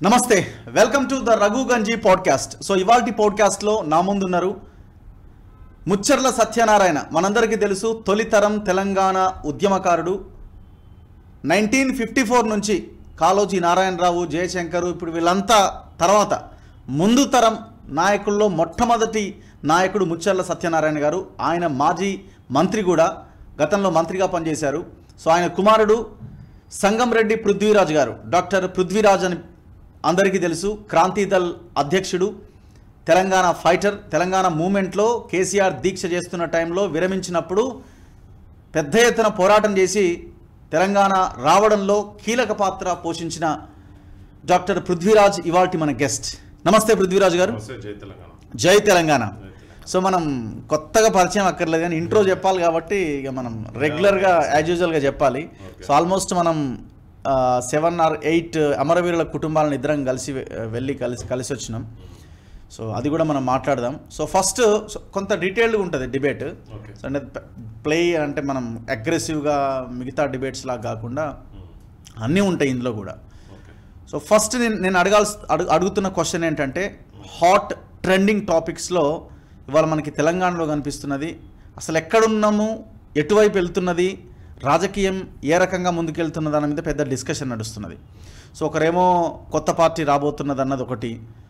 నమస్తే welcome to the Raghu Ganji podcast so ఇవాల్టి పాడ్కాస్ట్లో నా ముందున్నారు ముచ్చర్ల సత్యనారాయణ మనందరికీ తెలుసు తొలితరం తెలంగాణ ఉద్యమకారుడు నైన్టీన్ ఫిఫ్టీ ఫోర్ నుంచి కాళోజీ నారాయణరావు జయశంకరు ఇప్పుడు వీళ్ళంతా తర్వాత ముందు తరం నాయకుల్లో మొట్టమొదటి నాయకుడు ముచ్చర్ల సత్యనారాయణ గారు ఆయన మాజీ మంత్రి కూడా గతంలో మంత్రిగా పనిచేశారు సో ఆయన కుమారుడు సంగంరెడ్డి పృథ్వీరాజ్ గారు డాక్టర్ పృథ్వీరాజ్ అని అందరికీ తెలుసు క్రాంతిదల్ అధ్యక్షుడు తెలంగాణ ఫైటర్ తెలంగాణ మూమెంట్లో కేసీఆర్ దీక్ష చేస్తున్న టైంలో విరమించినప్పుడు పెద్ద ఎత్తున పోరాటం చేసి తెలంగాణ రావడంలో కీలక పాత్ర పోషించిన డాక్టర్ పృథ్వీరాజ్ ఇవాల్టి మన గెస్ట్ నమస్తే పృథ్వీరాజ్ గారు నమస్తే జై తెలంగాణ జై తెలంగాణ సో మనం కొత్తగా పరిచయం అక్కర్లేదు కానీ ఇంట్రో చెప్పాలి కాబట్టి ఇక మనం రెగ్యులర్గా యాజ్ యూజువల్గా చెప్పాలి సో ఆల్మోస్ట్ మనం సెవెన్ ఆర్ ఎయిట్ అమరవీరుల కుటుంబాలను ఇద్దరం కలిసి వె- వెళ్ళి కలిసి కలిసి వచ్చినాం సో అది కూడా మనం మాట్లాడదాం సో ఫస్ట్ కొంత డీటెయిల్డ్గా ఉంటుంది డిబేట్ ఓకే సో అంటే ప్లే అంటే మనం అగ్రెసివ్గా మిగతా డిబేట్స్ లాగా కాకుండా అన్నీ ఉంటాయి ఇందులో కూడా ఓకే సో ఫస్ట్ నేను నేను అడగాల్సి అడుగు అడుగుతున్న క్వశ్చన్ ఏంటంటే హాట్ ట్రెండింగ్ టాపిక్స్లో ఇవాళ మనకి తెలంగాణలో కనిపిస్తున్నది అసలు ఎక్కడున్నాము ఎటువైపు వెళ్తున్నది రాజకీయం ఏ రకంగా ముందుకెళ్తున్నది దాని మీద పెద్ద డిస్కషన్ నడుస్తున్నది సో ఒకరేమో కొత్త పార్టీ రాబోతున్నది అన్నది ఒకటి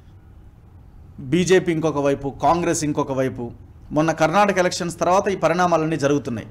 బీజేపీ ఇంకొక వైపు కాంగ్రెస్ ఇంకొక వైపు మొన్న కర్ణాటక ఎలక్షన్స్ తర్వాత ఈ పరిణామాలన్నీ జరుగుతున్నాయి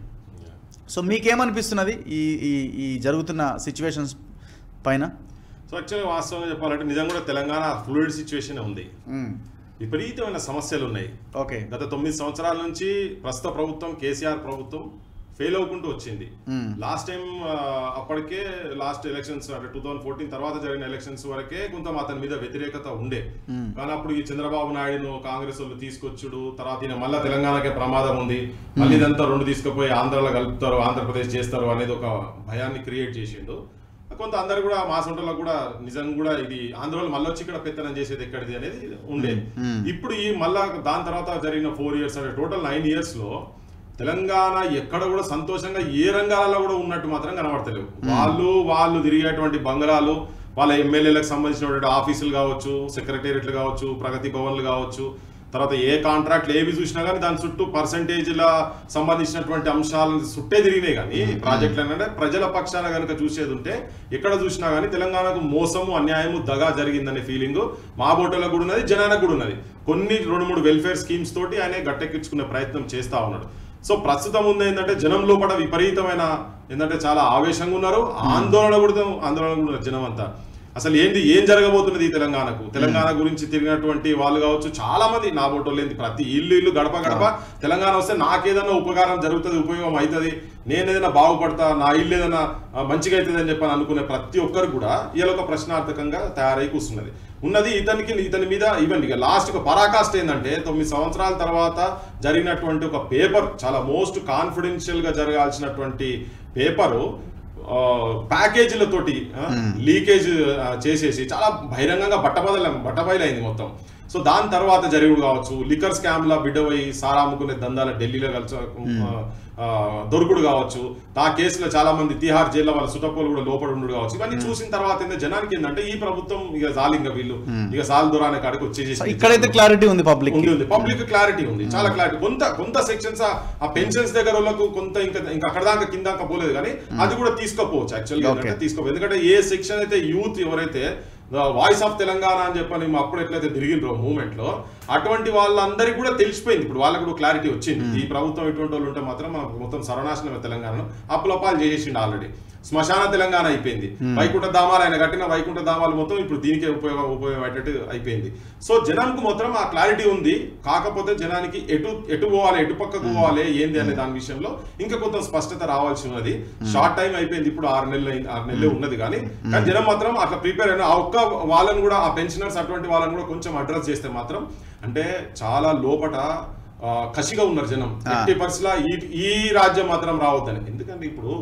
సో మీకేమనిపిస్తున్నది ఈ ఈ ఈ జరుగుతున్న సిచ్యువేషన్స్ పైన సో యాక్చువల్గా వాస్తవంగా చెప్పాలంటే నిజంగా కూడా తెలంగాణ ఫ్లూయిడ్ సిచ్యువేషన్ ఉంది మ్మ్. విపరీతమైన సమస్యలు ఉన్నాయి ఓకే గత తొమ్మిది సంవత్సరాల నుంచి ప్రస్తుత ప్రభుత్వం కేసీఆర్ ప్రభుత్వం ఫెయిల్ అవ్వకుంటూ వచ్చింది మ్మ్. లాస్ట్ టైం అప్పటికే లాస్ట్ ఎలక్షన్స్ అంటే టూ థౌసండ్ ఫోర్టీన్ తర్వాత జరిగిన ఎలక్షన్స్ వరకే కొంత అతని మీద వ్యతిరేకత ఉండే మ్మ్. కానీ అప్పుడు ఈ చంద్రబాబు నాయుడును కాంగ్రెస్ వాళ్ళు తీసుకొచ్చుడు తర్వాత ఈయన మళ్ళా తెలంగాణకే ప్రమాదం ఉంది మళ్ళీ ఇదంతా రెండు తీసుకుపోయి ఆంధ్రాలో కలుపుతారు ఆంధ్రప్రదేశ్ చేస్తారు అనేది ఒక భయాన్ని క్రియేట్ చేసిండు కొంత అందరు కూడా మా సొంటలో కూడా నిజంగా కూడా ఇది ఆంధ్రలో మళ్ళీ వచ్చి ఇక్కడ పెత్తనం చేసేది ఎక్కడిది అనేది ఉండే మ్మ్. ఇప్పుడు ఈ మళ్ళా దాని తర్వాత జరిగిన ఫోర్ ఇయర్స్ అంటే టోటల్ నైన్ ఇయర్స్ లో తెలంగాణ ఎక్కడ కూడా సంతోషంగా ఏ రంగాలలో కూడా ఉన్నట్టు మాత్రం కనబడతలేవు వాళ్ళు వాళ్ళు తిరిగేటువంటి బంగళాలు వాళ్ళ ఎమ్మెల్యేలకు సంబంధించినటువంటి ఆఫీసులు కావచ్చు సెక్రటేరియట్లు కావచ్చు ప్రగతి భవన్లు కావచ్చు తర్వాత ఏ కాంట్రాక్ట్లు ఏవి చూసినా కానీ దాని చుట్టూ పర్సంటేజ్ల సంబంధించినటువంటి అంశాలను చుట్టే తిరిగినాయి కానీ ప్రాజెక్టులు ఏంటంటే ప్రజల పక్షాన కనుక చూసేది ఉంటే ఎక్కడ చూసినా కానీ తెలంగాణకు మోసము అన్యాయము దగా జరిగిందనే ఫీలింగ్ మా బోటోలకు కూడా ఉన్నది జనానికి కూడా ఉన్నది కొన్ని రెండు మూడు వెల్ఫేర్ స్కీమ్స్ తోటి ఆయన గట్టెక్కించుకునే ప్రయత్నం చేస్తా ఉన్నాడు సో ప్రస్తుతం ఉంది ఏంటంటే జనం లోపల విపరీతమైన ఏంటంటే చాలా ఆవేశంగా ఉన్నారు ఆందోళన కూడా ఆందోళన కూడా ఉన్నారు జనం అంతా అసలు ఏంటి ఏం జరగబోతున్నది ఈ తెలంగాణకు తెలంగాణ గురించి తిరిగినటువంటి వాళ్ళు కావచ్చు చాలా మంది నా బోటోళ్ళు ఏంది ప్రతి ఇల్లు ఇల్లు గడప గడప తెలంగాణ వస్తే నాకేదన్నా ఉపకారం జరుగుతుంది ఉపయోగం అవుతుంది నేను ఏదైనా బాగుపడతా నా ఇల్లు ఏదైనా ఆ, మంచిగా అవుతుంది అని చెప్పని అనుకునే ప్రతి ఒక్కరు కూడా ఇలా ఒక ప్రశ్నార్థకంగా తయారై కూర్చున్నది ఉన్నది ఇతనికి ఇతని మీద ఈవెన్ ఇక లాస్ట్ ఒక పరాకాష్ట ఏంటంటే తొమ్మిది సంవత్సరాల తర్వాత జరిగినటువంటి ఒక పేపర్ చాలా మోస్ట్ కాన్ఫిడెన్షియల్ గా జరగాల్సినటువంటి పేపరు ఆ, ప్యాకేజీలతోటి ఆ, లీకేజ్ ఆ, చేసేసి చాలా బహిరంగంగా బట్టబదల బట్టబయలైంది మొత్తం సో దాని తర్వాత జరుగుడు కావచ్చు లిక్కర్ స్కామ్ లా బిడ్డవై సారా అమ్ముకునే దందాల ఢిల్లీలో కలిసి ఆ, ఆ, దొరుకుడు కావచ్చు ఆ కేసులో చాలా మంది తిహార్ జైల్లో వాళ్ళ సుటపోలు కూడా లోపడి ఉండు కావచ్చు ఇవన్నీ చూసిన తర్వాత ఏంటంటే జనానికి ఏంటంటే ఈ ప్రభుత్వం ఇక జాలి ఇంకా వీళ్ళు ఇక సాల్ దొరానే కాడికి సో వచ్చేసి ఇక్కడైతే క్లారిటీ ఉంది పబ్లిక్ ఉంది ఉంది పబ్లిక్ క్లారిటీ ఉంది చాలా క్లారిటీ కొంత కొంత సెక్షన్స్ ఆ పెన్షన్స్ దగ్గర వాళ్ళకు కొంత ఇంకా ఇంకా అక్కడ దాకా కింద దాకా పోలేదు కానీ అది కూడా తీసుకోపోవచ్చు యాక్చువల్గా Okay. ఏంటంటే తీసుకో ఎందుకంటే ఏ సెక్షన్ అయితే యూత్ ఎవరైతే వాయిస్ ఆఫ్ తెలంగాణ అని చెప్పని మా అప్పుడు ఎట్లయితే తిరిగిండ్రో మూవ్మెంట్ లో అటువంటి వాళ్ళందరికీ కూడా తెలిసిపోయింది ఇప్పుడు వాళ్ళకి కూడా క్లారిటీ వచ్చింది ఈ ప్రభుత్వం ఇటువంటి వాళ్ళు ఉంటే మాత్రం మనకు మొత్తం సర్వనాశనమే తెలంగాణను అప్పులపాలు చేసేసిండు ఆల్రెడీ శ్మశాన తెలంగాణ అయిపోయింది వైకుంఠ ధామాలు ఆయన కట్టిన వైకుంఠ ధామాలు మొత్తం ఇప్పుడు దీనికే ఉపయోగం ఉపయోగపడేటట్టు అయిపోయింది సో జనానికి మొత్తం ఆ క్లారిటీ ఉంది కాకపోతే జనానికి ఎటు ఎటు పోవాలి ఎటు పక్కకు పోవాలి ఏంది అనే దాని విషయంలో ఇంకా కొంత స్పష్టత రావాల్సి ఉన్నది షార్ట్ టైం అయిపోయింది ఇప్పుడు ఆరు నెలలు అయింది ఆరు నెలలే ఉన్నది కానీ కానీ జనం మాత్రం అట్లా ప్రిపేర్ అయిన ఆ ఒక్క వాళ్ళని కూడా ఆ పెన్షనర్స్ అటువంటి వాళ్ళని కూడా కొంచెం అడ్రస్ చేస్తే మాత్రం అంటే చాలా లోపట ఆ, కసిగా ఉన్నారు జనం ఎట్టి పరిస్థితుల్లో ఈ ఈ రాజ్యం మాత్రం రావద్దని ఎందుకంటే ఇప్పుడు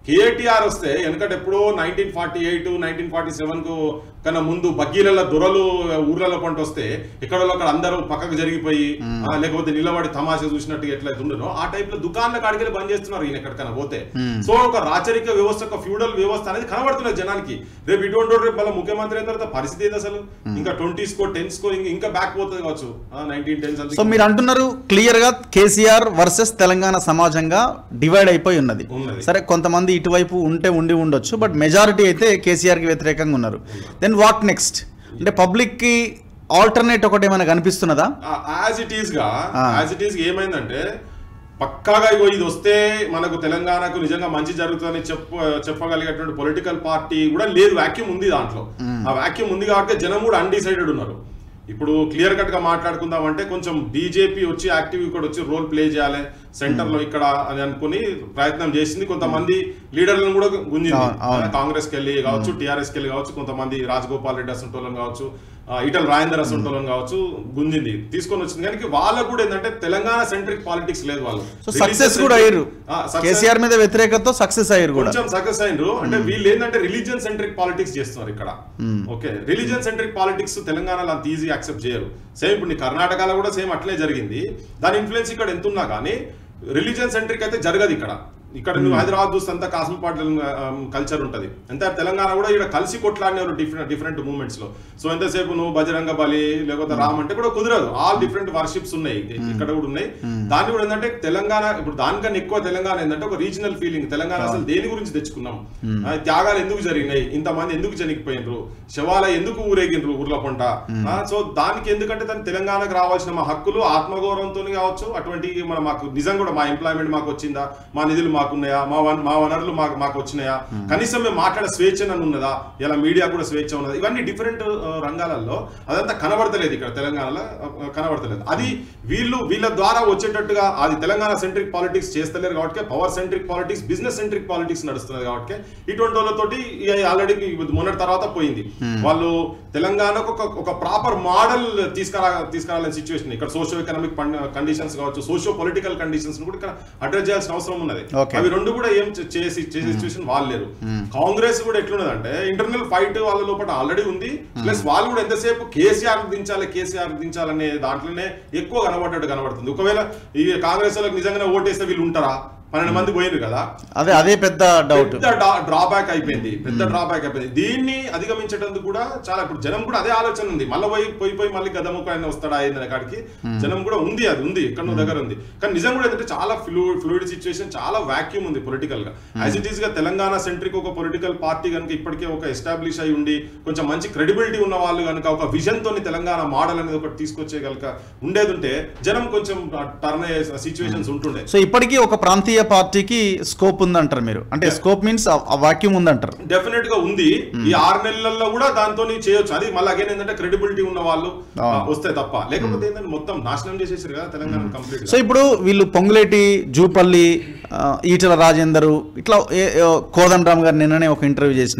కేటీఆర్ వస్తే వెనకట ఎప్పుడో nineteen forty eight nineteen forty seven కు కన్నా ముందు బగ్గీలలో దొరలు ఊర్లలో పంట వస్తే ఎక్కడో అక్కడ అందరూ పక్కకు జరిగిపోయి ఆ, లేకపోతే నిలబడి తమాషా చూసినట్టు ఎట్లయితే ఉండనో ఆ టైప్ లో దుకాణాల కాడికి బంద్ చేస్తున్నారు ఈయన ఎక్కడికైనా పోతే సో ఒక రాచరిక వ్యవస్థ ఒక ఫ్యూడల్ వ్యవస్థ అనేది కనబడుతున్నది జనానికి రేపు ఇటువంటి వాడు రేపు మళ్ళీ ముఖ్యమంత్రి అయిన తర్వాత పరిస్థితి ఏంది అసలు ఇంకా ట్వంటీస్ కో టెన్స్ కో ఇంకా- ఇంకా బ్యాక్ పోతుంది కావచ్చు నైన్టీన్ టెన్స్ సో మీరు అంటున్నారు క్లియర్ గా కేసీఆర్ వర్సెస్ తెలంగాణ సమాజంగా డివైడ్ అయిపోయి ఉన్నది ఉన్నది. సరే కొంతమంది ఇటువైపు ఉంటే ఉండి ఉండొచ్చు బట్ మెజారిటీ అయితే కేసీఆర్ కి వ్యతిరేకంగా ఉన్నారు దెన్ వాట్ నెక్స్ట్ అంటే పబ్లిక్ కి ఆల్టర్నేట్ ఒకటి ఏమైనా కనిపిస్తున్నదా యాజ్ ఇట్ ఈస్ గా ఆ. యాజ్ ఇట్ ఈస్ ఏమైందంటే పక్కాగా ఇగో ఇది వస్తే మనకు తెలంగాణకు నిజంగా మంచి జరుగుతుందని చెప్ప చెప్పగలిగేటువంటి పొలిటికల్ పార్టీ కూడా లేదు వాక్యూమ్ ఉంది దాంట్లో ఆ వాక్యూమ్ ఉంది కాబట్టి జనం కూడా అన్డిసైడెడ్ ఉన్నారు ఇప్పుడు క్లియర్ కట్ గా మాట్లాడుకుందాం అంటే కొంచెం బీజేపీ వచ్చి యాక్టివ్ ఇక్కడ వచ్చి రోల్ ప్లే చేయాలి సెంటర్ లో ఇక్కడ అని అనుకుని ప్రయత్నం చేసింది కొంతమంది లీడర్లను కూడా గుంజింది అవును, అవును. కాంగ్రెస్ కి వెళ్ళి కావచ్చు టిఆర్ఎస్ కి వెళ్ళి కావచ్చు కొంతమంది రాజగోపాల్ రెడ్డి అసంటోళ్ళని కావచ్చు ఆ, ఈటల రాజేందర్ అసంటోళ్ళని కావచ్చు గుంజింది తీసుకొని వచ్చింది కానీ వాళ్ళకు కూడా ఏంటంటే తెలంగాణ సెంట్రిక్ పాలిటిక్స్ లేదు వాళ్ళు సో సక్సెస్ కూడా అయ్యారు ఆ, success- కేసీఆర్ మీద వ్యతిరేకతతో సక్సెస్ అయ్యారు కూడా కొంచెం సక్సెస్ అయినరు అంటే వీళ్ళు ఏంటంటే రిలీజియన్ సెంట్రిక్ పాలిటిక్స్ చేస్తున్నారు ఇక్కడ ఓకే రిలీజియన్ సెంట్రిక్ పాలిటిక్స్ తెలంగాణలో అంత ఈజీ యాక్సెప్ట్ చేయరు సేమ్ ఇప్పుడు నీ కర్ణాటకలో కూడా సేమ్ అట్లే జరిగింది దాని ఇన్ఫ్లుయెన్స్ ఇక్కడ ఎంత ఉన్నా కానీ రిలీజియన్ సెంట్రిక్ అయితే జరగదు ఇక్కడ ఇక్కడ నువ్వు హైదరాబాద్ చూస్తే అంతా కాస్మోపాలిటన్ కల్చర్ ఉంటది ఎంత తెలంగాణ కూడా ఇక్కడ కలిసి కొట్లాడినారు డిఫరెంట్ డిఫరెంట్ మూమెంట్స్ లో సో ఎంతసేపు నువ్వు బజరంగ బలి లేకపోతే రామ్ అంటే కూడా కుదరదు ఆల్ డిఫరెంట్ వర్షిప్స్ ఉన్నాయి ఇక్కడ కూడా ఉన్నాయి దాన్ని కూడా ఏంటంటే తెలంగాణ ఇప్పుడు దానికన్నా ఎక్కువ తెలంగాణ ఏంటంటే ఒక రీజనల్ ఫీలింగ్ తెలంగాణ అసలు దేని గురించి తెచ్చుకున్నాం ఆ, త్యాగాలు ఎందుకు జరిగినాయి ఇంతమంది ఎందుకు చనిపోయినరు శవాల ఎందుకు ఊరేగినరు ఊర్ల పంట సో దానికి ఎందుకంటే దాని తెలంగాణకు రావాల్సిన మా హక్కులు ఆత్మగౌరవంతో కావచ్చు అటువంటి మన మాకు నిజం కూడా మా ఎంప్లాయ్మెంట్ మాకు వచ్చిందా మా నిధులు మాకున్నాయా మా వన్ మా వనరులు మాకు మాకు వచ్చినాయా కనీసం మేము మాట్లాడే స్వేచ్ఛ నన్ను ఉన్నదా ఇలా మీడియా కూడా స్వేచ్ఛ ఉన్నదా ఇవన్నీ డిఫరెంట్ రంగాలలో అదంతా కనబడతలేదు ఇక్కడ తెలంగాణలో ఆ, కనబడతలేదు అది వీళ్ళు వీళ్ళ ద్వారా వచ్చేటట్టుగా అది తెలంగాణ సెంట్రిక్ పాలిటిక్స్ చేస్తలేరు కాబట్టి power centric politics business centric politics నడుస్తున్నది కాబట్టి ఇటువంటి వాళ్ళతోటి ఆల్రెడీ మొన్నటి తర్వాత పోయింది వాళ్ళు తెలంగాణకు ఒక ఒక ప్రాపర్ మోడల్ తీసుకురా తీసుకురావాలని సిచ్యువేషన్ ఇక్కడ సోషో ఎకనామిక్ కండిషన్స్ కావచ్చు సోషో పొలిటికల్ కండిషన్స్ కూడా ఇక్కడ అడ్రస్ చేయాల్సిన అవసరం ఉన్నది Okay. అవి రెండు కూడా ఏం చే- చేసి చేసే సిచ్యువేషన్ వాళ్ళు లేరు కాంగ్రెస్ కూడా ఎట్లున్నదంటే ఇంటర్నల్ ఫైట్ వాళ్ళ లోపల ఆల్రెడీ ఉంది ప్లస్ వాళ్ళు కూడా ఎంతసేపు కేసీఆర్ దించాలి కేసీఆర్ దించాలనే దాంట్లోనే ఎక్కువ కనబడ్డట్టు కనబడుతుంది ఒకవేళ ఈ కాంగ్రెస్ వాళ్ళకి నిజంగానే ఓటేస్తే వీళ్ళు ఉంటారా పన్నెండు మంది పోయినారు కదా అదే అదే పెద్ద డౌట్ పెద్ద డ్రాబ్యాక్ అయిపోయింది పెద్ద డ్రాబ్యాక్ అయిపోయింది దీన్ని అధిగమించడానికి కూడా చాలా ఇప్పుడు జనం కూడా అదే ఆలోచన ఉంది మళ్ళీ పోయి పోయి పోయి మళ్ళీ గదముకు ఆయన వస్తాడా అయిందనే కాడికి జనం కూడా ఉంది అది ఉంది ఎక్కడో దగ్గర ఉంది కానీ నిజం కూడా ఏంటంటే చాలా ఫ్లూ ఫ్లూయిడ్ సిచ్యువేషన్ చాలా వాక్యూమ్ ఉంది పొలిటికల్ గా యాజ్ ఇట్ ఈస్ గా తెలంగాణ సెంట్రిక్ ఒక పొలిటికల్ పార్టీ కనుక ఇప్పటికే ఒక ఎస్టాబ్లిష్ అయి ఉండి కొంచెం మంచి క్రెడిబిలిటీ ఉన్న వాళ్ళు కనుక ఒక విజన్ తోని తెలంగాణ మోడల్ అనేది ఒకటి తీసుకొచ్చే కనుక ఉండేది ఉంటే జనం కొంచెం టర్న్ అయ్యే సిచ్యువేషన్స్ ఉంటుండే సో ఇప్పటికీ ఒక ప్రాంతీయ పార్టీకి స్కోప్ ఉందంటారు మీరు అంటే స్కోప్ మీన్స్ వాక్యూమ్ ఉందంటారు డెఫినెట్ గా ఉంది ఈ ఆరు నెలల్లో కూడా దాంతో చేయొచ్చు అది మళ్ళీ అగైన్ ఏంటంటే క్రెడిబిలిటీ ఉన్న వాళ్ళు ఆ, వస్తే తప్ప లేకపోతే ఏంటంటే మొత్తం నాశనం చేసేసారు కదా తెలంగాణ కంప్లీట్ సో ఇప్పుడు వీళ్ళు పొంగులేటి జూపల్లి ఆ, ఈటల రాజేందరు ఇట్లా ఏ- ఏ- కోదండరామ్ గారు నిన్ననే ఒక ఇంటర్వ్యూ చేసిన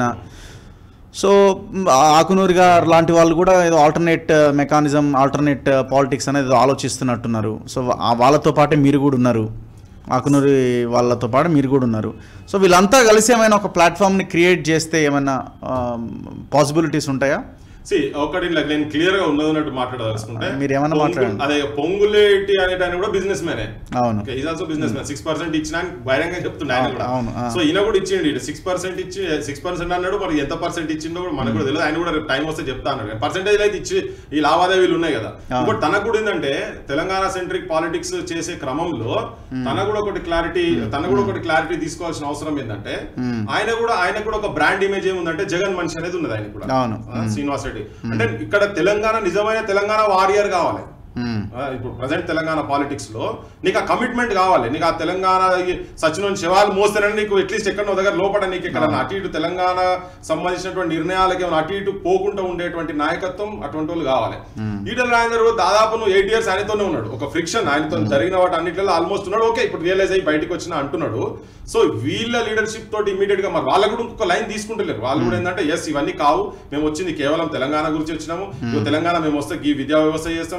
సో మ్, ఆకునూరి గారు లాంటి వాళ్ళు కూడా ఏదో ఆల్టర్నేట్ మెకానిజం ఆల్టర్నేట్ పాలిటిక్స్ అనేది ఏదో ఆలోచిస్తున్నట్టున్నారు సో వా- వాళ్ళతో పాటే మీరు కూడా ఉన్నారు ఆకునూరి వాళ్ళతో పాటు మీరు కూడా ఉన్నారు సో వీళ్ళంతా కలిసి ఏమైనా ఒక ప్లాట్ఫామ్ని క్రియేట్ చేస్తే ఏమైనా పాసిబిలిటీస్ ఉంటాయా సి ఒకటి like నేను క్లియర్ గా ఉన్నది ఉన్నట్టు మాట్లాడదలుచుకుంటే మీరు ఏమన్నా పొంగు- మాట్లాడండి. అదే పొంగులేటి అనేటాయన కూడా బిజినెస్ మ్యానే అవును okay is also businessman six percent ఇచ్చిన బహిరంగ చెప్తుండే ఆయన కూడా అవును, ఆ. సో ఈయన కూడా ఇచ్చిండు సిక్స్ పర్సెంట్ ఇచ్చి సిక్స్ పర్సెంట్ అన్నాడు మరి ఎంత పర్సెంట్ ఇచ్చిండో కూడా మనకు కూడా తెలియదు ఆయన కూడా టైం వస్తే చెప్తా అన్నాడు పర్సెంటేజ్ అయితే ఇచ్చి ఈ లావాదేవీలు ఉన్నాయి కదా ఆ. ఇంకోటి తనకు కూడా ఏంటంటే తెలంగాణ సెంట్రిక్ పాలిటిక్స్ చేసే క్రమంలో తన కూడా ఒకటి క్లారిటీ తన కూడా ఒకటి క్లారిటీ తీసుకోవాల్సిన అవసరం ఏంటంటే ఆయన కూడా ఆయన కూడా ఒక బ్రాండ్ ఇమేజ్ ఏముందంటే జగన్ మనిషి అనేది ఉన్నది ఆయన కూడా అవును. ఆ, శ్రీనివాస్ రెడ్డి అంటే ఇక్కడ తెలంగాణ నిజమైన తెలంగాణ వారియర్ కావాలి మ్, ఆ, ఇప్పుడు ప్రజెంట్ తెలంగాణ పాలిటిక్స్ లో నీకు ఆ కమిట్మెంట్ కావాలి నీకు ఆ తెలంగాణ సచిన్ శివాలు మోస్తేనే నీకు అట్లీస్ట్ ఎక్కడ దగ్గర లోపల నీకు ఇక్కడ అటు ఇటు తెలంగాణ సంబంధించినటువంటి నిర్ణయాలకి ఏమైనా అటు ఇటు పోకుండా ఉండేటువంటి నాయకత్వం అటువంటి వాళ్ళు కావాలి ఈటల రాజేందర్ కూడా దాదాపు నువ్వు ఎయిట్ ఇయర్స్ ఆయనతోనే ఉన్నాడు ఒక ఫ్రిక్షన్ ఆయనతో జరిగిన వాటి అన్నింటిలో ఆల్మోస్ట్ ఉన్నాడు ఓకే ఇప్పుడు రియలైజ్ అయ్యి బయటకు వచ్చిన అంటున్నాడు సో వీళ్ళ లీడర్షిప్ తోటి ఇమీడియట్ గా మరి వాళ్ళకు కూడా ఇంకొక లైన్ తీసుకుంటలేరు వాళ్ళు కూడా ఏంటంటే ఎస్ ఇవన్నీ కావు మేము వచ్చింది కేవలం తెలంగాణ గురించి వచ్చినాము ఇగో తెలంగాణ మేము వస్తే ఈ విద్యా వ్యవస్థ చేస్తాం తెలంగాణ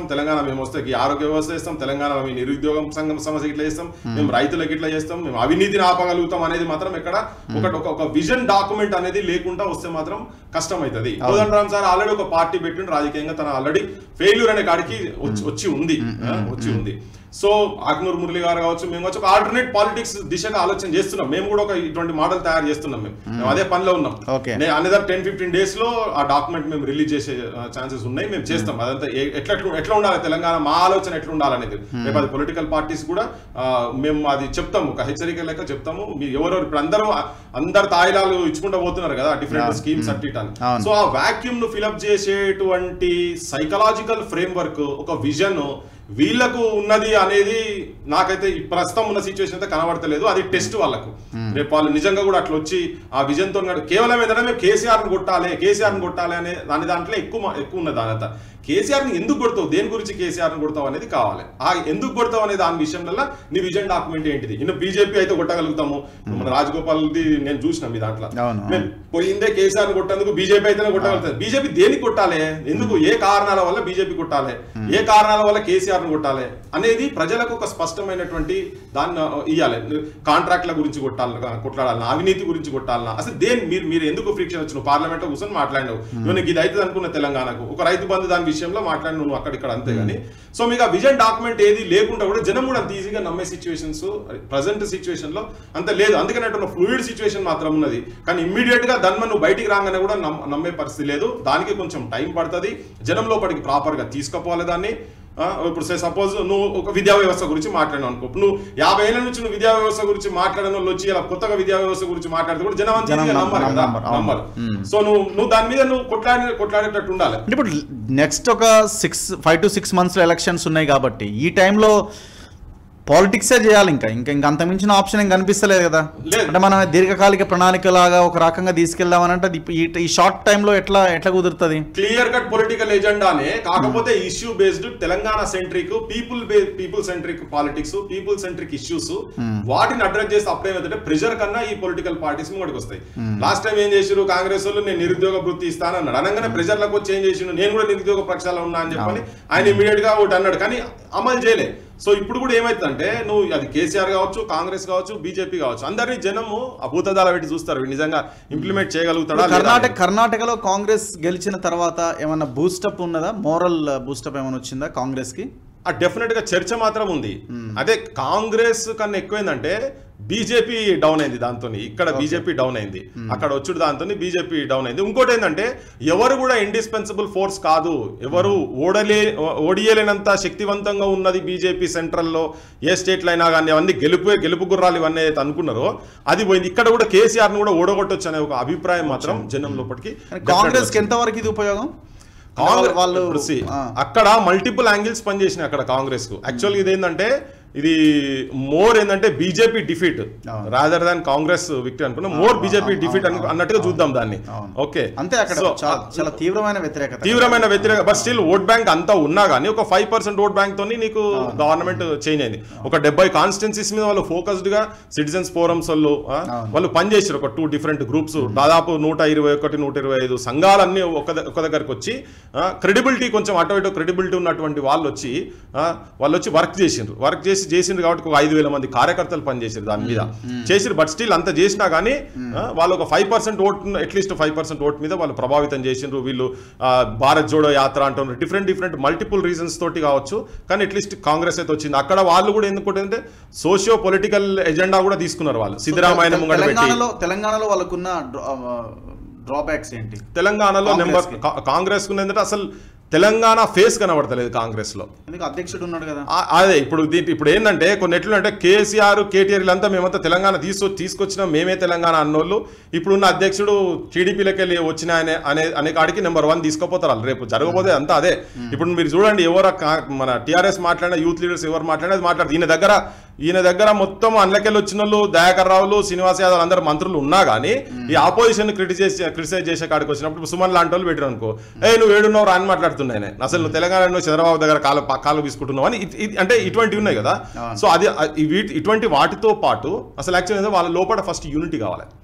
మేము వస్తే ఈ ఆరోగ్య వ్యవస్థ చేస్తాం తెలంగాణలో మేము నిరుద్యోగం సంఘం సమస్య ఇట్లా చేస్తాం మేము రైతులకు ఇట్లా చేస్తాం మేము అవినీతిని ఆపగలుగుతాం అనేది మాత్రం ఇక్కడ ఒకటి ఒక ఒక విజన్ డాక్యుమెంట్ అనేది లేకుండా వస్తే మాత్రం కష్టం అవుతుంది కోదండ రామ్ సార్ ఆల్రెడీ ఒక పార్టీ పెట్టిండు రాజకీయంగా తన ఆల్రెడీ ఫెయిల్యూర్ అనే కాడికి వచ్చి వచ్చి ఉంది ఆ, వచ్చి ఉంది సో ఆగ్నూర్ మురళి గారు కావచ్చు మేము కావచ్చు ఒక ఆల్టర్నేట్ పాలిటిక్స్ దిశగా ఆలోచన చేస్తున్నాం మేము కూడా ఒక ఇటువంటి మోడల్ తయారు చేస్తున్నాం మేము మేము అదే పనిలో ఉన్నాం Okay. Another ten fifteen days లో ఆ డాక్యుమెంట్ మేము రిలీజ్ చేసే ఛాన్సెస్ ఉన్నాయి మేము చేస్తాం అదంతా ఏ- ఎట్లా ఎట్లా ఉండాలి తెలంగాణ మా ఆలోచన ఎట్లా ఉండాలనేది రేపు అది పొలిటికల్ పార్టీస్ కూడా ఆ, మేము అది చెప్తాము ఒక హెచ్చరిక లెక్క చెప్తాము మీరు ఎవరెవరు ఇప్పుడు అందరూ అందరు తాయిలాలు ఇచ్చుకుంటూ పోతున్నారు కదా డిఫరెంట్ స్కీమ్స్ అట్టి ఇటు అని. అవును. సో ఆ వాక్యూమ్ ను ఫిలప్ చేసేటువంటి సైకలాజికల్ ఫ్రేమ్ వర్క్ ఒక విజన్ వీళ్ళకు ఉన్నది అనేది నాకైతే ఈ ప్రస్తుతం ఉన్న సిచ్యువేషన్ అయితే కనబడతలేదు అది టెస్ట్ వాళ్ళకు రేపు వాళ్ళు నిజంగా కూడా అట్లా వచ్చి ఆ విజన్ తో ఉన్నాడు. కేవలం ఏదైనా మేము కేసీఆర్ ని కొట్టాలి కేసీఆర్ ని కొట్టాలి అనే దాని దాంట్లో ఎక్కువ మా- ఎక్కువ ఉన్నది దానంతా కేసీఆర్ ని ఎందుకు కొడతావు దేని గురించి కేసీఆర్ ని కొడతావు అనేది కావాలి ఆ ఎందుకు కొడతావు అనే దాని విషయంలో నీ విజన్ డాక్యుమెంట్ ఏంటిది ఇನ್ನು బీజేపీ అయితే కొట్టగలుగుతాము మన రాజగోపాల్ది నేను చూసిన మీ దాంట్లో అవును. మేము పోయిందే కేసీఆర్ ని కొట్టేందుకు బీజేపీ అయితేనే కొట్టగలుగుతుంది బీజేపీ దేనికి కొట్టాలి ఎందుకు ఏ కారణాల వల్ల బీజేపీ కొట్టాలి ఏ కారణాల వల్ల కేసీఆర్ ని కొట్టాలి అనేది ప్రజలకు ఒక స్పష్టమైనటువంటి దాన్ని ఇవ్వాలి కాంట్రాక్ట్ల గురించి కొట్టాలి కొట్లాడాలన్నా అవినీతి గురించి కొట్టాలన్నా అసలు దేని మీరు మీరు ఎందుకు ఫ్రిక్షన్ వచ్చినావు పార్లమెంట్ లో కూర్చొని మాట్లాడినావు నువ్వు ఇది అయితే అనుకున్న తెలంగాణకు ఒక రైతు బంధు దాని విషయంలో మాట్లాడి నువ్వు అక్కడిక్కడ అంతే కానీ సో మీకు ఆ విజన్ డాక్యుమెంట్ ఏది లేకుండా కూడా జనం కూడా అంత ఈజీగా నమ్మే సిచ్యువేషన్స్ ప్రజెంట్ సిచ్యువేషన్ లో అంత లేదు అందుకని అంటే ఫ్లూయిడ్ సిచ్యువేషన్ మాత్రం ఉన్నది కానీ ఇమ్మీడియట్ గా దాన్ని నువ్వు బయటికి రాగానే కూడా నమ్- నమ్మే పరిస్థితి లేదు దానికి కొంచెం టైం పడుతుంది జనం లోపలికి ప్రాపర్ గా తీసుకుపోవాలి దాన్ని ఆ, ఇప్పుడు సపోజ్ నువ్వు ఒక విద్యా వ్యవస్థ గురించి మాట్లాడినావు అనుకో ఇప్పుడు నువ్వు యాభై ఏళ్ళ నుంచి నువ్వు విద్యా వ్యవస్థ గురించి మాట్లాడిన వాళ్ళు వచ్చి ఇలా కొత్తగా విద్యా వ్యవస్థ గురించి మాట్లాడితే కూడా జనం అంత జనం ఈజీగా నమ్మరు, నమ్మరు కదా నమ్మరు, అవును. నమ్మరు మ్మ్. సో నువ్వు నువ్వు దాని మీద నువ్వు కొట్లాడి కొట్లాడేటట్టు ఉండాలి అంటే ఇప్పుడు నెక్స్ట్ ఒక సిక్స్ ఫైవ్ టు సిక్స్ మంత్స్లో ఎలక్షన్స్ ఉన్నాయి కాబట్టి ఈ టైంలో పాలిటిక్సే చేయాలి ఇంకా ఇంకా ఇంకా అంతమించిన ఆప్షన్ ఏం కనిపిస్తలేదు కదా లేదు. అంటే మనం దీర్ఘకాలిక ప్రణాళిక లాగా ఒక రకంగా తీసుకెళ్దామని అంటే అది ఈ ఈ షార్ట్ టైంలో ఎట్లా ఎట్లా కుదురుతుంది క్లియర్ కట్ పొలిటికల్ ఎజెండానే కాకపోతే issue based Telangana centric people people centric politics people centric issues వాటిని అడ్రస్ చేసి అప్పుడు ఏమైతే ప్రెషర్ కన్నా ఈ పొలిటికల్ పార్టీస్ ముంగడికి వస్తాయి లాస్ట్ టైం ఏం చేసిరు కాంగ్రెస్ వాళ్ళు నేను నిరుద్యోగ వృత్తి ఇస్తానన్నాడు అనగానే ప్రెషర్లకు వచ్చి ఏం చేసిండు నేను కూడా నిరుద్యోగ పక్షాలు ఉన్నా అని చెప్పని ఆయన ఇమీడియట్ గా ఒకటి అన్నాడు కానీ అమలు చేయలే సో ఇప్పుడు కూడా ఏమైతుందంటే నువ్వు అది కేసీఆర్ కావచ్చు కాంగ్రెస్ కావచ్చు బీజేపీ కావచ్చు అందరినీ జనము ఆ భూతదాల పెట్టి చూస్తారు వీడు నిజంగా ఇంప్లిమెంట్ చేయగలుగుతాడా లేదా కర్ణాటక అనేది. కర్ణాటకలో కాంగ్రెస్ గెలిచిన తర్వాత ఏమన్నా బూస్టప్ ఉన్నదా మోరల్ బూస్టప్ ఏమైనా వచ్చిందా కాంగ్రెస్ కి ఆ డెఫినెట్ గా చర్చ మాత్రం ఉంది అదే కాంగ్రెస్ కన్నా ఎక్కువైందంటే బీజేపీ డౌన్ అయింది దాంతో ఇక్కడ బీజేపీ డౌన్ అయింది అక్కడ వచ్చుడు దాంతో బీజేపీ డౌన్ అయింది ఇంకోటి ఏంటంటే ఎవరు కూడా ఇండిస్పెన్సిబుల్ ఫోర్స్ కాదు ఎవరు ఓడలే ఓడియలేనంత శక్తివంతంగా ఉన్నది బీజేపీ సెంట్రల్లో ఏ స్టేట్లో అయినా కానీ అవన్నీ గెలుపు గెలుపు గుర్రాలు ఇవన్నీ అయితే అనుకున్నారో అది పోయింది ఇక్కడ కూడా కేసీఆర్ ను కూడా ఓడగొట్టొచ్చు అనే ఒక అభిప్రాయం మాత్రం జనం లోపలికి కాంగ్రెస్ కి ఎంతవరకు ఇది ఉపయోగం కాంగ్రెస్ వాళ్ళు ఇప్పుడు see, ఆ. అక్కడ మల్టిపుల్ యాంగిల్స్ పనిచేసినాయి అక్కడ కాంగ్రెస్ కు యాక్చువల్గా ఇది ఏంటంటే ఇది మోర్ ఏంటంటే బీజేపీ డిఫీట్ అవును. రాదర్ దాన్ కాంగ్రెస్ విక్టరీ అనుకున్నా మోర్ బీజేపీ డిఫీట్ అన్నట్టుగా చూద్దాం దాన్ని అవును. ఓకే అంతే అక్కడ So, చాలా చాలా తీవ్రమైన వ్యతిరేకత తీవ్రమైన వ్యతిరేక బట్ స్టిల్ ఓట్ బ్యాంక్ అంతా ఉన్నా కానీ ఒక ఫైవ్ పర్సెంట్ ఓట్ బ్యాంక్ తోని నీకు గవర్నమెంట్ చేంజ్ అయింది ఒక డెబ్బై కాన్స్టిట్యున్సీస్ మీద వాళ్ళు ఫోకస్డ్ గా సిటిజన్స్ ఫోరమ్స్ వాళ్ళు ఆ, అవును. వాళ్ళు పనిచేసారు ఒక టూ డిఫరెంట్ గ్రూప్స్ దాదాపు నూట ఇరవై ఒకటి నూట ఇరవై ఐదు సంఘాలన్నీ ఒక ద- ఒక దగ్గరకు వచ్చి క్రెడిబిలిటీ కొంచెం అటు ఇటు క్రెడిబిలిటీ ఉన్నటువంటి వాళ్ళు వచ్చి ఆ, వాళ్ళు వచ్చి వర్క్ చేసిండ్రు వర్క్ చేసి చేసిండ్రు కాబట్టి ఒక ఐదు వేల మంది కార్యకర్తలు పనిచేసారు దాని మీద చేసిరు బట్ స్టిల్ అంత చేసినా కానీ ఆ, వాళ్ళు ఒక five percent vote at least five percent vote మీద వాళ్ళు ప్రభావితం చేసిండ్రు వీళ్ళు ఆ, భారత్ జోడో యాత్ర అంటున్నారు డిఫరెంట్ డిఫరెంట్ మల్టిపుల్ రీజన్స్ తోటి కావచ్చు కానీ అట్లీస్ట్ కాంగ్రెస్ అయితే వచ్చింది అక్కడ వాళ్ళు కూడా ఎందుకంటే సోషియో పొలిటికల్ ఎజెండా కూడా తీసుకున్నారు వాళ్ళు సిద్ధరామాయణ ముంగడ పెట్టి తెలంగాణలో తెలంగాణలో వాళ్ళకున్న డ్రాబ్యాక్స్ ఏంటి తెలంగాణలో నెంబర్ కాంగ్రెస్కి. కాంగ్రెస్ కు ఏంటంటే అసలు తెలంగాణ ఫేస్ కనబడతలేదు కాంగ్రెస్ లో ఎందుకు అధ్యక్షుడు ఉన్నాడు కదా ఆ- అదే ఇప్పుడు దీంట్లో ఇప్పుడు ఏంటంటే కొన్ని ఎట్లు అంటే కేసీఆర్ కేటీఆర్ వీళ్ళంతా మేమంతా తెలంగాణ తీసు తీసుకొచ్చిన మేమే తెలంగాణ అన్నోళ్ళు ఇప్పుడున్న అధ్యక్షుడు టీడీపీలోకి వెళ్ళి వచ్చిన ఆయన అనే అనే కాడికి నెంబర్ వన్ తీసుకుపోతారు వాళ్ళు రేపు జరగబోతే అంతా అదే ఇప్పుడు మీరు చూడండి ఎవరు కా- మన టీఆర్ఎస్ మాట్లాడిన యూత్ లీడర్స్ ఎవరు మాట్లాడినా అది మాట్లాడదు ఈయన దగ్గర ఈయన దగ్గర మొత్తం అందులోకెళ్ళి వచ్చిన వాళ్ళు దయాకర్ రావులు శ్రీనివాస్ యాదవ్ అందరు మంత్రులు ఉన్నా కానీ ఈ ఆపోజిషన్ క్రిటిసైజ్ క్రిటిసైజ్ చేసే కాడికి వచ్చినప్పుడు ఇప్పుడు సుమన్ లాంటి వాళ్ళు పెట్టారు అనుకో ఏ నువ్వు ఏడున్నావు రా అని మాట్లాడుతున్నాయి అసలు నువ్వు తెలంగాణలో చంద్రబాబు దగ్గర కాలు కాలు తీసుకుంటున్నావు అని ఇట్- ఇది- అంటే ఇటువంటివి ఉన్నాయి కదా అవును. సో అది ఆ- ఈ వీటి ఇటువంటి వాటితో పాటు అసలు యాక్చువల్ వాళ్ళ లోపల ఫస్ట్ యూనిటీ కావాలి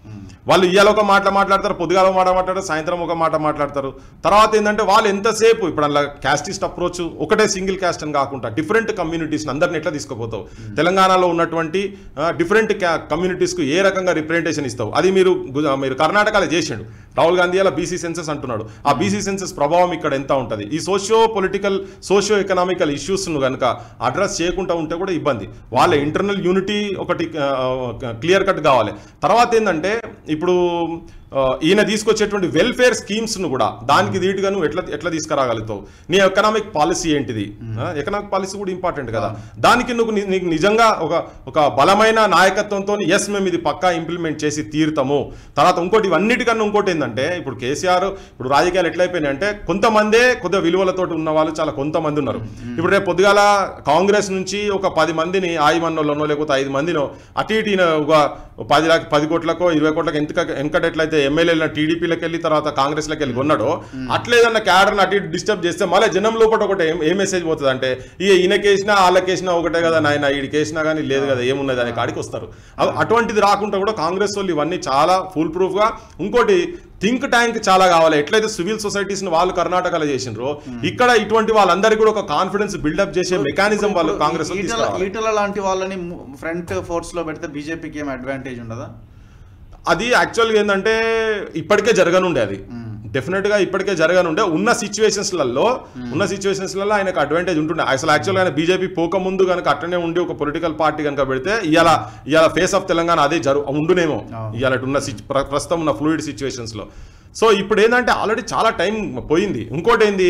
వాళ్ళు ఇవాళ ఒక మాట మాట్లాడతారు పొద్దుగాల ఒక మాట మాట్లాడతారు సాయంత్రం ఒక మాట మాట్లాడతారు తర్వాత ఏంటంటే వాళ్ళు ఎంతసేపు ఇప్పుడు అలా క్యాస్టిస్ట్ అప్రోచ్ ఒకటే సింగిల్ క్యాస్ట్ అని కాకుండా డిఫరెంట్ కమ్యూనిటీస్ అందరిని ఎట్లా తీసుకుపోతావు తెలంగాణలో ఉన్నటువంటి డిఫరెంట్ కమ్యూనిటీస్కు ఏ రకంగా రిప్రజెంటేషన్ ఇస్తావు అది మీరు గు- మీరు కర్ణాటకలో చేసిండు రాహుల్ గాంధీ అలా బీసీ సెన్సెస్ అంటున్నాడు ఆ బీసీ సెన్సెస్ ప్రభావం ఇక్కడ ఎంత ఉంటుంది ఈ సోషియో పొలిటికల్ సోషియో ఎకనామికల్ ఇష్యూస్ను కనుక అడ్రస్ చేయకుండా ఉంటే కూడా ఇబ్బంది వాళ్ళ ఇంటర్నల్ యూనిటీ ఒకటి క్లియర్ కట్ కావాలి తర్వాత ఏంటంటే ఇప్పుడు ఆ, ఈయన తీసుకొచ్చేటువంటి వెల్ఫేర్ స్కీమ్స్ను కూడా దానికి ధీటుగా నువ్వు ఎట్లా ఎట్లా తీసుకురాగలుగుతావు నీ ఎకనామిక్ పాలసీ ఏంటిది ఎకనామిక్ పాలసీ కూడా ఇంపార్టెంట్ కదా దానికి నువ్వు ని- నీకు నిజంగా ఒక ఒక బలమైన నాయకత్వంతో ఎస్ మేము ఇది పక్కా ఇంప్లిమెంట్ చేసి తీరుతాము తర్వాత ఇంకోటి ఇవన్నిటికన్నా ఇంకోటి ఏంటంటే ఇప్పుడు కేసీఆర్ ఇప్పుడు రాజకీయాలు ఎట్లయిపోయినాయి అంటే కొంతమందే కొద్దిగా విలువలతో ఉన్న వాళ్ళు చాలా కొంతమంది ఉన్నారు ఇప్పుడు రేపు పొద్దుగాల కాంగ్రెస్ నుంచి ఒక పది మందిని ఆయమన్నోళ్ళనో లేకపోతే ఐదు మందినో అటు ఇటు ఈయన ఒక పది లాక్ పది కోట్లకో ఇరవై కోట్లకి ఎంత ఎంకటెట్లయితే ఎమ్మెల్యేల టీడీపీలకు వెళ్ళి తర్వాత కాంగ్రెస్లోకి వెళ్ళి కొన్నాడో అట్లా ఏదన్నా క్యాడర్ని అటు ఇటు డిస్టర్బ్ చేస్తే మళ్ళీ జనం లోపల ఒకటి ఏం ఏ మెసేజ్ పోతుంది అంటే ఇక ఈయనకేసినా వాళ్ళకేసినా ఒకటే కదా నాయన వీడికేసినా కానీ లేదు కదా ఏమున్నది అనే కాడికి వస్తారు అ- అటువంటిది రాకుండా కూడా కాంగ్రెస్ వాళ్ళు ఇవన్నీ చాలా ఫుల్ ప్రూఫ్గా ఇంకోటి థింక్ ట్యాంక్ చాలా కావాలి ఎట్లయితే సివిల్ సొసైటీస్ వాళ్ళు కర్ణాటకలో చేసినారో ఇక్కడ ఇటువంటి వాళ్ళందరికీ కూడా ఒక కాన్ఫిడెన్స్ బిల్డప్ చేసే మెకానిజం వాళ్ళు కాంగ్రెస్ వాళ్ళు ఈటల తీసుకురావాలి. ఈటల లాంటి వాళ్ళని ఫ్రంట్ ఫోర్స్ లో పెడితే బీజేపీకి ఏం అడ్వాంటేజ్ ఉండదా అది యాక్చువల్గా ఏంటంటే ఇప్పటికే జరగనుండే అది డెఫినెట్ గా ఇప్పటికే జరగనుండే ఉన్న సిచ్యువేషన్స్లలో ఉన్న సిచ్యువేషన్స్లలో ఆయనకు అడ్వాంటేజ్ ఉంటుండే అసలు యాక్చువల్గా ఆయన బీజేపీ పోక ముందు కనుక అట్టనే ఉండి ఒక పొలిటికల్ పార్టీ కనుక పెడితే ఇవాళ ఇవాళ ఫేస్ ఆఫ్ తెలంగాణ అదే జరు ఉండునేమో అవును. ఇవాళ ఉన్న సిచ్- ప్ర- ప్రస్తుతం ఉన్న ఫ్లూయిడ్ సిచ్యువేషన్స్ లో సో ఇప్పుడు ఏంటంటే ఆల్రెడీ చాలా టైం పోయింది ఇంకోటి ఏంది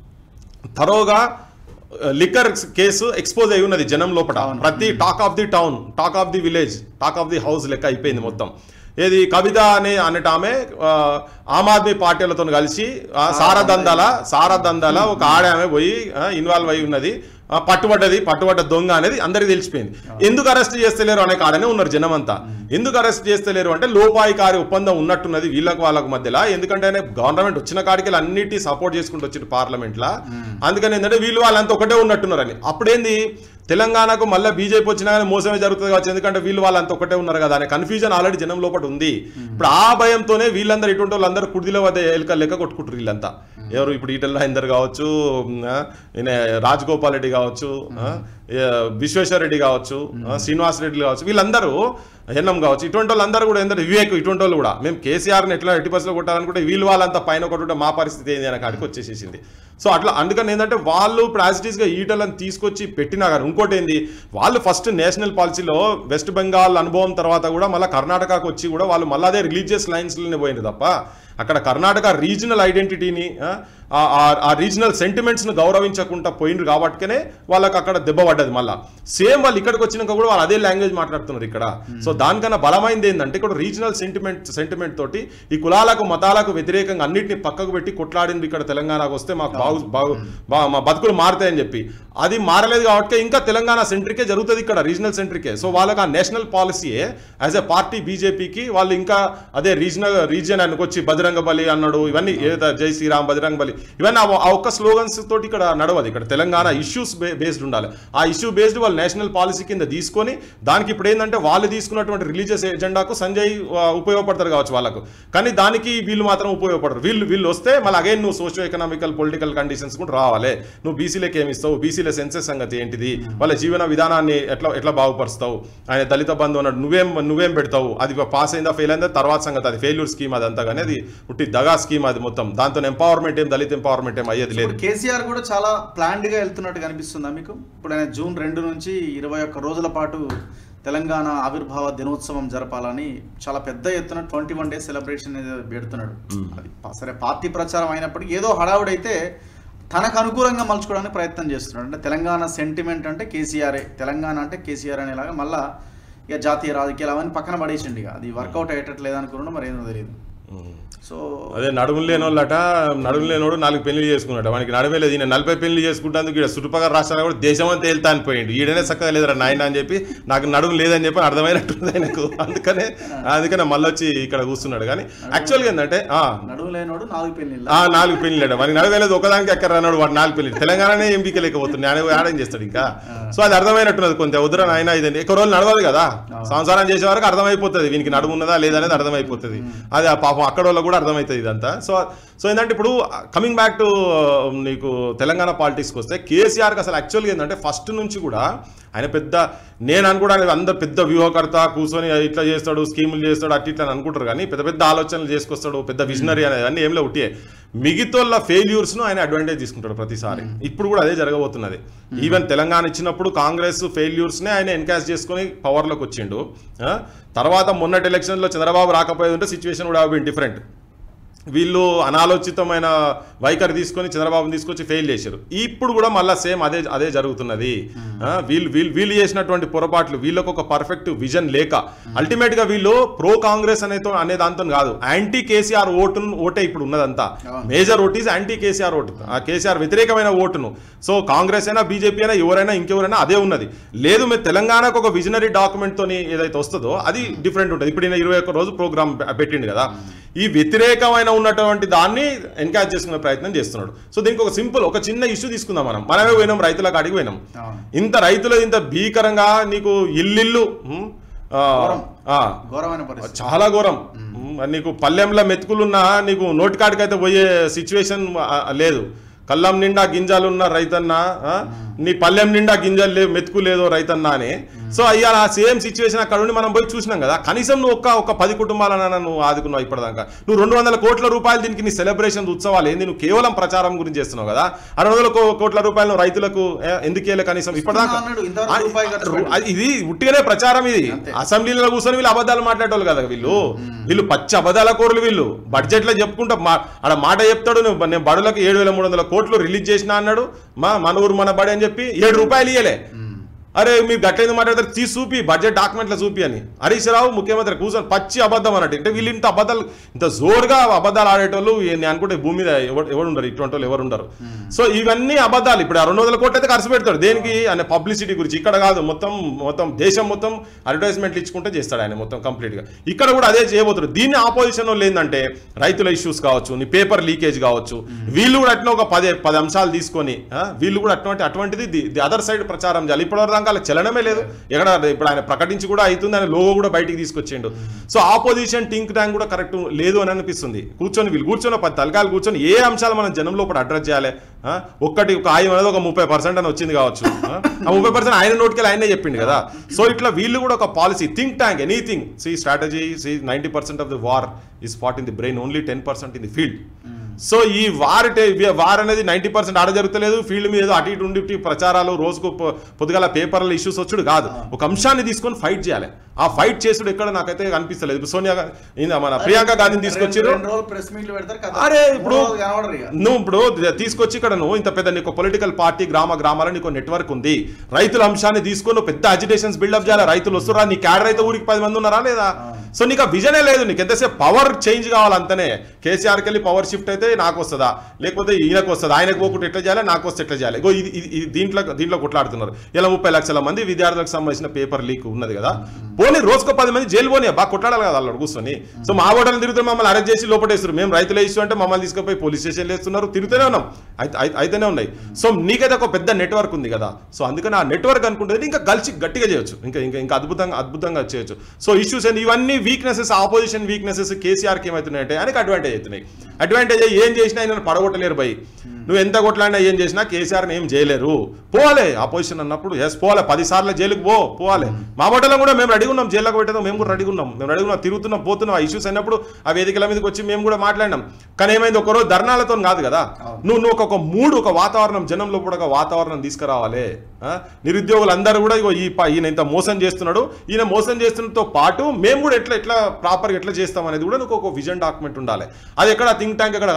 తరోగా లిక్కర్ కేసు ఎక్స్పోజ్ అయి ఉన్నది జనం లోపల అవును. ప్రతి talk of the town talk of the village talk of the house లెక్క అయిపోయింది మొత్తం ఏది కవిత అనే అన్నట ఆమె ఆ, ఆమ్ ఆద్మీ పార్టీలతో కలిసి ఆ, సారదందాల సారదందాల ఒక ఆడ ఆమె పోయి ఇన్వాల్వ్ అయి ఉన్నది ఆ, పట్టుబడ్డది పట్టుబడ్డ దొంగ అనేది అందరికి తెలిసిపోయింది ఎందుకు అరెస్ట్ చేస్తలేరు అనే కాడనే ఉన్నారు జనం అంతా ఎందుకు అరెస్ట్ చేస్తలేరు అంటే లోపాయికారి ఒప్పందం ఉన్నట్టున్నది వీళ్ళకు వాళ్ళకు మధ్యలో ఎందుకంటే ఆయన గవర్నమెంట్ వచ్చిన కాడికి అన్నిటి సపోర్ట్ చేసుకుంటూ వచ్చింది పార్లమెంట్ లా అందుకని ఏంటంటే వీళ్ళు వాళ్ళంతా ఒకటే ఉన్నట్టున్నారని అప్పుడేంది తెలంగాణకు మళ్ళీ బీజేపీ వచ్చినా కానీ మోసమే జరుగుతుంది కావచ్చు ఎందుకంటే వీళ్ళు వాళ్ళంతా ఒకటే ఉన్నారు కదా అనే కన్ఫ్యూజన్ ఆల్రెడీ జనం లోపల ఉంది ఇప్పుడు ఆ భయంతోనే వీళ్ళందరూ ఇటువంటి వాళ్ళందరూ కుర్దిలో వద్ద ఎలుక లెక్క కొట్టుకుంటారు వీళ్ళంతా ఎవరు ఇప్పుడు ఈటల రాజేందర్ కావచ్చు ఆ, ఈయన రాజగోపాల్ రెడ్డి కావచ్చు ఆ, ఏ, విశ్వేశ్వర రెడ్డి కావచ్చు ఆ, శ్రీనివాస్ రెడ్డి కావచ్చు వీళ్ళందరూ ఎన్నం కావచ్చు ఇటువంటి వాళ్ళందరూ కూడా ఏంటంటే వివేక్ ఇటువంటి వాళ్ళు కూడా మేము కేసీఆర్ని ఎట్లా ఎట్టి బస్సులో కొట్టాలనుకుంటే వీళ్ళు వాళ్ళంతా పైన కొట్టుంటే మా పరిస్థితి ఏంది అనే కాడికి వచ్చేసేసింది సో అట్లా అందుకని ఏంటంటే వాళ్ళు ఇప్పుడు యాజ్ ఇట్ ఈస్గా ఈటలను తీసుకొచ్చి పెట్టినా కానీ ఇంకోటి ఏంది వాళ్ళు ఫస్ట్ నేషనల్ పాలసీలో వెస్ట్ బెంగాల్ అనుభవం తర్వాత కూడా మళ్ళీ కర్ణాటకకు వచ్చి కూడా వాళ్ళు మళ్ళీ అదే రిలీజియస్ లైన్స్లోనే పోయింది తప్ప అక్కడ కర్ణాటక రీజనల్ ఐడెంటిటీని ఆ రీజనల్ సెంటిమెంట్స్ను గౌరవించకుండా పోయిండ్రు కాబట్టినే వాళ్ళకి అక్కడ దెబ్బ పడ్డది మళ్ళా సేమ్ వాళ్ళు ఇక్కడికి వచ్చినాక కూడా వాళ్ళు అదే లాంగ్వేజ్ మాట్లాడుతున్నారు ఇక్కడ సో దానికన్నా బలమైంది ఏంటంటే ఇక్కడ రీజనల్ సెంటిమెంట్ సెంటిమెంట్ తోటి ఈ కులాలకు మతాలకు వ్యతిరేకంగా అన్నిటిని పక్కకు పెట్టి కొట్లాడింది ఇక్కడ తెలంగాణకు వస్తే మాకు బాగు బాగు బా- మా బతుకులు మారుతాయని చెప్పి అది మారలేదు కాబట్టి ఇంకా తెలంగాణ సెంట్రికే జరుగుతుంది ఇక్కడ రీజనల్ సెంట్రికే సో వాళ్ళకి ఆ నేషనల్ పాలసీయే యాజ్ ఎ పార్టీ బీజేపీకి వాళ్ళు ఇంకా అదే రీజనల్ రీజియన్ అనుకొచ్చి బజరంగ బలి అన్నాడు ఇవన్నీ ఏదో జై శ్రీరామ్ బజరంగ బలి ఇవన్నీ ఆ ఆ ఒక్క స్లోగన్స్ తోటి ఇక్కడ నడవదు ఇక్కడ తెలంగాణ ఇష్యూస్ బేస్డ్ ఉండాలి ఆ ఇష్యూ బేస్డ్ వాళ్ళు నేషనల్ పాలసీ కింద తీసుకొని దానికి ఇప్పుడు ఏంటంటే వాళ్ళు తీసుకున్నటువంటి రిలీజియస్ ఎజెండాకు సంజయ్ ఆ, ఉపయోగపడతారు కావచ్చు వాళ్ళకు కానీ దానికి వీళ్ళు మాత్రం ఉపయోగపడరు వీళ్ళు వీళ్ళు వస్తే మళ్ళీ అగైన్ నువ్వు సోషియో ఎకనామికల్ పొలిటికల్ కండిషన్స్ కూడా రావాలి నువ్వు బీసీలకు ఏమి ఇస్తావు బీసీల సెన్సెస్ సంగతి ఏంటిది వాళ్ళ జీవన విధానాన్ని ఎట్లా ఎట్లా బాగుపరుస్తావు ఆయన దళిత బంధు అన్నాడు నువ్వేం నువ్వేం పెడతావు అది పాస్ అయిందా ఫెయిల్ అయిందా తర్వాత సంగతి అది ఫెయిల్యూర్ స్కీమ్ అదంతా కానీ అది ఉట్టి దగా స్కీమ్ అది మొత్తం దాంతో ఎంపవర్మెంట్ ఏం దళిత ఎంపవర్మెంట్ ఏం అయ్యేది లేదు ఇప్పుడు కేసీఆర్ కూడా చాలా ప్లాన్డ్ గా వెళ్తున్నట్టు కనిపిస్తుందా మీకు ఇప్పుడు ఆయన జూన్ రెండు నుంచి ఇరవై ఒక్క రోజుల పాటు తెలంగాణ ఆవిర్భావ దినోత్సవం జరపాలని చాలా పెద్ద ఎత్తున ట్వంటీ వన్ డేస్ సెలబ్రేషన్ పెడుతున్నాడు అది పా- సరే పార్టీ ప్రచారం అయినప్పటికీ ఏదో హడావుడైతే తనకు అనుకూలంగా మలుచుకోవడానికి ప్రయత్నం చేస్తున్నాడు అంటే తెలంగాణ సెంటిమెంట్ అంటే కేసీఆరే తెలంగాణ అంటే కేసీఆర్ అనేలాగా మళ్ళా ఇక జాతీయ రాజకీయాలు అవన్నీ పక్కన పడేసిండి ఇక అది వర్కౌట్ అయ్యేటట్లేదు అనుకున్నాడు మరి ఏందో తెలియదు సో అదే నడుములు లేని వాళ్ళట నడుము లేనోడు నాలుగు పెళ్లి చేసుకున్నాడు వానికి నడుమే లేదు ఈయన నలభై పెళ్లి చేసుకుంటానికి ఇక్కడ చుట్టుపక్కల రాష్ట్రాలు కూడా దేశం అంతా వెళ్తా అనిపోయిండు ఈడనే చక్కగా లేదురా నాయన అని చెప్పి నాకు నడుము లేదని చెప్పి అర్థమైనట్టుంది ఆయనకు అందుకనే అందుకనే మళ్ళీ వచ్చి ఇక్కడ కూర్చున్నాడు కానీ యాక్చువల్గా ఏంటంటే ఆ, నడుము లేనోడు నాలుగు పెళ్ళిళ్ళ ఆ నాలుగు పెళ్లిళ్ళట మనకి నడవేలేదు ఒకదానికి ఎక్కడ అన్నాడు వాడు నాలుగు పెళ్లి తెలంగాణనే ఎంపిక లేకపోతుంది ఆయన యాడం చేస్తాడు ఇంకా సో అది అర్థమైనట్టున్నది కొంత ఉదర ఆయన ఇది ఎక్కువ రోజులు నడవాలి కదా సంసారం చేసే వరకు అర్థమైపోతుంది వీనికి నడుము ఉన్నదా లేదా అనేది అర్థమైపోతుంది అది ఆ పాపం అక్కడ వాళ్ళకు కూడా అర్థమవుతుంది ఇదంతా సో సో ఏంటంటే ఇప్పుడు కమింగ్ బ్యాక్ టు నీకు తెలంగాణ పాలిటిక్స్కి వస్తే కేసీఆర్కి అసలు యాక్చువల్గా ఏంటంటే ఫస్ట్ నుంచి కూడా ఆయన పెద్ద నేను అనుకోవడానికి అందరు పెద్ద వ్యూహకర్త కూర్చొని ఇట్లా చేస్తాడు స్కీములు చేస్తాడు అట్టి ఇట్లా అని అనుకుంటారు కానీ పెద్ద పెద్ద ఆలోచనలు చేసుకొస్తాడు పెద్ద విజనరీ అనేది అన్నీ ఏం లేవు ఉట్టియే మిగతా ఫెయిల్యూర్స్ను ఆయన అడ్వాంటేజ్ తీసుకుంటాడు ప్రతిసారి ఇప్పుడు కూడా అదే జరగబోతున్నది ఈవెన్ తెలంగాణ ఇచ్చినప్పుడు కాంగ్రెస్ ఫెయిల్యూర్స్నే ఆయన ఎన్కాష్ చేసుకొని పవర్లోకి వచ్చిండు ఆ? తర్వాత మొన్నటి ఎలక్షన్లో చంద్రబాబు రాకపోయేది ఉంటే సిచ్యువేషన్ కూడా బీన్ డిఫరెంట్ వీళ్ళు అనాలోచితమైన వైఖరి తీసుకొని చంద్రబాబుని తీసుకొచ్చి ఫెయిల్ చేశారు ఇప్పుడు కూడా మళ్ళీ సేమ్ అదే అదే జరుగుతున్నది ఆ, వీళ్ళు వీళ్ళు వీళ్ళు చేసినటువంటి పొరపాట్లు వీళ్ళకు ఒక పర్ఫెక్ట్ విజన్ లేక అల్టిమేట్ గా వీళ్ళు ప్రో కాంగ్రెస్ అనే అనే దాంతో కాదు యాంటీ కేసీఆర్ ఓటును ఓటే ఇప్పుడు ఉన్నదంతా major vote is anti KCR ఓటు ఆ కేసీఆర్ వ్యతిరేకమైన ఓటును సో కాంగ్రెస్ అయినా బీజేపీ అయినా ఎవరైనా ఇంకెవరైనా అదే ఉన్నది లేదు మీరు తెలంగాణకు ఒక విజనరీ డాక్యుమెంట్ తోని ఏదైతే వస్తుందో అది డిఫరెంట్ ఉంటుంది ఇప్పుడు ఈయన ఇరవై ఒక్క రోజు ప్రోగ్రామ్ పెట్టిండు కదా ఈ వ్యతిరేకమైన ఉన్నటువంటి దాన్ని ఎన్కరేజ్ చేసుకునే ప్రయత్నం చేస్తున్నాడు సో దీనికి ఒక సింపుల్ ఒక చిన్న ఇష్యూ తీసుకుందాం మనం మనమే పోయినాం రైతుల కాడికి పోయినాం అవును. ఇంత రైతులు ఇంత భీకరంగా నీకు ఇల్లిల్లు ఉమ్, ఆ, ఆ, ఘోరమైన పరిస్థితి చాలా ఘోరం ఉమ్, మరి నీకు పల్లెంలో మెతుకులున్నా నీకు నోటికాడికైతే పోయే సిచ్యువేషన్ లేదు కళ్ళం నిండా గింజలున్న రైతన్న ఆ? నీ పల్లెం నిండా గింజలు లేవు మెతుకు లేదో రైతన్న అని సో అయ్యా ఆ సేమ్ సిచ్యువేషన్ అక్కడ నుండి మనం పోయి చూసినాం కదా కనీసం నువ్వు ఒక్క ఒక పది కుటుంబాలన్నా నువ్వు ఆదుకున్నావు ఇప్పటిదాకా నువ్వు రెండు వందల కోట్ల రూపాయలు దీనికి నీ సెలబ్రేషన్ ఉత్సవాలు ఏంది నువ్వు కేవలం ప్రచారం గురించి చేస్తున్నావు కదా ఆ రెండు వందల కో- కోట్ల రూపాయలు నువ్వు రైతులకు ఏ, ఎందుకు ఇయ్యలే కనీసం ఇప్పటిదాకా అన్నాడు, ఇంతవరకు రూపాయి ఖర్చు ఆ, అది- ఇది ఉట్టిగానే ప్రచారం ఇది అంతే. అసెంబ్లీలో కూర్చొని వీళ్ళు అబద్ధాలు మాట్లాడేవాళ్ళు కదా వీళ్ళు వీళ్ళు పచ్చి అబద్ధాల కోరులు వీళ్ళు బడ్జెట్ లో చెప్పుకుంటా మా ఆడ మాట చెప్తాడు నువ్వు నేను బడులకు ఏడు వేల మూడు వందల కోట్లు రిలీజ్ చేసినా అన్నాడు మా మన ఊరు మన బడి అని చెప్పి ఏడు రూపాయలు ఇయ్యలే అరే మీరు గట్లయింది మాట్లాడతారు తీసి చూపి బడ్జెట్ డాక్యుమెంట్లో చూపి అని హరీష్ రావు ముఖ్యమంత్రి కూర్చొని పచ్చి అబద్ధం అన్నట్టు అంటే వీళ్ళు ఇంత అబద్ధాలు ఇంత జోరుగా అబద్ధాలు ఆడేటోళ్ళు ఏ- నేను అనుకుంటే భూమి మీద ఎవరు ఎవరు ఉండరు ఇటువంటి వాళ్ళు ఎవరు ఉండరు సో ఇవన్నీ అబద్ధాలు ఇప్పుడు ఆ రెండు వందల కోట్లు అయితే ఖర్చు పెడతాడు దేనికి అనే పబ్లిసిటీ గురించి ఇక్కడ కాదు మొత్తం మొత్తం దేశం మొత్తం అడ్వర్టైజ్మెంట్లు ఇచ్చుకుంటే చేస్తాడు ఆయన మొత్తం కంప్లీట్ గా ఇక్కడ కూడా అదే చేయబోతాడు దీన్ని ఆపోజిషన్ వాళ్ళు ఏంటంటే రైతుల ఇష్యూస్ కావచ్చు నీ పేపర్ లీకేజ్ కావచ్చు వీళ్ళు కూడా అట్లా ఒక పది పది అంశాలు తీసుకొని ఆ, వీళ్ళు కూడా అటువంటి అటువంటిది ది- ది అదర్ సైడ్ ప్రచారం చేయాలి ఇప్పటివరకు దాకా అలా చలనమే లేదు ఎక్కడ ఇప్పుడు ఆయన ప్రకటించి కూడా అవుతుంది ఆయన లోగో కూడా బయటికి తీసుకొచ్చిండు సో ఆపోజిషన్ థింక్ ట్యాంక్ కూడా కరెక్ట్ లేదు అని అనిపిస్తుంది కూర్చొని వీళ్ళు కూర్చొని ఒక పది తలకాయలు కూర్చొని ఏ అంశాలు మనం జనం లోపల అడ్రస్ చేయాలి ఆ? ఒక్కటి ఒక ఆయం అనేది ఒక ముప్పై పర్సెంట్ అని వచ్చింది కావచ్చు ఆ? ఆ ముప్పై పర్సెంట్ ఆయన నోటికి ఆయనే చెప్పిండు కదా సో ఇట్లా వీళ్ళు కూడా ఒక policy think tank anything see strategy see ninety percent of the war is fought in the brain only ten percent in the field so ఈ వార్ టే- వార్ అనేది నైంటీ పర్సెంట్ ఆడ జరుగుతలేదు ఫీల్డ్ మీద ఏదో అటు ఇటు ఉండి ఇటు ప్రచారాలు రోజుకు పొ- పొద్దుగాల పేపర్ల ఇష్యూస్ వచ్చుడు కాదు ఒక అంశాన్ని తీసుకొని ఫైట్ చేయాలి ఆ ఫైట్ చేసుడు ఎక్కడ నాకైతే అనిపిస్తలేదు ఇప్పుడు సోనియా గా- ఈయన మన ప్రియాంక గాంధీని తీసుకొచ్చారు రెండు రోజులు ప్రెస్ మీట్లు పెడతారు కదా అరే ఇప్పుడు మూడు రోజులు కనబడరు ఇక నువ్వు ఇప్పుడు తీసుకొచ్చి ఇక్కడ నువ్వు ఇంత పెద్ద నీకు పొలిటికల్ పార్టీ గ్రామ గ్రామాల నీకు నెట్వర్క్ ఉంది రైతుల అంశాన్ని తీసుకొని నువ్వు పెద్ద అజిటేషన్స్ బిల్డప్ చేయాలి రైతులు వస్తురా నీ క్యాడర్ అయితే ఊరికి పది మంది ఉన్నారా లేదా సో నీకు ఆ విజనే లేదు నీకు ఎంతసేపు పవర్ చేంజ్ కావాలంతనే కేసీఆర్కి వెళ్ళి పవర్ షిఫ్ట్ అయితే నాకు వస్తుందా లేకపోతే ఈయనకు వస్తుందా ఆయనకు పోకుండా ఎట్లా చేయాలి నాకు వస్తే ఎట్లా చేయాలి ఇగో ఇది ఇది- ఇది దీంట్లో దీంట్లో కొట్లాడుతున్నారు ఇలా ముప్పై లక్షల మంది విద్యార్థులకు సంబంధించిన పేపర్ లీక్ ఉన్నది కదా పోనీ రోజుకో పది మంది జైలు పోనీ బాగా కొట్లాడాలి కదా వాళ్ళు కూర్చొని సో మా ఓటర్లు తిరుగుతూ మమ్మల్ని అరెస్ట్ చేసి లోపటేస్తారు మేము రైతుల ఇష్యూ అంటే మమ్మల్ని తీసుకుపోయి పోలీస్ స్టేషన్ వేస్తున్నారు తిరుగుతూనే ఉన్నాం అయితే- అయితే- అయితేనే ఉన్నాయి సో నీకైతే ఒక పెద్ద నెట్వర్క్ ఉంది కదా సో అందుకని ఆ నెట్వర్క్ అనుకుంటే ఇంకా కలిసి గట్టిగా చేయొచ్చు ఇంకా ఇంకా ఇంకా అద్భుతంగా అద్భుతంగా చేయొచ్చు సో ఇష్యూస్ ఏంటి ఇవన్నీ వీక్నెసెస్ ఆపోజిషన్ వీక్నెసెస్ కేసీఆర్కి ఏమవుతున్నాయంటే ఆయనకి అడ్వాంటేజ్ అవుతున్నాయి అడ్వాంటేజ్ ఏం చేసినా ఆయన పడగొట్టలేరు భయ్ నువ్వు ఎంత కొట్లాడినా ఏం చేసినా కేసీఆర్ని ఏం చేయలేరు పోవాలి అపోజిషన్ అన్నప్పుడు ఎస్ పోవాలి పది సార్లు జైలుకు పో పోవాలి మా బట్టలో కూడా మేము రెడీగా ఉన్నాం జైల్లోకి పెట్టేదో మేము కూడా రెడీగా ఉన్నాం మేము రెడీగా ఉన్నాం తిరుగుతున్నాం పోతున్నాం ఆ ఇష్యూస్ అయినప్పుడు ఆ వేదికల మీదకి వచ్చి మేము కూడా మాట్లాడినాం కానీ ఏమైంది ఒకరోజు ధర్నాలతో కాదు కదా నువ్వు నువ్వు ఒక- ఒక మూడు ఒక వాతావరణం జనంలో కూడా ఒక వాతావరణం తీసుకురావాలి ఆ? నిరుద్యోగులు అందరూ కూడా ఇగో ఈ ప- ఈయన ఇంత మోసం చేస్తున్నాడు ఈయన మోసం చేస్తున్నతో పాటు మేము కూడా ఎట్లా ఎట్లా ప్రాపర్గా ఎట్లా చేస్తాం అనేది కూడా నువ్వు ఒక విజన్ డాక్యుమెంట్ ఉండాలి అది ఎక్కడ థింక్ ట్యాంక్ ఎక్కడ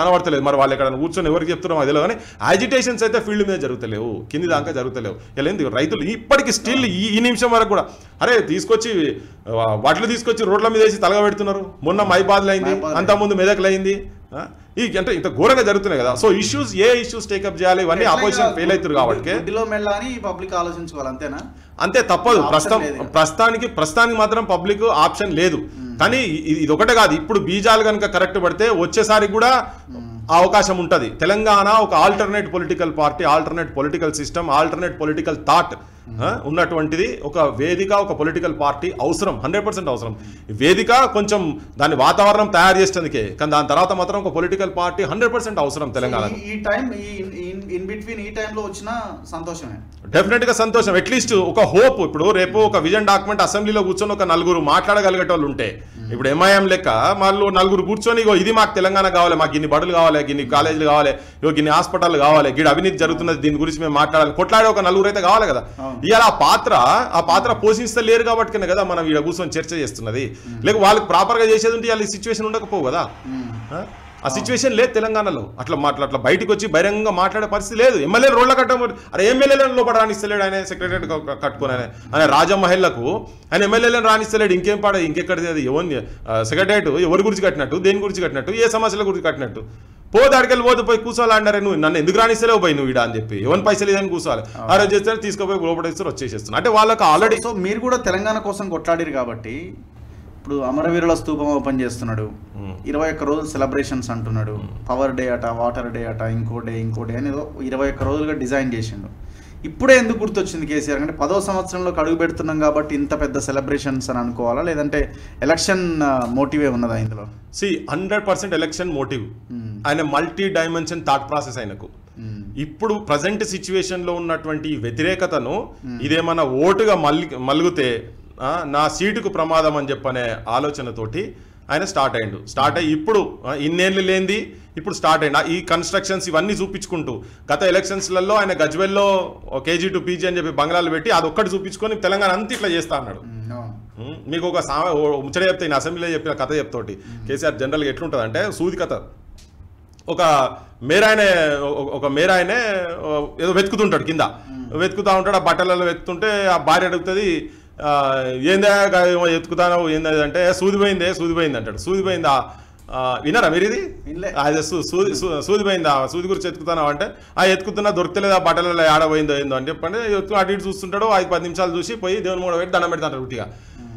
కనబడతలేదు మరి వాళ్ళు ఎక్కడ కూర్చొని ఎవరికి చెప్తున్నారో మాకు తెలియదు కానీ యాజిటేషన్స్ అయితే ఫీల్డ్ మీద జరుగుతలేవు కింది దాకా జరుగుతలేవు ఇలా ఏంది రైతులు ఇప్పటికి స్టిల్ ఈ ఈ నిమిషం వరకు కూడా అరే తీసుకొచ్చి ఆ, వడ్లు తీసుకొచ్చి రోడ్ల మీద వేసి తలగా పెడుతున్నారు మొన్న మైబాద్లో అయింది మైబాద్లో. అంత ముందు మెదక్లో అయింది ఆ? ఈ అంటే ఇంత ఘోరంగా జరుగుతున్నాయి కదా సో ఇష్యూస్ ఏ ఇష్యూస్ టేకప్ చేయాలి ఇవన్నీ అపోజిషన్ ఫెయిల్ అవుతారు కాబట్టి గుడ్డిలో మెళ్ళ అని పబ్లిక్ ఆలోచించుకోవాలి అంతేనా అంతే తప్పదు ఆప్షన్ ప్రస్తుతం లేదు ఇక. ప్రస్తుతానికి ప్రస్తుతానికి మాత్రం పబ్లిక్ ఆప్షన్ లేదు కానీ ఇది ఇది ఒకటే కాదు ఇప్పుడు బీజాలు కనుక కరెక్ట్ పడితే వచ్చేసారి కూడా ఆ అవకాశం ఉంటుంది తెలంగాణ ఒక alternate political party alternate political system alternate political thought ఉన్నటువంటిది ఒక వేదిక ఒక పొలిటికల్ పార్టీ అవసరం హండ్రెడ్ పర్సెంట్ అవసరం ఈ వేదిక కొంచెం దాని వాతావరణం తయారు చేసేందుకే కానీ దాని తర్వాత మాత్రం ఒక పొలిటికల్ పార్టీ హండ్రెడ్ పర్సెంట్ అవసరం తెలంగాణ ఈ- ఈ టైం ఈ ఇన్ బిట్వీన్ ఈ టైంలో వచ్చిన సంతోషమే డెఫినెట్ గా సంతోషం అట్లీస్ట్ ఒక హోప్ ఇప్పుడు రేపు ఒక విజన్ డాక్యుమెంట్ అసెంబ్లీలో కూర్చొని ఒక నలుగురు మాట్లాడగలిగేటోళ్ళు ఉంటే ఇప్పుడు ఎంఐఎం లెక్క వాళ్ళు నలుగురు కూర్చొని ఇగో ఇది మాకు తెలంగాణ కావాలి మాకు ఇన్ని బడులు కావాలి గిన్ని కాలేజీలు కావాలి ఇగో గిన్ని హాస్పిటల్ కావాలి గిడి అవినీతి జరుగుతున్నది దీని గురించి మేము మాట్లాడాలి కొట్లాడే ఒక నలుగురు అయితే కావాలి కదా అవును. ఇవాళ ఆ పాత్ర ఆ పాత్ర పోషిస్తలేరు కాబట్టి కదా మనం ఇక్కడ కూర్చొని చర్చ చేస్తున్నది లేక వాళ్ళకి ప్రాపర్ గా చేసేది ఉంటే వాళ్ళ సిచ్యువేషన్ ఉండకపోవు కదా ఆ? ఆ సిచ్యువేషన్ లేదు తెలంగాణలో అట్లా మాట్లా అట్లా బయటకు వచ్చి బహిరంగంగా మాట్లాడే పరిస్థితి లేదు ఎమ్మెల్యే రోడ్ల కట్టం అరే ఎమ్మెల్యేలను లోపల రాణిస్తలేడు ఆయన సెక్రటరీ కట్టుకుని ఆయన ఆయన రాజమహల్లకు ఆయన ఎమ్మెల్యేలను రాణిస్తలేడు ఇంకేం పాడ ఇంకెక్కడిది అది ఎవరిని సెక్రటరియట్ ఎవరి గురించి కట్టినట్టు దేని గురించి కట్టినట్టు ఏ సమస్యల గురించి కట్టినట్టు పోతే అడికెళ్ళి పోతే పోయి కూర్చోవాలన్నారే నువ్వు నన్ను ఎందుకు రాణిస్తలేవు పోయి నువ్వు ఇడా అని చెప్పి ఎవరి పైసలు ఇదని కూర్చోవాలి ఆ రోజు చేస్తే తీసుకుపోయి లోపల ఇస్తారు వచ్చేసేస్తున్నారు అంటే వాళ్ళకి ఆల్రెడీ సో మీరు కూడా తెలంగాణ కోసం కొట్లాడిరు కాబట్టి ఇప్పుడు అమరవీరుల స్తూపం ఓపెన్ చేస్తున్నాడు ఇరవై ఒక్క రోజులు సెలబ్రేషన్స్ అంటున్నాడు పవర్ డే అట వాటర్ డే అట ఇంకో డే ఇంకో డే అని ఏదో ఇరవై ఒక్క రోజులుగా డిజైన్ చేసిండు ఇప్పుడే ఎందుకు గుర్తొచ్చింది కేసీఆర్ అంటే పదో సంవత్సరంలో అడుగు పెడుతున్నాం కాబట్టి ఇంత పెద్ద సెలబ్రేషన్స్ అని అనుకోవాలా లేదంటే ఎలక్షన్ మోటివే ఉన్నదా ఇందులో see hundred percent election motive మ్మ్. ఆయన మల్టీ డైమెన్షన్ థాట్ ప్రాసెస్ ఆయనకు మ్మ్. ఇప్పుడు ప్రజెంట్ సిచ్యువేషన్ లో ఉన్నటువంటి ఈ వ్యతిరేకతను ఇదేమన్నా ఓటుగా మల్లి మలుగుతే ఆ, నా సీటుకు ప్రమాదం అని చెప్పనే ఆలోచనతోటి ఆయన స్టార్ట్ అయ్యిండు స్టార్ట్ అయ్యి ఇప్పుడు ఆ, ఇన్నేళ్ళు లేనిది ఇప్పుడు స్టార్ట్ అయ్యిండు ఆ, ఈ కన్స్ట్రక్షన్స్ ఇవన్నీ చూపించుకుంటూ గత ఎలక్షన్స్లలో ఆయన గజ్వెల్లో కేజీ టు పీజీ అని చెప్పి బంగ్లాలు పెట్టి అది ఒక్కటి చూపించుకొని తెలంగాణ అంతా ఇట్లా చేస్తా అన్నాడు మ్మ్. అవును. ఉమ్, మీకు ఒక సా ఓ ముచ్చట చెప్తే నేను అసెంబ్లీలో చెప్పిన కథ చెప్తోటి కేసీఆర్ జనరల్గా ఎట్లుంటుంది అంటే సూది కథ ఒక మేరాయనే ఒక- ఒక మేరాయనే ఓ, ఏదో వెతుకుతుంటాడు కింద వెతుకుతా ఉంటాడు ఆ బట్టలలో వెతుకుతుంటే ఆ భార్య అడుగుతుంది ఆ, ఏందా గా- ఏమో వెతుకుతాను ఏందా అంటే సూది పోయిందే సూది పోయింది అంటాడు సూది పోయిందా ఆ, విన్నారా మీరు ఇది వినలే. అది సూ- సూది సూ- సూది పోయిందా సూది గురించి ఎత్తుకుతున్నావు అంటే ఆ ఎత్తుకుతున్నా దొరకలేదు ఆ బట్టలలో ఆడపోయిందో ఏందో అని చెప్పండి ఎత్తు అటు ఇటు చూస్తుంటాడు ఐదు పది నిమిషాలు చూసి పోయి దేవుని మూడ పెట్టి దండం పెడతాడు ఉట్టిగా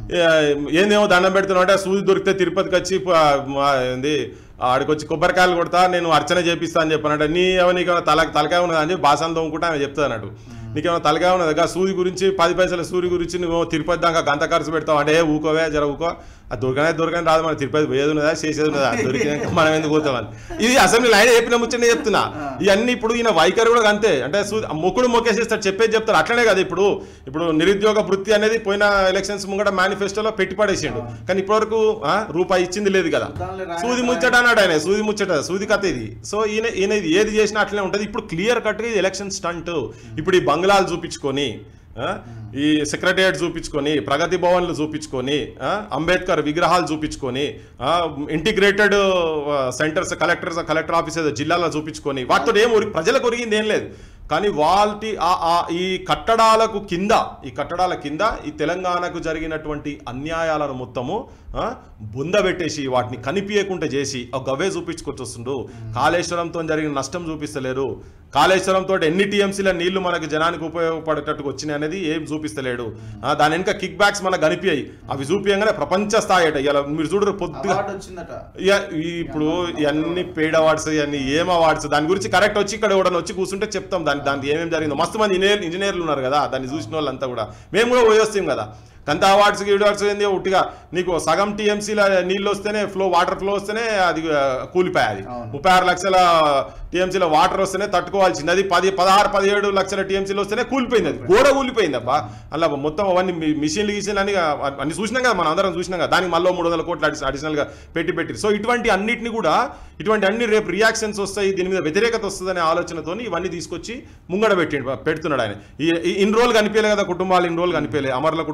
ఏ- ఏందేమో దండం పెడుతున్నావు అంటే సూది దొరికితే తిరుపతికి వచ్చి ప- మా- ఏంది ఆడికి వచ్చి కొబ్బరికాయలు కొడతా నేను అర్చన చేపిస్తా అని చెప్పానంటే నీ ఏమో నీకేమో తల తలకాయ ఉన్నదా అని చెప్పి బాసాన్ని తోముకుంటే ఆమె చెప్తుంది అన్నట్టు నీకేమో తలకాయ ఉన్నది గా సూది గురించి పది పైసల సూది గురించి నువ్వు తిరుపతి దాకా గంత ఖర్చు పెడతావు అంటే ఏ ఊకోవే జర ఊకో అది దొరకనే దొరకని రాదు మన తిరుపతి పోయేది ఉన్నదా చేసేది ఉన్నదా దొరికినాక మనం ఎందుకు పోతామని ఇది అసెంబ్లీ ఆయన చెప్పిన ముచ్చట చెప్తున్నా ఇవన్నీ ఇప్పుడు ఈయన వైఖరి కూడా అంతే అంటే సూ- మొక్కుడు మొక్కేసేస్తాడు చెప్పేది చెప్తారు అట్లనే కదా ఇప్పుడు ఇప్పుడు నిరుద్యోగ వృత్తి అనేది పోయిన ఎలక్షన్స్ ముంగట మేనిఫెస్టోలో పెట్టి పడేసిండు కానీ ఇప్పటివరకు ఆ, రూపాయి ఇచ్చింది లేదు కదా దానిలో రాయ- సూది ముచ్చట అన్నాడు ఆయన సూది ముచ్చట సూది కథ ఇది సో ఈయన ఈయన ఇది ఏది చేసినా అట్లనే ఉంటుంది ఇప్పుడు క్లియర్ కట్గా ఇది ఎలక్షన్ స్టంట్ ఇప్పుడు ఈ బంగ్లాలు చూపించుకొని ఆ, ఈ సెక్రటరియట్ చూపించుకొని ప్రగతి భవన్లు చూపించుకొని ఆ, అంబేద్కర్ విగ్రహాలు చూపించుకొని integrated centres collectors collector office ఏదో జిల్లాలో చూపించుకొని వాటితో ఏం ఒరి- ప్రజలకు ఒరిగింది ఏం లేదు కానీ వాటి ఆ- ఆ ఈ కట్టడాలకు కింద ఈ కట్టడాల కింద ఈ తెలంగాణకు జరిగినటువంటి అన్యాయాలను మొత్తము ఆ, బుందబెట్టేసి వాటిని కనిపించకుండా చేసి ఒక గవ్వే చూపించుకొచ్చేస్తుండు కాళేశ్వరంతో జరిగిన నష్టం చూపిస్తలేరు కాళేశ్వరంతో ఎన్ని టీఎంసీల నీళ్లు మనకు జనానికి ఉపయోగపడేటట్టుకు వచ్చినాయి అనేది ఏం చూపిస్తలేడు ఆ, దాని వెనుక కిక్ బ్యాక్స్ మనకు కనిపించాయి అవి చూపించగానే ప్రపంచ స్థాయి అట ఇలా మీరు చూడరు పొద్దుగా అవార్డు వచ్చిందట ఇక ఈ ఇప్పుడు ఇవన్నీ పెయిడ్ అవార్డ్స్ ఇవన్నీ ఏం అవార్డ్స్ దాని గురించి కరెక్ట్ వచ్చి ఇక్కడ ఎవడన్నా వచ్చి కూర్చుంటే చెప్తాం దాని దానికి ఏమేమి జరిగిందో మస్తు మంది ఇంజనీర్ ఇంజనీర్లు ఉన్నారు కదా దాన్ని చూసిన వాళ్ళంతా కూడా మేము కూడా పోయి వస్తాం కదా కంత అవార్డ్స్ అవార్డ్స్ ఏంది ఉట్టిగా నీకు సగం టీఎంసీల నీళ్ళు వస్తేనే ఫ్లో వాటర్ ఫ్లో వస్తేనే అది ఆ, కూలిపోయాది అవును. ముప్పై ఆరు లక్షల టీఎంసీల వాటర్ వస్తేనే తట్టుకోవాల్సింది అది పది పదహారు పదిహేడు లక్షల టీఎంసీలు వస్తేనే కూలిపోయింది అది గోడ కూలిపోయింది అబ్బా అలా మొత్తం అవన్నీ మీ- మిషన్లు గిషన్లు అన్ని అన్ని చూసినాం కదా మనం అందరం చూసినాం కదా దానికి మళ్ళీ మూడు వందల కోట్లు అడిష- అడిషనల్ గా పెట్టి పెట్టి సో ఇటువంటి అన్నిటిని కూడా ఇటువంటి అన్ని రేపు రియాక్షన్స్ వస్తాయి దీని మీద వ్యతిరేకత వస్తుందనే ఆలోచనతో ఇవన్నీ తీసుకొచ్చి ముంగడ పెట్టి పెడుతున్నాడు ఆయన ఈ- ఈ- ఇన్ని రోజులు కనిపించలే కదా కుటుంబాలు ఇన్ని రోజులు కనిపించలే అమరుల కుటుంబాలు ఇన్ని రోజులు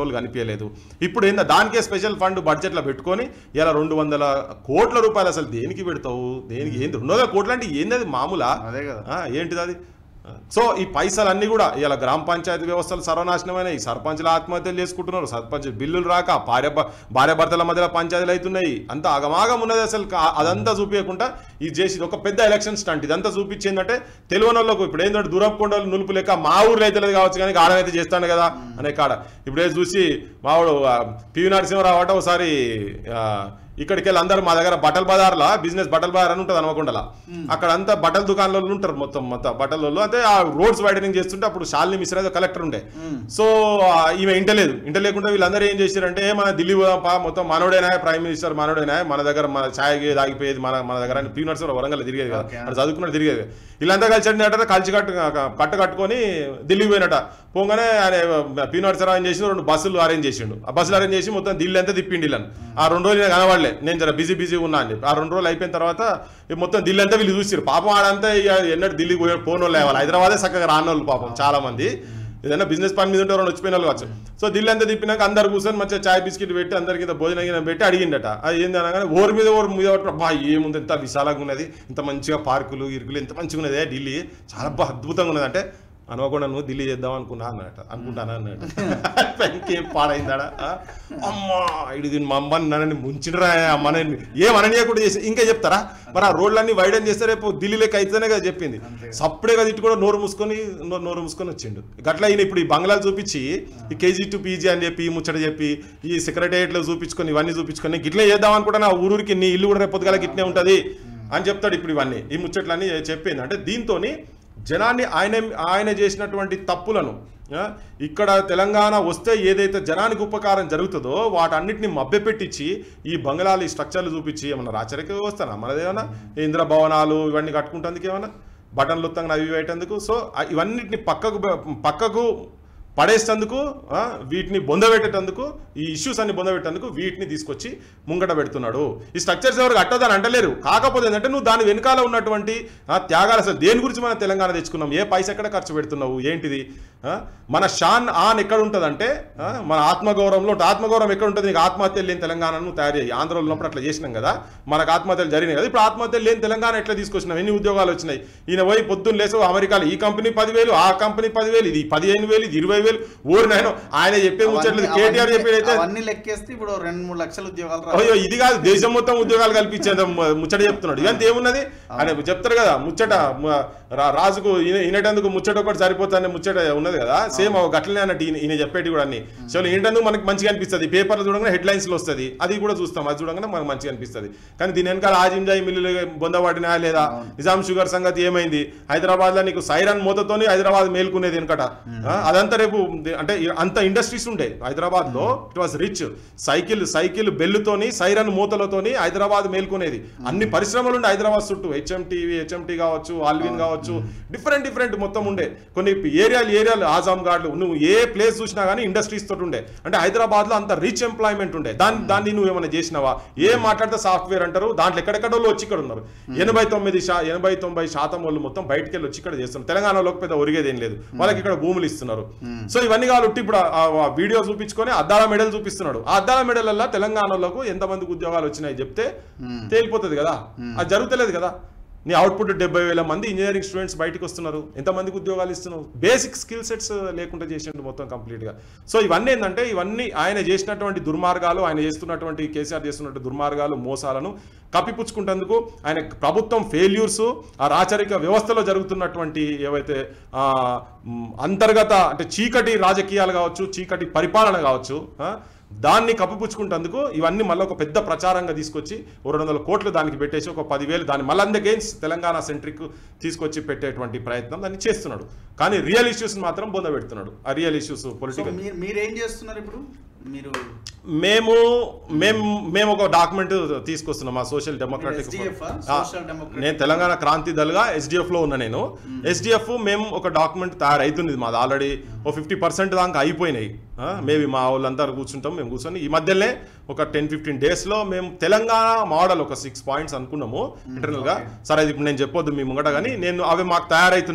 రోజులు కనిపించలేదు ఇప్పుడు ఏందా దానికే స్పెషల్ ఫండ్ బడ్జెట్లో పెట్టుకొని ఇలా రెండు వందల కోట్ల రూపాయలు అసలు దేనికి పెడతావు దేనికి ఏంది రెండు వందల కోట్లు అంటే ఏంది అది మామూలా అదే కదా ఆ, ఏంటిది అది సో ఈ పైసలన్నీ కూడా ఇలా గ్రామ పంచాయతీ వ్యవస్థలు సర్వనాశనమైనాయి సర్పంచ్లు ఆత్మహత్యలు చేసుకుంటున్నారు సర్పంచ్ బిల్లులు రాక భార్య భ- భార్య భర్తల మధ్యలో పంచాయతీలు అవుతున్నాయి అంత అగమాగం ఉన్నది అసలు కా- అదంతా చూపించకుండా ఇది చేసి ఇది ఒక పెద్ద ఎలక్షన్ స్టంట్ ఇదంతా చూపించిందంటే తెలియని వాళ్ళకు ఇప్పుడు ఏంటంటే దూరపు కొండలు నులుపు లెక్క మా ఊర్లో అయితే లేదు కావచ్చు కానీ ఆడమైతే చేస్తాను కదా అనే కాడ ఇప్పుడే చూసి మావాడు ఆ, పివి నరసింహరావు అట ఒకసారి ఆ, ఇక్కడికి వెళ్ళి అందరూ మా దగ్గర బట్టల బజార్లా బిజినెస్ బట్టల బజార్ అని ఉంటుంది హనుమకొండలా అక్కడ అంతా బట్టల దుకాణాలలో ఉంటారు మొత్తం మొత్తం బట్టలలో అంటే ఆ రోడ్స్ వైడనింగ్ చేస్తుంటే అప్పుడు శాలిని మిశ్రా ఏదో కలెక్టర్ ఉండే సో ఆ, ఈమె ఇంటలేదు ఇంట లేకుండా వీళ్ళందరూ ఏం చేశారంటే "ఏ, మన ఢిల్లీ పోదాం పా మొత్తం మనోడేనా ప్రైమ్ మినిస్టర్ మనోడేనా మన దగ్గర మన ఛాయ్ గీయ్ తాగిపోయేది మన మన దగ్గర పీ నర్సరావు వరంగల్ తిరిగేది కదా Okay. అక్కడ చదువుకున్నాడు తిరిగేది వీళ్ళంతా కలిసి అంటే కలిసి కట్టు కట్ట కట్టుకొని ఢిల్లీకి పోయినట పోగానే ఆయన పీ నర్సరావు ఏం చేసి రెండు బస్సులు అరేంజ్ చేసిండు ఆ బస్సులు అరేంజ్ చేసి మొత్తం ఢిల్లీ అంతా తిప్పిండి వీళ్ళని ఆ రెండు రోజులు నేను కనబడలే నేను జర బిజీ బిజీ ఉన్నా అని చెప్పి ఆ రెండు రోజులు అయిపోయిన తర్వాత ఇక మొత్తం ఢిల్లీ అంతా వీళ్ళు చూసారు పాపం ఆడంతా ఇక ఎన్నడూ ఢిల్లీకి పోయి పోను వాళ్ళు లేవాలి హైదరాబాదే చక్కగా రాని వాళ్ళు పాపం చాలా మంది ఏదైనా బిజినెస్ పని మీద ఉంటే రెండు వచ్చిపోయిన వాళ్ళు కావచ్చు సో ఢిల్లీ అంతా తిప్పినాక అందరు కూర్చొని మంచిగా చాయ్ బిస్కెట్ పెట్టి అందరికి ఇంత భోజనం గిన్నె పెట్టి అడిగిండట అది ఏంది అనగానే ఓరి మీద ఓరి మీద పట్టుకుని, అబ్బా ఏముంది ఎంత విశాలంగా ఉన్నది ఇంత మంచిగా పార్కులు ఇరుకులు ఎంత మంచిగా ఉన్నది ఢిల్లీ చాలా బా అద్భుతంగా ఉన్నది అంటే అనుకోకుండా నువ్వు ఢిల్లీ చేద్దాం అనుకున్నా అన్నట అనుకుంటానా అన్నట్టు ఇంకేం పాడైందాడా ఆ? అమ్మా ఇది దీన్ని మా అమ్మని నన్ను ముంచినరా అమ్మని ఏమననీయకుండా చేసి ఇంకా చెప్తారా మరి ఆ రోడ్లన్నీ వైడన్ చేస్తే రేపు ఢిల్లీలోకి అయితేనే కదా చెప్పింది సప్పుడే కదా ఇటు కూడా నోరు మూసుకొని నో- నోరు మూసుకొని వచ్చిండు గట్లా ఈయన ఇప్పుడు ఈ బంగ్లాలు చూపించి ఈ కేజీ టు పీజీ అని చెప్పి ఈ ముచ్చట చెప్పి ఈ సెక్రటేరియట్లో చూపించుకొని ఇవన్నీ చూపించుకొని గిట్లే చేద్దాం అనుకుంటా నా ఊరికి నీ ఇల్లు కూడా రేపు పొద్దుగాల గిట్నే ఉంటుంది అని చెప్తాడు ఇప్పుడు ఇవన్నీ ఈ ముచ్చట్లన్నీ చెప్పింది అంటే దీంతోని జనాన్ని ఆయన ఆయన చేసినటువంటి తప్పులను ఆ, ఇక్కడ తెలంగాణ వస్తే ఏదైతే జనానికి ఉపకారం జరుగుతుందో వాటన్నిటిని మభ్యపెట్టించి ఈ బంగ్లాలు ఈ స్ట్రక్చర్లు చూపించి ఏమన్నా రాచరిక వ్యవస్థనా మనదేమన్నా ఇంద్ర భవనాలు ఇవన్నీ కట్టుకుంటందుకు ఏమన్నా బటన్లు ఉత్తంగా అవి వేయటందుకు సో ఆ, ఇవన్నిటిని పక్కకు బ- పక్కకు పడేసేందుకు ఆ, వీటిని బొందబెట్టేటందుకు ఈ ఇష్యూస్ అన్ని బొందబెట్టేందుకు వీటిని తీసుకొచ్చి ముంగట పెడుతున్నాడు ఈ స్ట్రక్చర్స్ ఎవరు కట్టదని అంటలేరు కాకపోతే ఏంటంటే నువ్వు దాని వెనకాల ఉన్నటువంటి ఆ, త్యాగాలు అసలు దేని గురించి మనం తెలంగాణ తెచ్చుకున్నాం ఏ పైసా ఎక్కడ ఖర్చు పెడుతున్నావు ఏంటిది ఆ, మన షాన్ ఆన్ ఎక్కడ ఉంటుందంటే ఆ, మన ఆత్మగౌరవంలో ఉంటుంది ఆత్మగౌరవం ఎక్కడ ఉంటుంది నీకు ఆత్మహత్యలు లేని తెలంగాణను తయారు చేయి ఆంధ్రలో ఉన్నప్పుడు అట్లా చేసినాం కదా మనకు ఆత్మహత్యలు జరిగినాయి కదా ఇప్పుడు ఆత్మహత్యలు లేని తెలంగాణ ఎట్లా తీసుకొచ్చినాం ఎన్ని ఉద్యోగాలు వచ్చినాయి ఈయన పోయి పొద్దున్న లేసు అమెరికాలో ఈ కంపెనీ పదివేలు ఆ కంపెనీ పదివేలు ఇది పదిహేను వేలు ఇది ఇరవై వేలు ఊరు నాయన ఆయన చెప్పే ముచ్చట్లేదు అవన్నీ- కేటీఆర్ చెప్పేదైతే అవన్నీ లెక్కేస్తే ఇప్పుడు రెండు మూడు లక్షల ఉద్యోగాలు రా- అయ్యో ఇది కాదు దేశం మొత్తం ఉద్యోగాలు కల్పించేంత ము- ముచ్చట చెప్తున్నాడు ఇదంతా ఏమున్నది ఆయన చెప్తారు కదా ముచ్చట మ- రా- రాజుకు ఈయన- ఈనేటందుకు ముచ్చట ఒకటి సరిపోతుందనే ముచ్చట ఉన్నది కదా సేమ్ గట్లనే అన్నట్టు ఈయన ఈయన చెప్పేటి కూడా అన్ని సో ఈనేటందుకు మనకి మంచిగా అనిపిస్తుంది పేపర్లు చూడగానే హెడ్ లైన్స్ లో వస్తుంది అది కూడా చూస్తాం అది చూడగానే మనకు మంచిగా అనిపిస్తుంది కానీ దీని వెనకాల ఆజింజాయి మిల్లులు బొందబడినా లేదా నిజాం షుగర్ సంగతి ఏమైంది హైదరాబాద్ లో నీకు సైరన్ మూతతోని హైదరాబాద్ మేల్కునేది వెనకట ఆ, అదంతా రేపు అంటే ఈ- అంత ఇండస్ట్రీస్ ఉండే హైదరాబాద్ లో it was rich cycle cycle బెల్లుతోని సైరన్ మూతలతోని హైదరాబాద్ మేల్కొనేది అన్ని పరిశ్రమలు ఉండే హైదరాబాద్ చుట్టూ హెచ్ఎంటీవీ హెచ్ఎంటీ కావచ్చు ఆల్విన్ కావచ్చు డిఫరెంట్ డిఫరెంట్ మొత్తం ఉండే కొన్ని ఏరియాలు ఏరియాలు ఆజాం గార్డులు నువ్వు ఏ ప్లేస్ చూసినా కానీ ఇండస్ట్రీస్ తోటి ఉండే అంటే హైదరాబాద్ లో అంత రిచ్ ఎంప్లాయ్మెంట్ ఉండే దాన్ని దాన్ని నువ్వు ఏమైనా చేసినావా ఏం మాట్లాడితే సాఫ్ట్వేర్ అంటారు దాంట్లో ఎక్కడెక్కడ వాళ్ళు వచ్చి ఇక్కడ ఉన్నారు ఎనభై తొమ్మిది శా ఎనభై తొంభై శాతం వాళ్ళు మొత్తం బయటికి వెళ్ళి వచ్చి ఇక్కడ చేస్తున్నారు తెలంగాణలో పెద్ద ఒరిగేది ఏం లేదు వాళ్ళకి ఇక్కడ భూములు ఇస్తున్నారు సో ఇవన్నీ కాబట్టి ఇప్పుడు ఆ- ఆ వీడియో చూపించుకొని అద్దాల మెడల్ చూపిస్తున్నాడు ఆ అద్దాల మెడలల్లో తెలంగాణలోకి ఎంతమందికి ఉద్యోగాలు వచ్చినాయి చెప్తే తేలిపోతుంది కదా అది జరుగుతలేదు కదా నీ అవుట్పుట్ డెబ్బై వేల మంది ఇంజనీరింగ్ స్టూడెంట్స్ బయటకు వస్తున్నారు ఎంతమందికి ఉద్యోగాలు ఇస్తున్నావు బేసిక్ స్కిల్ సెట్స్ లేకుండా చేసిండు మొత్తం కంప్లీట్గా సో ఇవన్నీ ఏంటంటే ఇవన్నీ ఆయన చేసినటువంటి దుర్మార్గాలు ఆయన చేస్తున్నటువంటి కేసీఆర్ చేస్తున్నటువంటి దుర్మార్గాలు మోసాలను కప్పిపుచ్చుకుంటేందుకు ఆయన ప్రభుత్వం ఫెయిల్యూర్స్ ఆ రాచరిక వ్యవస్థలో జరుగుతున్నటువంటి ఏవైతే ఆ, మ్, అంతర్గత అంటే చీకటి రాజకీయాలు కావచ్చు చీకటి పరిపాలన కావచ్చు ఆ, దాన్ని కప్పిపుచ్చుకుంటేందుకు ఇవన్నీ మళ్ళీ ఒక పెద్ద ప్రచారంగా తీసుకొచ్చి ఓ రెండు వందల కోట్లు దానికి పెట్టేసి ఒక పదివేలు దాన్ని మళ్ళీ అంద గెయిన్స్ తెలంగాణ సెంట్రిక్ తీసుకొచ్చి పెట్టేటువంటి ప్రయత్నం దాన్ని చేస్తున్నాడు కానీ రియల్ ఇష్యూస్ మాత్రం బొంద పెడుతున్నాడు ఆ రియల్ ఇష్యూస్ సో పొలిటికల్ మీరు మీరేం చేస్తున్నారు ఇప్పుడు మీరు మేము మేము మేము ఒక డాక్యుమెంట్ తీసుకొస్తున్నాం మా సోషల్ డెమోక్రాటిక్ SDF ఆ? ఆ, Social Democratic నేను తెలంగాణ క్రాంతి దళగా ఎస్డిఎఫ్ లో ఉన్నా నేను ఎస్డిఎఫ్ మేము ఒక డాక్యుమెంట్ తయారైతుంది మాది ఆల్రెడీ ఓ ఫిఫ్టీ పర్సెంట్ దాకా అయిపోయినాయి మేబీ మా వాళ్ళంతా కూర్చుంటాం మేము కూర్చొని ఈ మధ్యలోనే ఒక టెన్ ఫిఫ్టీన్ డేస్ లో మేము తెలంగాణ మోడల్ ఒక సిక్స్ పాయింట్స్ అనుకున్నాము ఇంటర్నల్ గా సరే అది ఇప్పుడు నేను చెప్పొద్దు మీ ముంగట కానీ నేను అవి మాకు తయారైతున్నాయి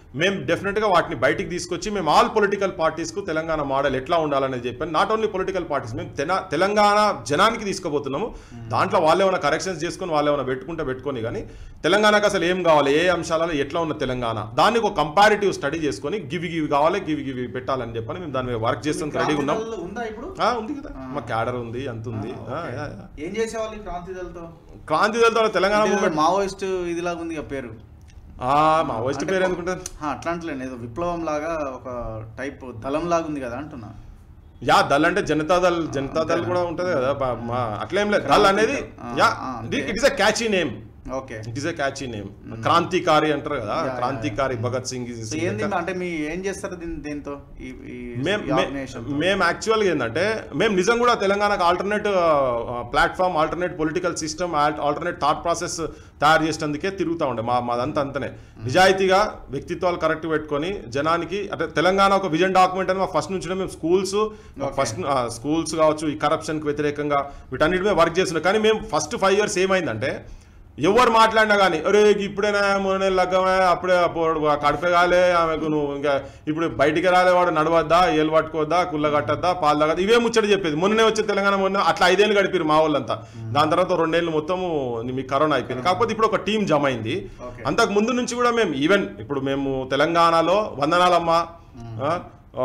మేము డెఫినెట్గా వాటిని బయటికి తీసుకొచ్చి మేము ఆల్ పొలిటికల్ పార్టీస్కు తెలంగాణ మోడల్ ఎట్లా ఉండాలనేది చెప్పాను నాట్ ఓన్లీ పొలిటికల్ పార్టీస్ మేము తెన- తెలంగాణ జనానికి తీసుకుపోతున్నాము దాంట్లో వాళ్ళు ఏమైనా కరెక్షన్స్ చేసుకొని వాళ్ళు ఏమైనా పెట్టుకుంటే పెట్టుకొని కానీ తెలంగాణకు అసలు ఏం కావాలి ఏ అంశాలలో ఎట్లా ఉన్న తెలంగాణ దానికి ఒక కంపారిటివ్ స్టడీ చేసుకొని గివి గివి కావాలి గివి గివి పెట్టాలని చెప్పని మేము దాని మీద వర్క్ చేస్తాం రెడీగా ఉన్నాం క్రాంతి దళ్ ఉందా ఇప్పుడు ఆ, ఉంది కదా మా క్యాడర్ ఉంది అంత ఉంది ఆ, ఆ, ఓకే. Yeah, yeah. ఏం చేసేవాళ్ళు ఈ క్రాంతి దళతో క్రాంతి దళతో తెలంగాణ మూమెంట్ మావోయిస్ట్ ఇదిలాగా ఉంది ఆ పేరు మా వెస్ట్ పేరు ఎందుకుంటుంది ఆ, అట్లాంటిలేండి ఏదో విప్లవం లాగా ఒక టైప్ దళం లాగా ఉంది కదా అంటున్నా యా దల్ అంటే జనతా దల్ జనతా దల్ కూడా ఉంటది కదా బా- మా అట్లేం లేదు దల్ అనేది ఆ, యా ఆ, అంతే. It is a catchy name okay it is a catchy name క్రాంతికారి అంటారు కదా యా, యా, క్రాంతికారి భగత్ సింగ్ సో ఏంది అంటే మీ ఏం చేస్తారు దీని దీంతో ఈ ఈ మేం ఈ ఆర్గనైజేషన్ తో? మేము యాక్చువల్గా ఏంటంటే మేము నిజం కూడా తెలంగాణకు alternate platform alternate political system alternate thought process తయారు చేసేందుకే తిరుగుతూ ఉండే మా మాదంతా అంతనే నిజాయితీగా వ్యక్తిత్వాలు కరెక్ట్ పెట్టుకొని జనానికి అంటే తెలంగాణ ఒక విజన్ డాక్యుమెంట్ అని మా ఫస్ట్ నుంచి మేము స్కూల్స్ ఫస్ట్ స్కూల్స్ కావచ్చు ఈ కరప్షన్కి వ్యతిరేకంగా వీటన్నిటి మీద వర్క్ చేస్తున్నాం కానీ మేము ఫస్ట్ ఫైవ్ ఇయర్స్ ఏమైందంటే ఎవరు మాట్లాడినా కానీ అరే ఇప్పుడేనా మొన్న లగ్గమే అప్పుడే పోడు కడిపే కాలే ఆమెకు నువ్వు ఇంకా ఇప్పుడు బయటికి రాలే వాడు నడవద్దా ఏలు పట్టుకోవద్దా కుల్ల కట్టద్దా పాలు తాగద్దా ఇవే ముచ్చట చెప్పేది మొన్ననే వచ్చే తెలంగాణ మొన్న అట్లా ఐదేళ్ళు గడిపారు మా వాళ్ళంతా దాని తర్వాత రెండేళ్ళు మొత్తము మీకు కరోనా అయిపోయింది కాకపోతే ఇప్పుడు ఒక టీం జమ అయింది Okay. అంతకు ముందు నుంచి కూడా మేము ఈవెన్ ఇప్పుడు మేము తెలంగాణలో వందనాలమ్మ ఆ, ఆ,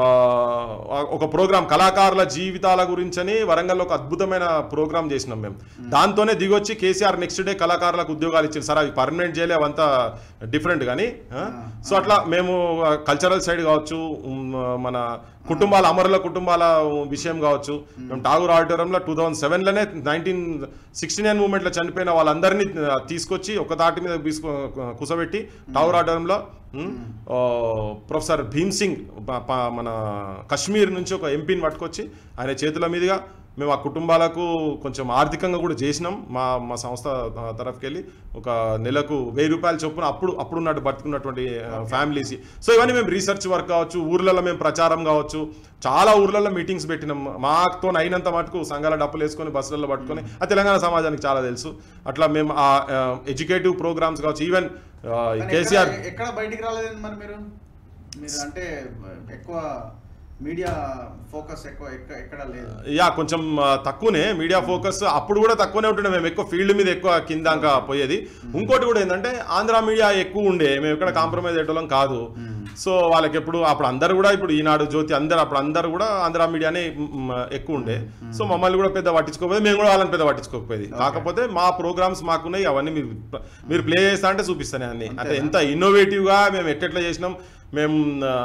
ఒక ప్రోగ్రామ్ కళాకారుల జీవితాల గురించని వరంగల్లో ఒక అద్భుతమైన ప్రోగ్రామ్ చేసినాం మేము దాంతోనే దిగొచ్చి కేసీఆర్ నెక్స్ట్ డే కళాకారులకు ఉద్యోగాలు ఇచ్చారు సార్ అవి పర్మనెంట్ చేయలే అవంతా డిఫరెంట్ కానీ ఆ, సో అట్లా మేము కల్చరల్ సైడ్ కావచ్చు ఉమ్, మన కుటుంబాల అమరుల కుటుంబాల విషయం కావచ్చు మేము ఠాగూర్ ఆడిటోరియంలో టూ థౌజండ్ సెవెన్లోనే నైన్టీన్ సిక్స్టీ నైన్ మూమెంట్లో చనిపోయిన వాళ్ళందరినీ ఆ, తీసుకొచ్చి ఒక తాటి మీద తీసుకు కుసబెట్టి ఠాగూర్ ఆడిటోరియంలో ఉమ్, ఆ, ప్రొఫెసర్ భీమ్ సింగ్ ప- ప- మన కశ్మీర్ నుంచి ఒక ఎంపీని పట్టుకొచ్చి ఆయన చేతుల మీదుగా మేము ఆ కుటుంబాలకు కొంచెం ఆర్థికంగా కూడా చేసినాం మా మా సంస్థ తరఫుకి వెళ్ళి ఒక నెలకు వెయ్యి రూపాయల చొప్పున అప్పుడు అప్పుడున్నట్టు బతుకున్నటువంటి ఫ్యామిలీస్ సో ఇవన్నీ మేము రీసెర్చ్ వర్క్ కావచ్చు ఊర్లలో మేము ప్రచారం కావచ్చు చాలా ఊర్లలో మీటింగ్స్ పెట్టినాం మాతో అయినంత మటుకు సంఘాల డప్పులు వేసుకొని బస్సులలో పట్టుకొని ఆ తెలంగాణ సమాజానికి చాలా తెలుసు అట్లా మేము ఆ ఎడ్యుకేటివ్ ప్రోగ్రామ్స్ కావచ్చు ఈవెన్ కానీ కేసీఆర్ ఎక్కడ- ఎక్కడ బయటికి రాలేదండి మరి మీరు మీరు అంటే ఎక్కువ మీడియా ఫోకస్ ఎక్కువ ఎక్క- ఎక్కడ లేదు యా కొంచెం ఆ, తక్కువనే మీడియా ఫోకస్ అప్పుడు కూడా తక్కువనే ఉంటుండే మేము ఎక్కువ ఫీల్డ్ మీద ఎక్కువ కిందాక పోయేది ఇంకోటి కూడా ఏంటంటే ఆంధ్ర మీడియా ఎక్కువ ఉండే మేము ఎక్కడ కాంప్రమైజ్ అయ్యేటోళ్ళం కాదు సో వాళ్ళకి ఎప్పుడు అప్పుడు అందరు కూడా ఇప్పుడు ఈనాడు జ్యోతి అందరు అప్పుడు అందరు కూడా ఆంధ్ర మీడియానే మ్, ఎక్కువ ఉండే సో మమ్మల్ని కూడా పెద్ద పట్టించుకోకపోతే మేము కూడా వాళ్ళని పెద్ద పట్టించుకోకపోయేది కాకపోతే మా ప్రోగ్రామ్స్ మాకున్నాయి అవన్నీ మీరు మీరు ప్లే చేస్తా అంటే చూపిస్తాను అన్ని అంటే ఎంత ఇన్నోవేటివ్గా మేము ఎట్టెట్లా చేసినాం మేము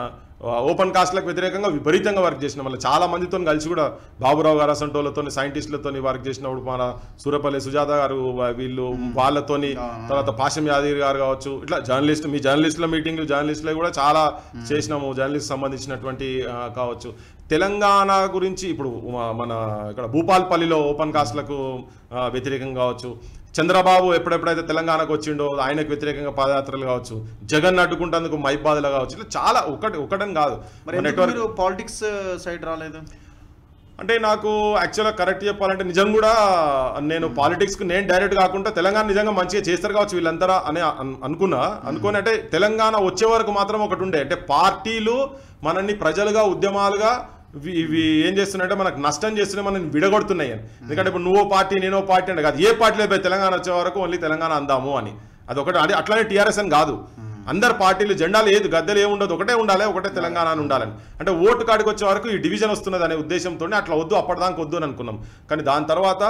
ఆ, ఓపెన్ కాస్ట్లకు వ్యతిరేకంగా విపరీతంగా వర్క్ చేసిన మళ్ళీ చాలా మందితో కలిసి కూడా బాబురావు గారు అసంటోళ్ళతో సైంటిస్టులతో వర్క్ చేసినప్పుడు మన సూరపల్లి సుజాత గారు వా- వీళ్ళు వాళ్ళతోని తర్వాత పాశం యాదగిరి గారు కావచ్చు ఇట్లా జర్నలిస్ట్ మీ జర్నలిస్టుల మీటింగ్లు జర్నలిస్టులు కూడా చాలా చేసినాము జర్నలిస్ట్ సంబంధించినటువంటి ఆ, కావచ్చు తెలంగాణ గురించి ఇప్పుడు మ- మన ఇక్కడ భూపాల్పల్లిలో ఓపెన్ కాస్ట్లకు ఆ, వ్యతిరేకంగా కావచ్చు చంద్రబాబు ఎప్పుడెప్పుడైతే తెలంగాణకు వచ్చిండో ఆయనకు వ్యతిరేకంగా పాదయాత్రలు కావచ్చు జగన్ అడ్డుకుంటేందుకు మైబాదులు కావచ్చు ఇట్లా చాలా ఒకటి ఒకటని కాదు మరి మన ఎందుకు నెట్వర్క్ మీరు పాలిటిక్స్ సైడ్ రాలేదు అంటే నాకు యాక్చువల్గా కరెక్ట్ చెప్పాలంటే నిజం కూడా నేను పాలిటిక్స్కి నేను డైరెక్ట్ కాకుండా తెలంగాణ నిజంగా మంచిగా చేస్తారు కావచ్చు వీళ్ళందరూ అని అన్- అనుకున్నా అనుకుని అంటే తెలంగాణ వచ్చే వరకు మాత్రం ఒకటి ఉండే అంటే పార్టీలు మనల్ని ప్రజలుగా ఉద్యమాలుగా ఇవి ఇవి ఏం చేస్తున్నాయంటే మనకు నష్టం చేస్తున్నాయి మనల్ని విడగొడుతున్నాయి అని ఎందుకంటే ఇప్పుడు నువ్వో పార్టీ నేనో పార్టీ అంటే కాదు ఏ పార్టీలో పోయి తెలంగాణ వచ్చే వరకు ఓన్లీ తెలంగాణ అందాము అని అదొకటి అంటే అట్లానే టీఆర్ఎస్ అని కాదు అందరు పార్టీలు జెండాలు ఏది గద్దెలు ఏముండదు ఒకటే ఉండాలి ఒకటే తెలంగాణ అని ఉండాలని అంటే ఓటు కాడికి వచ్చే వరకు ఈ డివిజన్ వస్తున్నది అనే ఉద్దేశంతో అట్లా వద్దు అప్పటిదాకా వద్దు అని అనుకున్నాం కానీ దాని తర్వాత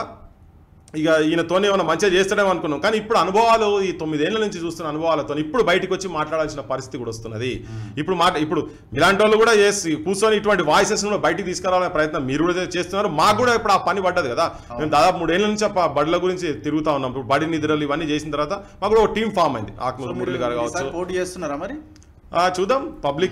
ఇక ఈయనతోనే ఏమైనా మంచిగా చేస్తాడేమో అనుకున్నాం కానీ ఇప్పుడు అనుభవాలు ఈ తొమ్మిదేళ్ల నుంచి చూస్తున్న అనుభవాలతో ఇప్పుడు బయటికి వచ్చి మాట్లాడాల్సిన పరిస్థితి కూడా వస్తున్నది ఇప్పుడు మాట ఇప్పుడు ఇలాంటి వాళ్ళు కూడా చేసి కూర్చొని ఇటువంటి వాయిసెస్ కూడా బయటికి తీసుకురావాలనే ప్రయత్నం మీరు కూడా చేస్తున్నారు మాకు కూడా ఇప్పుడు ఆ పని పడ్డది కదా మేము దాదాపు మూడేళ్ల నుంచి ఆ ప- బడుల గురించి తిరుగుతా ఉన్నాం ఇప్పుడు బడి నిద్రలు ఇవన్నీ చేసిన తర్వాత మాకు కూడా ఒక టీం ఫామ్ అయింది ఆత్మూరు మురళి గారు కావచ్చు ఈసారి పోటీ చేస్తున్నారా మరి ఆ, చూద్దాం పబ్లిక్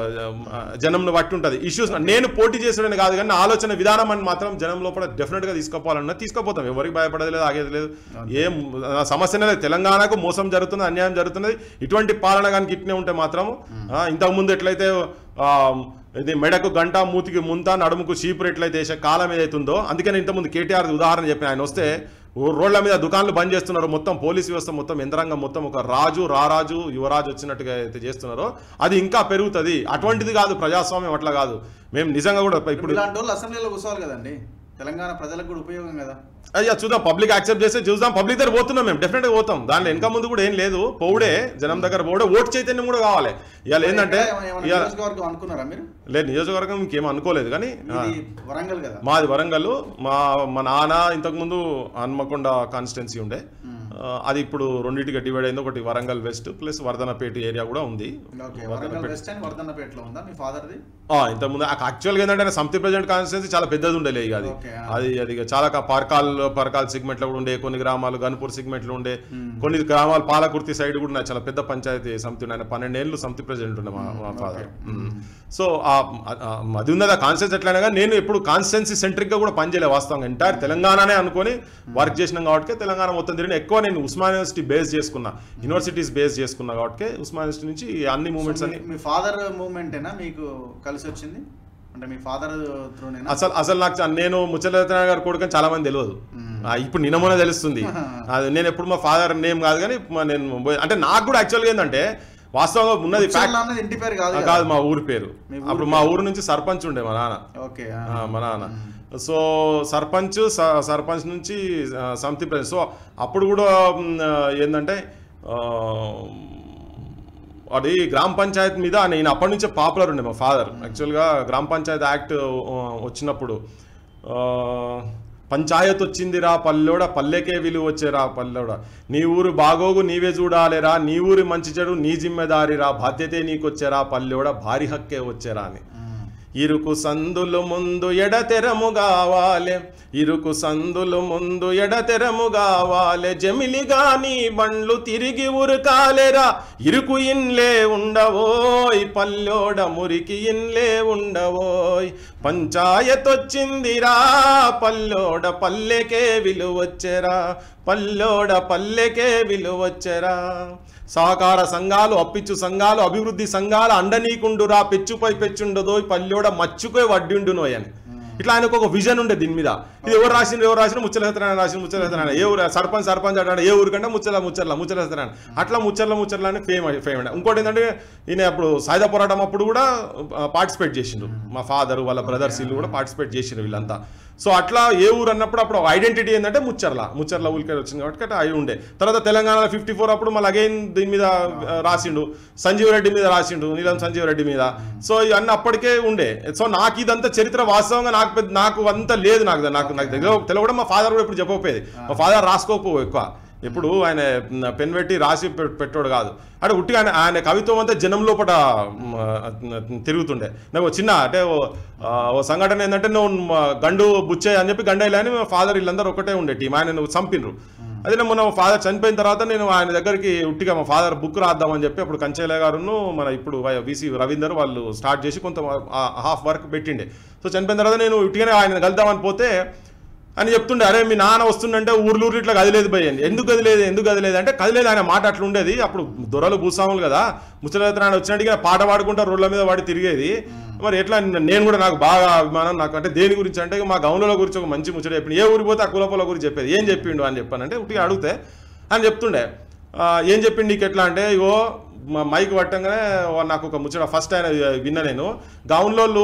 జనంను బట్టి ఉంటుంది ఇష్యూస్ నేను పోటీ చేసాడని కాదు కానీ నా ఆలోచన విధానం అని మాత్రం జనం లోపల డెఫినెట్ గా తీసుకోవాలన్నా తీసుకుపోతాం ఎవరికి భయపడేది లేదు ఆగేది లేదు ఏం ఆ, సమస్యనే లేదు తెలంగాణకు మోసం జరుగుతుంది అన్యాయం జరుగుతున్నది ఇటువంటి పాలన కానీ ఇట్నే ఉంటే మాత్రం ఆ, ఇంతకు ముందు ఎట్లయితే ఆ, ఇది మెడకు గంట మూతికి ముంత నడుముకు చీపురు ఎట్లయితే వేసే కాలం ఏదైతుందో అందుకని ఇంతకుముందు కేటీఆర్ ఉదాహరణ చెప్పిన ఆయన వస్తే ఓ రోడ్ల మీద దుకాన్లు బంద్ చేస్తున్నారు మొత్తం పోలీస్ వ్యవస్థ మొత్తం యంత్రాంగం మొత్తం ఒక రాజు రారాజు యువరాజు వచ్చినట్టుగా అయితే చేస్తున్నారో అది ఇంకా పెరుగుతుంది అటువంటిది కాదు ప్రజాస్వామ్యం అట్లా కాదు మేము నిజంగా కూడా ఇప్పుడు ఇలాంటి వాళ్ళు అసెంబ్లీలో కూర్చోవాలి కదండి తెలంగాణ ప్రజలకు కూడా ఉపయోగం కదా అయ్యా చూద్దాం పబ్లిక్ యాక్సెప్ట్ చేస్తే చూద్దాం పబ్లిక్ దగ్గర పోతున్నాం మేము డెఫినెట్ గా పోతాం దాంట్లో వెనక ముందు కూడా ఏం లేదు పోవుడే జనం దగ్గర పోవుడే ఓటు చైతన్యం కూడా కావాలి ఇవాళ ఏంటంటే ఏమైనా- ఏమైనా ఇవాళ నియోజకవర్గం అనుకున్నారా మీరు లేదు నియోజకవర్గం ఇంకేం అనుకోలేదు కానీ ఆ, ఇది వరంగల్ కదా మాది వరంగల్ మా మా నాన్న ఇంతకుముందు హన్మకొండ కాన్స్టిట్యున్సీ ఉండే ఆ, అది ఇప్పుడు రెండింటిగా డివైడ్ అయింది ఒకటి Warangal west plus Vardhanapeta area కూడా ఉంది ఓకే వరంగల్ వెస్ట్ అండ్ వర్ధన్నపేటలో ఉందా మీ ఫాదర్ది ఆ, ఇంతకుముందు యాక్చువల్గా ఏంటంటే సంతి ప్రెసిడెంట్ కాన్స్టిట్యున్సీ చాలా పెద్దది ఉండేలే ఇక అది ఓకే, ఆ. అది అది ఇక చాలా కా- పరకాల్ పరకాల్ సిగ్మెంట్లో కూడా ఉండే కొన్ని గ్రామాలు గన్పూర్ సిగ్మెంట్లో ఉండే కొన్ని గ్రామాలు పాలకుర్తి సైడ్ కూడా ఉన్నాయి చాలా పెద్ద పంచాయతీ సమితి ఉన్నాయి ఆయన పన్నెండేళ్ళు సమితి ప్రెసిడెంట్ ఉండే మా మా ఫాదర్ సో ఆ- ఆ- అది ఉన్నది ఆ కాన్స్టెన్స్ ఎట్లయినా కానీ నేను ఎప్పుడు కాన్స్టెన్సీ సెంట్రిక్ గా కూడా పనిచేయలే వాస్తవంగా ఎంటైర్ తెలంగాణనే అనుకొని వర్క్ చేసినాం కాబట్టి తెలంగాణ మొత్తం తిరిగిన ఎక్కువ నేను ఉస్మాన్ యూనివర్సిటీ బేస్ చేసుకున్నా యూనివర్సిటీస్ బేస్ చేసుకున్నా కాబట్టి ఉస్మాన్ యూనివర్సిటీ నుంచి అన్ని మూమెంట్స్ అన్ని మీ ఫాదర్ మూమెంటేనా మీకు కలిసి వచ్చింది అంటే మీ ఫాదర్ త్రూనేనా అసలు అసలు నాకు చ- నేను ముచ్చలరత్న గారు కొడుకని చాలా మంది తెలియదు ఆ, ఇప్పుడు నిన్న మొన్న తెలుస్తుంది అది నేను ఎప్పుడు మా ఫాదర్ నేమ్ కాదు కానీ మా నేను పోయి- అంటే నాకు కూడా యాక్చువల్గా ఏంటంటే వాస్తవంగా ఉన్నది fact- ముచ్చర్ల అన్నది ఇంటి పేరు కాదు ఆ, కదా? కాదు మా ఊరి పేరు మీ ఊరి అప్పుడు మా ఊరు నుంచి సర్పంచ్ ఉండే మా నాన్న ఓకే ఆ, మా నాన్న సో సర్పంచ్ స- సర్పంచ్ నుంచి ఆ, సమితి ప్రెసిడెంట్ సో అప్పుడు కూడా మ్, ఆ, ఏంటంటే ఆ, అది గ్రామ పంచాయత్ మీద నేను అప్పటి నుంచే పాపులర్ ఉండే మా ఫాదర్ యాక్చువల్గా గ్రామ పంచాయత్ యాక్ట్ ఆ, వచ్చినప్పుడు ఆ, పంచాయత్ వచ్చిందిరా పల్లెోడ పల్లెకే విలువ వచ్చేరా పల్లెోడ నీ ఊరు బాగోగు నీవే చూడాలిరా నీ ఊరి మంచి చెడు నీ జిమ్మెదారిరా బాధ్యతే నీకొచ్చేరా పల్లెోడ భారీ హక్కే వచ్చేరా అని ఇరుకు సందులు ముందు ఎడతెరము కావాలే ఇరుకు సందులు ముందు ఎడతెరము కావాలే జమిలిగా నీ బండ్లు తిరిగి ఉరకాలేరా ఇరుకు ఇన్లే ఉండవోయ్ పల్లెోడ మురికి ఇన్లే ఉండవోయ్ పంచాయతొచ్చిందిరా పల్లెోడ పల్లెకే విలువచ్చెరా పల్లెోడ పల్లెకే విలువచ్చెరా సహకార సంఘాలు అప్పిచ్చు సంఘాలు అభివృద్ధి సంఘాలు అండనీకుండురా పెచ్చుపై పెచ్చుండదో పల్లెోడ మచ్చుకోయి వడ్డిండునోయ్ అని ఇట్లా ఆయనకు ఒక విజన్ ఉండే దీని మీద ఇది ఎవరు రాసిన ఎవరు రాసిన ముచ్చలహెత్తనాయన రాసిన ముచ్చలహెత్తనాయన ఏ ఊరు సర్పంచ్ సర్పంచ్ అంటాడు ఏ ఊరికంటే ముచ్చల ముచ్చర్ల ముచ్చలహెత్తనాయన అట్లా ముచ్చర్ల ముచ్చర్ల అని ఫేమ్ ఫేమ్ అండి ఇంకోటి ఏంటంటే ఈయన అప్పుడు సాయుధ పోరాటం అప్పుడు కూడా పార్టిసిపేట్ చేసిండ్రు మా ఫాదర్ వాళ్ళ బ్రదర్స్ వీళ్ళు కూడా పార్టిసిపేట్ చేసిండ్రు వీళ్ళంతా సో అట్లా ఏ ఊరు అన్నప్పుడు అప్పుడు ఐడెంటిటీ ఏంటంటే ముచ్చర్ల ముచ్చర్ల ఊరికే వచ్చింది కాబట్టి అట్లా అయి ఉండే తర్వాత తెలంగాణలో ఫిఫ్టీ ఫోర్ అప్పుడు మళ్ళీ అగైన్ దీని మీద ఆ, రాసిండు సంజీవ్ రెడ్డి మీద రాసిండు నీలం సంజీవ్ రెడ్డి మీద సో ఇవన్నీ అప్పటికే ఉండే సో నాకు ఇదంతా చరిత్ర వాస్తవంగా నాకు పెద్ద నాకు అంత లేదు నాకు నాకు నాకు దగ్గర తెలవడం మా ఫాదర్ కూడా ఇప్పుడు చెప్పకపోయేది మా ఫాదర్ రాసుకోకపోవు ఎక్కువ ఎప్పుడు ఆయన పెన్ పెట్టి రాసి పె- పెట్టోడు కాదు అంటే ఉట్టిగా ఆయన ఆయన కవిత్వం అంతా జనం లోపల మ్, తిరుగుతుండే నాకు ఓ చిన్న అంటే ఓ ఆ, ఓ సంఘటన ఏంటంటే నువ్వు మ- గండు బుచ్చే అని చెప్పి గండైలు అని మా ఫాదర్ వీళ్ళందరూ ఒకటే ఉండే టీం ఆయన నువ్వు చంపినరు అదే నేను మొన్న మా ఫాదర్ చనిపోయిన తర్వాత నేను ఆయన దగ్గరికి ఉట్టిగా మా ఫాదర్ బుక్ రాద్దామని చెప్పి అప్పుడు కంచయ్య గారును మన ఇప్పుడు విసి రవీందర్ వాళ్ళు స్టార్ట్ చేసి కొంత హాఫ్ వర్క్ పెట్టిండే సో చనిపోయిన తర్వాత నేను ఉట్టిగానే ఆయన కలుద్దామని పోతే అని చెప్తుండే అరే మీ నాన్న వస్తుండంటే ఊర్లు ఊర్లు ఇట్లా కదిలేదు భయ్ అని ఎందుకు కదిలేదు ఎందుకు కదిలేదు అంటే కదిలేదు ఆయన మాట అట్లా ఉండేది అప్పుడు దొరలు భూస్వాములు కదా ముచ్చలైతే ఆయన వచ్చినట్టుగా పాట పాడుకుంటా రోడ్ల మీద వాడి తిరిగేది మరి ఎట్లా నేను కూడా నాకు బాగా అభిమానం నాకు అంటే దేని గురించి అంటే మా గౌన్ల గురించి ఒక మంచి ముచ్చట చెప్పింది ఏ ఊరికి పోతే ఆ కులపల గురించి చెప్పేది ఏం చెప్పిండు అని చెప్పానంటే ఉట్టిగా అడిగితే అని చెప్తుండే ఆ, ఏం చెప్పిండు నీకు ఎట్లా అంటే ఇగో మా మైక్ పట్టంగానే వా- నాకు ఒక ముచ్చట ఫస్ట్ ఆయన విన్నా నేను గౌన్లోళ్ళు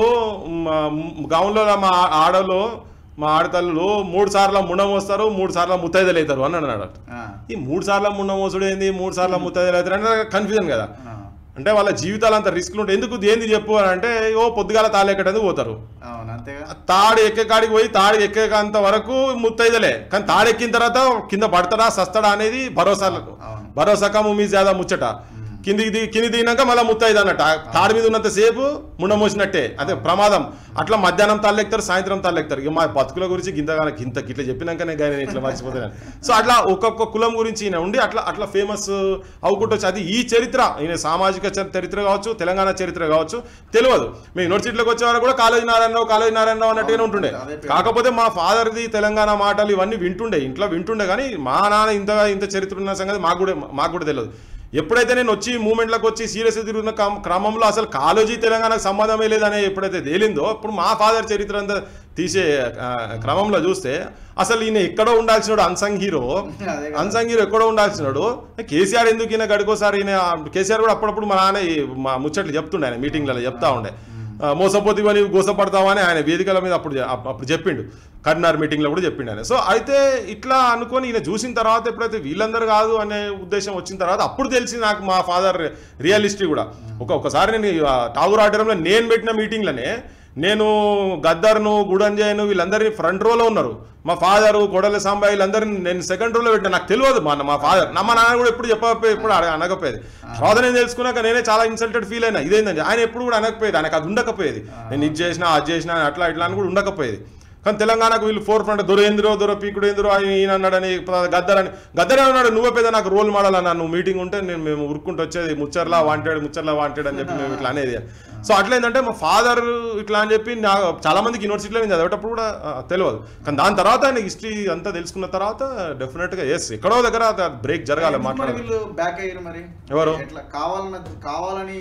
గౌన్లో మా ఆడలో మా ఆడతల్లు మూడు సార్లు ముండం వస్తారు మూడు సార్లు ముత్తైదలు అవుతారు అని అన్నాడు ఆ, ఈ మూడు సార్లు ముండం మోసుడు ఏంది మూడు సార్లు ముత్తైదలు అవుతారు అంటే కన్ఫ్యూజన్ కదా ఆ, అంటే వాళ్ళ జీవితాలు అంత రిస్క్లు ఉంటాయి ఎందుకు ఏంది చెప్పు అని అంటే ఓ పొద్దుగాల తాళి ఎక్కడానికి పోతారు అవును అంతేగా ఆ తాడు ఎక్కే కాడికి పోయి తాడు ఎక్కేంత వరకు ముత్తైదలే కానీ తాడు ఎక్కిన తర్వాత కింద పడతాడా సస్తాడా అనేది భరోసా అవును భరోసా కము మీ జాదా ముచ్చట కిందికి దిగి కింది దిగినాక మళ్ళీ ముత్తైదు అన్నట్టు ఆ తాడు మీద ఉన్నంత సేపు ముండ మోసినట్టే అదే ప్రమాదం అట్లా మధ్యాహ్నం తాళ్ళెక్తారు సాయంత్రం తాళ్ళెక్తారు ఇక మా బతుకుల గురించి గింత గింత ఇట్లా చెప్పినాకనే కానీ ఇట్లా మర్చిపోతాను సో అట్లా ఒక్కొక్క కులం గురించి ఈయన ఉండి అట్లా అట్లా ఫేమస్ అవుకుంటొచ్చు అది ఈ చరిత్ర ఈయన సామాజిక చరి- చరిత్ర కావచ్చు తెలంగాణ చరిత్ర కావచ్చు తెలియదు మేము యూనివర్సిటీలోకి వచ్చేవారు కూడా కాలేజీ నారాయణరావు కాలేజీ నారాయణరావు అన్నట్టుగానే ఉంటుండే అదే పేరు. కాకపోతే మా ఫాదర్ది తెలంగాణ మాటలు ఇవన్నీ వింటుండే ఇంట్లో వింటుండే కానీ మా నాన్న ఇంత ఇంత చరిత్ర ఉన్న సంగతి మాకు కూడా మాకు కూడా తెలియదు ఎప్పుడైతే నేను వచ్చి మూమెంట్లకు వచ్చి సీరియస్ తిరుగుతున్న క్రమ- క్రమంలో అసలు కాలేజీ తెలంగాణకు సంబంధమే లేదని ఎప్పుడైతే తేలిందో అప్పుడు మా ఫాదర్ చరిత్ర అంతా తీసే ఆ, క్రమంలో చూస్తే అసలు ఈయన ఎక్కడో ఉండాల్సినాడు అన్సంగ్ హీరో అదే కదా. అన్సంగ్ హీరో ఎక్కడో ఉండాల్సినాడు కేసీఆర్ ఎందుకు ఈయన గడికోసారి ఈయన కేసీఆర్ కూడా అప్పుడప్పుడు మా నాన్న ఈ మా ముచ్చట్లు చెప్తుండే ఆయన మీటింగ్లలో చెప్తా ఉండే ఆ, మోసపోతివని గోసపడతావని ఆయన వేదికల మీద అప్పుడు చె- అప్- అప్పుడు చెప్పిండు కరీంనగర్ మీటింగ్లో కూడా చెప్పిండు ఆయన సో అయితే ఇట్లా అనుకొని ఈయన చూసిన తర్వాత ఎప్పుడైతే వీళ్ళందరూ కాదు అనే ఉద్దేశం వచ్చిన తర్వాత అప్పుడు తెలిసి నాకు మా ఫాదర్ రియలిస్టిక్ కూడా ఒక ఒకసారి నేను ఈ, ఆ, టాగూర్ ఆడిటంలో నేను పెట్టిన మీటింగ్లోనే నేను గద్దర్ను గుడంజయ్ను వీళ్ళందరినీ ఫ్రంట్ రోలో ఉన్నారు మా ఫాదరు కొడల సాంబాయి వీళ్ళందరినీ నేను సెకండ్ రోలో పెట్టిన నాకు తెలియదు మా మా ఫాదర్ నా మా నాన్న కూడా ఎప్పుడు చెప్పకపోయి ఎప్పుడు అడగ- అనకపోయేది తర్వాత నేను తెలుసుకున్నాక నేనే చాలా ఇన్సల్టెడ్ ఫీల్ అయినా ఇదేందండి ఆయన ఎప్పుడు కూడా అనకపోయేది ఆయనకు అది ఉండకపోయేది నేను ఇది చేసినా అది చేసినా అట్లా ఇట్లా అని కూడా ఉండకపోయేది కానీ తెలంగాణకు వీళ్ళు ఫోర్ ఫ్రంట్ దొరేంద్రో దొర పీకుడేంద్రో ఆయన ఈయన అన్నాడని గద్దర్ అని గద్దర్ అన్నాడు నువ్వే పెద్ద నాకు రోల్ మోడల్ అన్న నువ్వు మీటింగ్ ఉంటే నేను మేము ఉరుక్కుంటూ వచ్చేది ముచ్చర్లా వాంటెడ్ ముచ్చర్లా వాంటెడ్ అని చెప్పి మేము ఇట్లా అనేది సో అట్లా ఏంటంటే మా ఫాదర్ ఇట్లా అని చెప్పి నా చాలా మందికి యూనివర్సిటీలో నేను చదివేటప్పుడు కూడా ఆ, తెలియదు కానీ దాని తర్వాత ఆయన హిస్టరీ అంతా తెలుసుకున్న తర్వాత డెఫినెట్ గా ఎస్ ఎక్కడో దగ్గర బ్రేక్ జరగాలి ఎందుకు మరి మాట్లాడాలి వీళ్ళు బ్యాక్ అయ్యారు మరి ఎవరు? ఎట్లా కావాలని కావాలని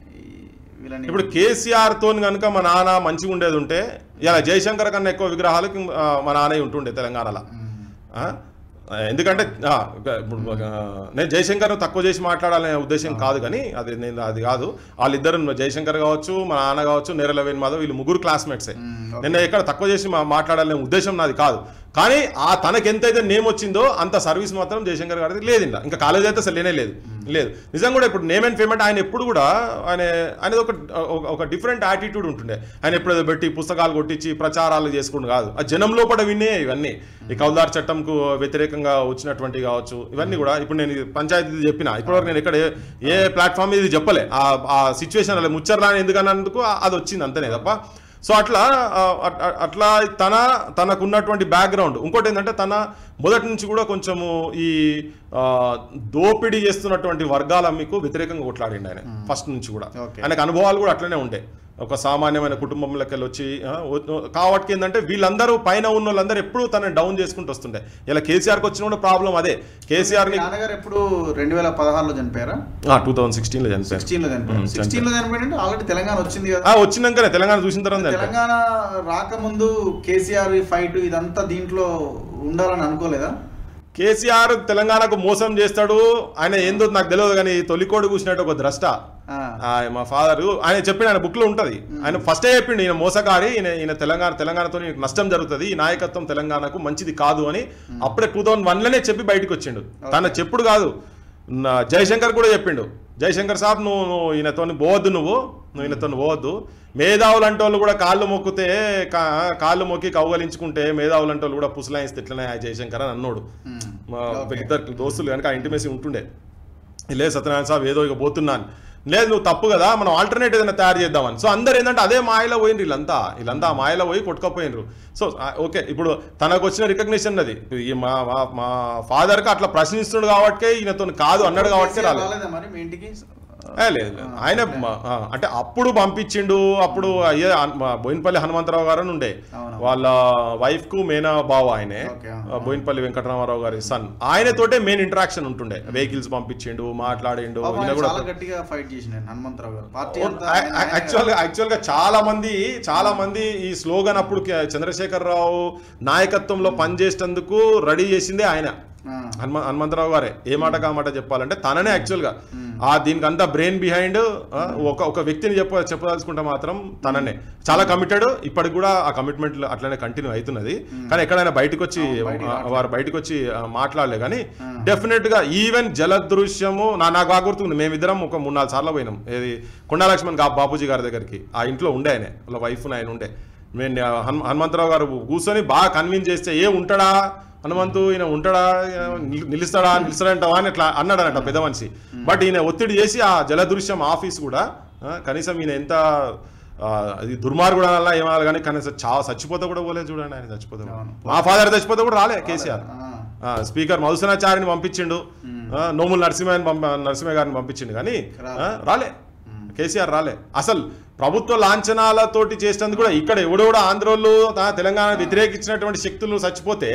ఈ వీళ్ళని ఇప్పుడు కేసీఆర్ తోని కనుక మా నాన్న మంచిగా ఉండేది ఉంటే ఇలా జయశంకర్ కన్నా ఎక్కువ విగ్రహాలకి ఆ, మా నాన్న ఉంటుండే తెలంగాణలో ఆ? ఎందుకంటే ఆ, ఇప్పుడు ఆ, నేను జయశంకర్ తక్కువ చేసి మాట్లాడాలనే ఉద్దేశం కాదు కానీ అది నేను అది కాదు వాళ్ళిద్దరు జయశంకర్ కావచ్చు మా నాన్న కావచ్చు నేరల వేణు మాధవ్ వీళ్ళు ముగ్గురు క్లాస్మేట్సే మ్మ్. నిన్న ఎక్కడ తక్కువ చేసి మా- మాట్లాడాలనే ఉద్దేశం నాది కాదు కానీ ఆ తనకి ఎంతైతే నేమ్ వచ్చిందో అంత సర్వీస్ మాత్రం జయశంకర్ గారిది లేదు ఇంకా ఇంకా కాలేజ్ అయితే అసలు లేనే లేదు లేదు నిజంగా కూడా ఇప్పుడు నేమ్ అండ్ పేమెంట్ ఆయన ఎప్పుడు కూడా ఆయన ఆయనది ఒక ఒక- ఒక డిఫరెంట్ యాటిట్యూడ్ ఉంటుండే ఆయన ఎప్పుడైతే పెట్టి పుస్తకాలు కొట్టించి ప్రచారాలు చేసుకుంటూ కాదు ఆ జనం లోపల వినే ఇవన్నీ ఈ కౌదార్ చట్టంకు వ్యతిరేకంగా వచ్చినటువంటి కావచ్చు ఇవన్నీ కూడా ఇప్పుడు నేను ఇది పంచాయతీ చెప్పిన ఇప్పటివరకు నేను ఎక్కడ ఏ- ఏ ప్లాట్ఫామ్ ఇది చెప్పలే ఆ ఆ సిచ్యువేషన్ అలా ముచ్చర్లా ఎందుకన్నందుకు అది వచ్చింది అంతనే తప్ప సో అట్లా ఆ, అట్- అట్- అట్లా తన తనకున్నటువంటి బ్యాక్గ్రౌండ్ ఇంకోటి ఏంటంటే తన మొదటి నుంచి కూడా కొంచెము ఈ ఆ, దోపిడీ చేస్తున్నటువంటి వర్గాల మీకు వ్యతిరేకంగా కొట్లాడిండు ఆయన ఫస్ట్ నుంచి కూడా Okay. ఆయనకు అనుభవాలు కూడా అట్లనే ఉంటాయి ఒక సామాన్యమైన కుటుంబంలోకి వెళ్ళి వచ్చి ఆ, వ- కాబట్టి ఏంటంటే వీళ్ళందరూ పైన ఉన్న వాళ్ళందరూ ఎప్పుడు తనని డౌన్ చేసుకుంటూ వస్తుండే ఇలా కేసీఆర్కి వచ్చిన కూడా ప్రాబ్లం అదే కేసీఆర్ని మీ నాన్నగారు ఎప్పుడు రెండు వేల పదహారులో చనిపోయారా టూ థౌసండ్ సిక్స్టీన్లో చనిపోయారు సిక్స్టీన్ లో చనిపోయారు మ్మ్, సిక్స్టీన్ లో చనిపోయారంటే ఆల్రెడీ తెలంగాణ వచ్చింది కదా ఆ, వచ్చినాకనే తెలంగాణ చూసిన తర్వాత చనిపోయారు. తెలంగాణ రాకముందు కేసీఆర్ ఫైట్ ఇదంతా దీంట్లో ఉండాలని అనుకోలేదా కేసీఆర్ తెలంగాణకు మోసం చేస్తాడు ఆయన ఏందో నాకు తెలియదు కానీ తొలికోడు కూసినట్టు ఒక ద్రష్ట ఆ, ఆ, మా ఫాదర్ ఆయన చెప్పిన ఆయన బుక్ లో ఉంటది ఆయన ఫస్టే చెప్పిండు ఈయన మోసగారి ఈయన ఈయన తెలంగాణ తెలంగాణతో ఈయనకు నష్టం జరుగుతుంది ఈ నాయకత్వం తెలంగాణకు మంచిది కాదు అని అప్పుడే టూ థౌసండ్ వన్ లోనే చెప్పి బయటకు వచ్చిండు తన చెప్పుడు కాదు నా జయశంకర్ కూడా చెప్పిండు జయశంకర్ సాబ్ నువ్వు నువ్వు ఈయనతో పోవద్దు నువ్వు నువ్వు ఈయనతో పోవద్దు మేధావులు అంటే వాళ్ళు కూడా కాళ్ళు మొక్కితే కా- కాళ్ళు మొక్కి కౌగలించుకుంటే మేధావులు అంటే వాళ్ళు కూడా పుసలాయిస్తే ఇట్లనే ఆ జయశంకర్ అని అన్నాడు మ్మ్. మా Okay. ఇద్దరు దోస్తులు కనుక ఆ ఇంటిమేసి ఉంటుండే లేదు సత్యనారాయణ సాబ్ ఏదో ఇక పోతున్నాను లేదు నువ్వు తప్పు కదా మనం ఆల్టర్నేట్ ఏదైనా తయారు చేద్దామని సో అందరు ఏంటంటే అదే మాయలో పోయినరు వీళ్ళంతా వీళ్ళంతా ఆ మాయలో పోయి కొట్టుకపోయినరు సో ఓకే ఇప్పుడు తనకు వచ్చిన రికగ్నిషన్ అది ఈ మా మా- మా ఫాదర్కి అట్లా ప్రశ్నిస్తున్నాడు కాబట్టి ఈయనతో కాదు అన్నాడు కాబట్టి కేసీఆర్ రాలేదు రాలేదా మరి మీ ఇంటికి ఏ, లేదు లేదు. ఆయన మ- ఆ, అంటే అప్పుడు పంపించిండు అప్పుడు అయ్యే హన్- మా బోయినపల్లి హనుమంతరావు గారు అని ఉండే అవును. వాళ్ళ వైఫ్ కు మేనా బావ ఆయనే ఓకే, ఆ, బోయినపల్లి వెంకటరామారావు గారి సన్ ఆయనతోటే మెయిన్ ఇంటరాక్షన్ ఉంటుండే వెహికల్స్ పంపించిండు మాట్లాడిండు పాపం ఈయన ఆయన కూడా చాలా గట్టిగా ఫైట్ చేసిన హనుమంతరావు గారు పార్టీ అంతా యాక్చువల్ గా యాక్చువల్ గా చాలా మంది చాలా మంది ఈ స్లోగన్ అప్పుడు కే- చంద్రశేఖరరావు నాయకత్వంలో పనిచేసేందుకు రెడీ చేసిందే ఆయన ఆ, హనుమ హనుమంతరావు గారే ఏ మాట కా మాట చెప్పాలంటే తననే యాక్చువల్ గా ఆ దీనికి అంతా బ్రెయిన్ బిహైండ్ ఒక ఒక వ్యక్తిని చెప్ప చెప్పదలుచుకుంటే మాత్రం తననే చాలా కమిటెడ్ ఇప్పటికి కూడా ఆ కమిట్మెంట్ అట్లనే కంటిన్యూ అవుతున్నది కానీ ఎక్కడైనా బయటకు వచ్చి బయటికి ఆ, వారు బయటకు వచ్చి ఆ, మాట్లాడలే కానీ డెఫినెట్ గా ఈవెన్ జలదృశ్యము నా నాకు బాగా గుర్తుంది మేమిద్దరం ఒక మూడు నాలుగు సార్లు పోయినాం ఏది కొండా లక్ష్మణ్ గా బాపూజీ గారి దగ్గరికి ఆ ఇంట్లో ఉండే ఆయన వాళ్ళ వైఫ్ ఆయన ఉండే మేము ఆ, హను- హనుమంతరావు గారు కూర్చొని బాగా కన్విన్స్ చేస్తే ఏ ఉంటాడా హనుమంతు ఈయన ఉంటాడా ఈయన నిల్- నిలుస్తాడా నిలుస్తాడంటావా అని ఇట్లా అన్నాడనట పెద్ద మనిషి బట్ ఈయన ఒత్తిడి చేసి ఆ జలదృశ్యం ఆఫీస్ కూడా ఆ, కనీసం ఈయన ఎంత ఆ, అది దుర్మార్గుడు అనాలా ఏమనాలి కానీ కనీసం చా చచ్చిపోతే కూడా పోలేదు చూడండి ఆయన చచ్చిపోతే కూడా. అవును. మా ఫాదర్ చచ్చిపోతే కూడా రాలే కేసీఆర్ ఆ, ఆ, స్పీకర్ మధుసనాచారిని పంపించిండు ఆ, నోముల నరసింహని పంప నరసింహ గారిని పంపించిండు కానీ ఆ, రాలే కేసీఆర్ రాలే అసలు ప్రభుత్వ లాంఛనాలతోటి చేసినందుకు కూడా ఇక్కడ ఎవడెవడో ఆంధ్రోళ్ళు ఆ, తెలంగాణ వ్యతిరేకించినటువంటి శక్తులు చచ్చిపోతే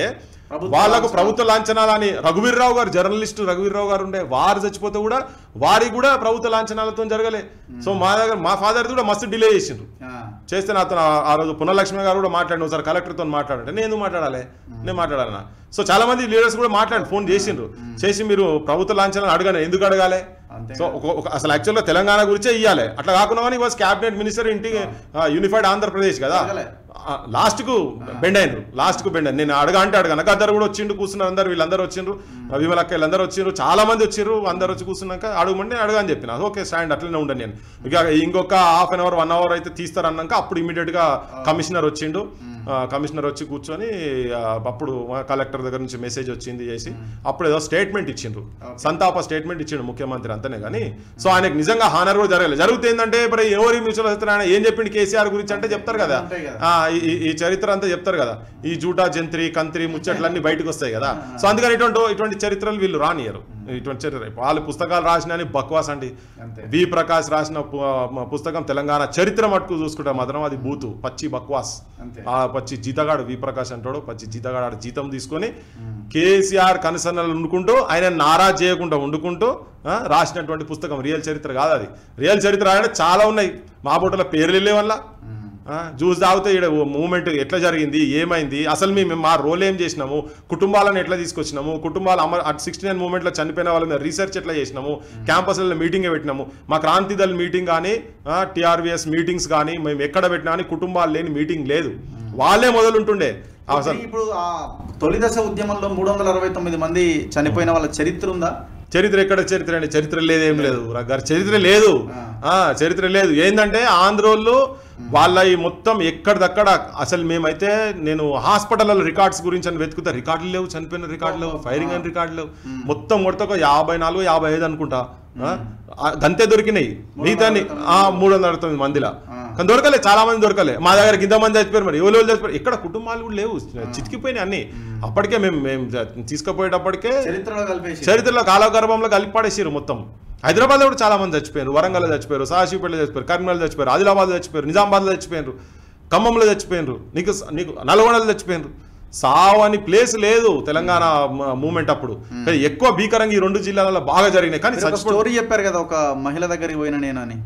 ప్రభుత్వ వాళ్ళకు లాంఛనాలు. ప్రభుత్వ లాంఛనాలని రఘువీర్రావు గారు జర్నలిస్ట్ రఘువీర్రావు గారు ఉండే వారు చచ్చిపోతే కూడా వారికి కూడా ప్రభుత్వ లాంఛనాలతో జరగలే సో మా దగ్గర మా ఫాదర్ కూడా మస్తు డిలే చేసిండ్రు ఆ, చేస్తే నాతో ఆ- ఆ రోజు పునర్లక్ష్మి గారు కూడా మాట్లాడిన ఒకసారి కలెక్టర్తో మాట్లాడంటే నేను ఎందుకు మాట్లాడాలి నేను మాట్లాడాలన్నా సో చాలా మంది లీడర్స్ కూడా మాట్లాడి ఫోన్ చేసిండ్రు చేసి మీరు ప్రభుత్వ లాంఛనాలు అడగాలి ఎందుకు అడగాలి అంతే సో ఒక- ఒక- అసలు యాక్చువల్గా తెలంగాణ గురించే ఇవ్వాలి అట్లా కాకుండా కానీ వాజ్ క్యాబినెట్ మినిస్టర్ ఇంటి యూనిఫైడ్ ఆంధ్రప్రదేశ్ కదా అడగలే. లాస్ట్ కు బెండ్ అయినరు లాస్ట్ కు బెండ్ అయిన నేను అడగా అంటే అడగను గద్దరు కూడా వచ్చిండు కూర్చున్నారు అందరు వీళ్ళందరూ వచ్చిండ్రు విమలక్క వీళ్ళందరూ వచ్చిండ్రు చాలా మంది వచ్చిర్రు అందరు వచ్చి కూర్చున్నాక అడగమంటే అడగా అని చెప్పిన ఓకే స్టాండ్ అట్లనే ఉండను నేను ఇక ఇంకొక half an hour one hour అయితే తీస్తారు అన్నాక అప్పుడు ఇమీడియట్ గా కమిషనర్ వచ్చిండు ఆ, కమిషనర్ వచ్చి కూర్చొని ఆ, అప్పుడు మా కలెక్టర్ దగ్గర నుంచి మెసేజ్ వచ్చింది చేసి అప్పుడు ఏదో స్టేట్మెంట్ ఇచ్చిండ్రు సంతాప స్టేట్మెంట్ ఇచ్చిండు ముఖ్యమంత్రి అంతనే కానీ సో ఆయనకు నిజంగా హానర్ కూడా జరగలేదు జరుగుతుంది ఏంటంటే మరి ఎవరి మ్యూచువల్ అసలు ఆయన ఏం చెప్పిండు కేసీఆర్ గురించి అంటే చెప్తారు కదా అంతే కదా. ఆ, ఈ- ఈ- ఈ చరిత్ర అంతా చెప్తారు కదా ఈ జూటా జంత్రి కంత్రి ముచ్చట్లన్నీ బయటకు వస్తాయి కదా సో అందుకని ఇటువంటి ఇటువంటి చరిత్రలు వీళ్ళు రానియరు ఇటువంటి చరిత్ర వాళ్ళు పుస్తకాలు రాసిన బక్వాస్ అండి అంతే. వి ప్రకాష్ రాసిన పు- మ- పుస్తకం తెలంగాణ చరిత్ర మటుకు చూసుకుంటే మాత్రం అది బూతు పచ్చి బక్వాస్ అంతే. ఆ పచ్చి జీతగాడు వి ప్రకాష్ అంటాడు పచ్చి జీతగాడు ఆడ జీతం తీసుకొని కేసీఆర్ కనసన్నలు వండుకుంటూ ఆయన నారాజ్ చేయకుండా వండుకుంటూ ఆ, రాసినటువంటి పుస్తకం రియల్ చరిత్ర కాదు అది రియల్ చరిత్ర అంటే చాలా ఉన్నాయి మా బోటల పేర్లు వెళ్ళే వల్ల ఆ, జ్యూస్ తాగితే ఇక్కడ మూమెంట్ ఎట్లా జరిగింది ఏమైంది అసలు మేము మా రోల్ ఏం చేసినాము కుటుంబాలను ఎట్లా తీసుకొచ్చినాము కుటుంబాలు అమర్ అట్ సిక్స్టీ నైన్ మూమెంట్లో చనిపోయిన వాళ్ళ మీద రీసెర్చ్ ఎట్లా చేసినాము క్యాంపస్లలో మీటింగ్ పెట్టినాము మా క్రాంతి దళ్ మీటింగ్ కానీ టిఆర్విఎస్ మీటింగ్స్ కానీ మేము ఎక్కడ పెట్టినా కానీ కుటుంబాలు లేని మీటింగ్ లేదు వాళ్ళే మొదలుంటుండే అసలు ఇప్పుడు ఆ తొలి దశ ఉద్యమంలో మూడు వందల అరవై తొమ్మిది మంది చనిపోయిన వాళ్ళ చరిత్ర ఉందా చరిత్ర ఎక్కడ చరిత్ర అండి చరిత్ర లేదు ఏం లేదు గారు చరిత్ర లేదు ఆ చరిత్ర లేదు ఏంటంటే ఆంధ్రోళ్ళు వాళ్ళ ఈ మొత్తం ఎక్కడిదక్కడ అసలు మేమైతే నేను హాస్పిటల్ రికార్డ్స్ గురించి అని వెతుకుతా రికార్డులు లేవు చనిపోయిన రికార్డులు లేవు ఫైరింగ్ అని రికార్డులు లేవు మొత్తం కొడితే ఒక యాభై నాలుగు యాభై ఐదు అనుకుంటా ఆ, ఆ, గంతే దొరికినాయి మిగతా మూడు వందల అరవై తొమ్మిది మందిలా కానీ దొరకలే చాలా మంది దొరకలే మా దగ్గర ఇంత మంది చచ్చిపోయారు మరి ఎవరు ఎవరు చచ్చిపోయారు ఇక్కడ కుటుంబాలు కూడా లేవు చితికిపోయినాయి అన్ని అప్పటికే మేము మేము తీసుకుపోయేటప్పటికే చరిత్రలో కలిపేసి చరిత్రలో కాలగర్భంలో కలిపాడేసారు మొత్తం హైదరాబాద్ లో కూడా చాలా మంది చచ్చిపోయారు వరంగల్ చచ్చిపోయారు సాహసీపేటలో చచ్చిపోయారు కరీంనగర్ చచ్చిపోయారు ఆదిలాబాద్ చచ్చిపోయారు నిజామాబాద్లో చచ్చిపోయారు ఖమ్మంలో చచ్చిపోయారు నీకు నీకు నల్గొండలో చచ్చిపోయారు సావని ప్లేస్ లేదు తెలంగాణ మూమెంట్ అప్పుడు కానీ ఎక్కువ భీకరంగా ఈ రెండు జిల్లాలలో బాగా జరిగినాయి కానీ మీరు ఒక చచ్చిపో స్టోరీ చెప్పారు కదా ఒక మహిళ దగ్గరికి పోయిన నేను అని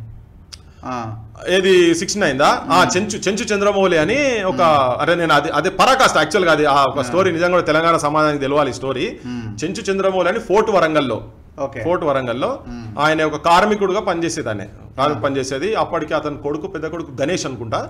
ఆ, ఏది సిక్స్ నైన్ దా ఆ చెంచు చెంచు చంద్రమౌళి అని ఒక అదే నేను అది అదే పరాకాష్ట యాక్చువల్ గా అది ఆ ఒక స్టోరీ నిజంగా కూడా తెలంగాణ సమాజానికి తెలవాలి ఈ స్టోరీ చెంచు చంద్రమౌళి అని ఫోర్ట్ వరంగల్లో ఓకే ఫోర్ట్ వరంగల్లో ఆయన ఒక కార్మికుడుగా పనిచేసేది ఆయన కార్మిక పనిచేసేది అప్పటికి అతని కొడుకు పెద్ద కొడుకు గణేష్ అనుకుంటా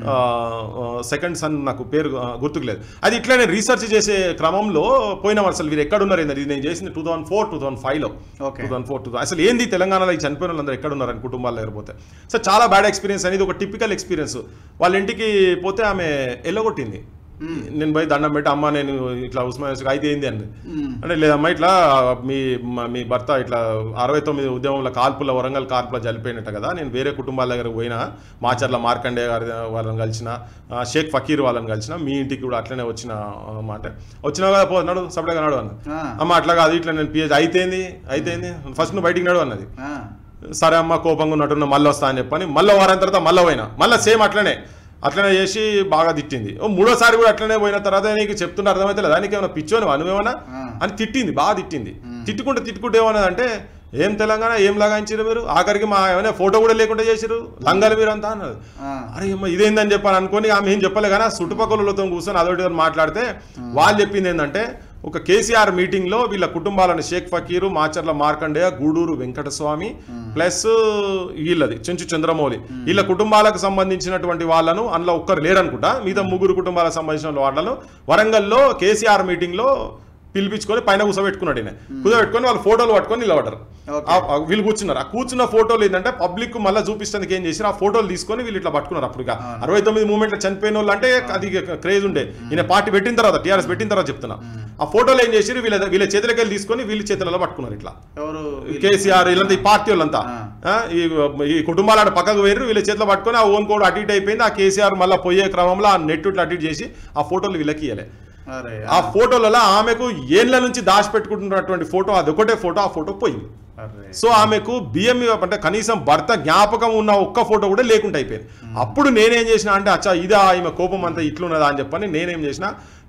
సెకండ్ సన్ నాకు పేరు ఆ, గుర్తుకు లేదు అది ఇట్లనే రీసెర్చ్ చేసే క్రమంలో పోయిన వాళ్ళు అసలు వీరు ఎక్కడ ఉన్నారు ఏంది ఇది నేను చేసింది two thousand four two thousand five లో okay. Two thousand four two అసలు ఏంది తెలంగాణలో ఈ చనిపోయిన వాళ్ళందరూ ఎక్కడ ఉన్నారని కుటుంబాల్లో లేకపోతే సో చాలా బ్యాడ్ ఎక్స్పీరియన్స్ అనేది ఒక టిపికల్ ఎక్స్పీరియన్స్ వాళ్ళ ఇంటికి పోతే ఆమె ఎల్లగొట్టింది నేను పోయి దండం పెట్టి అమ్మ నేను ఇట్లా ఉస్మాన్ యూనివర్సిటీకి అయితే ఏంది అండి అంటే లేదమ్మా ఇట్లా మీ మా- మీ భర్త ఇట్లా అరవై తొమ్మిది ఉద్యమంలో కాల్పుల వరంగల్ కాల్పుల చనిపోయినట్టు కదా నేను వేరే కుటుంబాల దగ్గర పోయినా మాచర్ల మార్కండే గారి వాళ్ళని కలిసిన ఆ, షేక్ ఫకీర్ వాళ్ళని కలిసిన మీ ఇంటికి కూడా అట్లనే వచ్చిన మాట వచ్చినా కదా పో నడు సపరేట్గా నడు అన్న ఆ, అమ్మ అట్లా కాదు ఇట్లా నేను పిహెచ్ అయితేంది అయితేంది ఫస్ట్ నువ్వు బయటికి నడు అన్నది ఆ, సరే అమ్మ కోపంగా ఉన్నట్టున్న మళ్ళీ వస్తా అని చెప్పని మళ్ళీ వారం తర్వాత మళ్ళీ పోయినా మళ్ళీ సేమ్ అట్లనే అట్లనే చేసి బాగా తిట్టింది ఓ మూడోసారి కూడా అట్లనే పోయిన తర్వాత నీకు చెప్తున్న అర్థమైతే లేదా నీకు ఏమైనా పిచ్చోని నువ్వేమన్నా ఆ. అని తిట్టింది బాగా తిట్టింది తిట్టుకుంటే తిట్టుకుంటే ఏమన్నది అంటే ఏం తెలంగాణ ఏం లాగాయించారు మీరు ఆఖరికి మా ఏమైనా ఫోటో కూడా లేకుండా చేసిరు లంగలు మీరు అంతా అన్నది ఆ, అరే అమ్మ ఇదేందని చెప్పాను అనుకొని ఆమె ఏం చెప్పలే కానీ ఆ చుట్టుపక్కలతో కూర్చొని అదొకటి ఇదొకటి మాట్లాడితే వాళ్ళు చెప్పింది ఏంటంటే ఒక కేసీఆర్ మీటింగ్ లో వీళ్ళ కుటుంబాలను షేక్ ఫకీరు మాచర్ల మార్కండేయ గూడూరు వెంకటస్వామి ప్లస్ వీళ్ళది చెంచు చంద్రమౌళి వీళ్ళ కుటుంబాలకు సంబంధించినటువంటి వాళ్ళను అందులో ఒక్కరు లేరనుకుంటా మిగతా ముగ్గురు కుటుంబాలకు సంబంధించిన వాళ్ళను వరంగల్లో కేసీఆర్ మీటింగ్ లో పిలిపించుకొని పైన కూర్చోబెట్టుకున్నాడు ఈయన కూర్చోబెట్టుకొని వాళ్ళు ఫోటోలు పట్టుకొని నిలబడ్డారు ఓకే. ఆ- ఆ వీళ్ళు కూర్చున్నారు ఆ కూర్చున్న ఫోటోలు ఏంటంటే పబ్లిక్ మళ్ళీ చూపిస్తానికి ఏం చేసి ఆ ఫోటోలు తీసుకొని వీళ్ళు ఇట్లా పట్టుకున్నారు అప్పుడు ఇక అరవై తొమ్మిది మూమెంట్లో చనిపోయిన వాళ్ళు అంటే అది క్రేజ్ ఉండే ఈయన పార్టీ పెట్టిన తర్వాత టీఆర్ఎస్ పెట్టిన తర్వాత చెప్తున్నా ఆ ఫోటోలు ఏం చేసి వీళ్ళ వీళ్ళ చేతులకి వెళ్ళి తీసుకొని వీళ్ళ చేతులలో పట్టుకున్నారు ఇట్లా ఎవరు కేసీఆర్ వీళ్ళంతా ఈ పార్టీ వాళ్ళంతా ఆ, ఈ ఈ కుటుంబాలు ఆడ పక్కకు వేరు వీళ్ళ చేతిలో పట్టుకొని ఆ ఓన్ కోడ్ అటు ఇటు అయిపోయింది ఆ కేసీఆర్ మళ్ళీ పోయే క్రమంలో ఆ నెట్ ఇట్లా అటు ఇటు చేసి ఆ ఫోటోలు వీళ్ళకి ఇవ్వలే అరే ఆ ఫోటోలలో ఆమెకు ఏళ్ళ నుంచి దాచిపెట్టుకుంటున్నటువంటి ఫోటో అది ఒకటే ఫోటో ఆ ఫోటో పోయింది అరే సో ఆమెకు బియ్యం అంటే కనీసం భర్త జ్ఞాపకం ఉన్న ఒక్క ఫోటో కూడా లేకుండా అయిపోయింది అప్పుడు నేనేం చేసిన అంటే అచ్చా ఇదా ఈమె కోపం అంతా ఇట్లున్నదా అని చెప్పని నేనేం చేసిన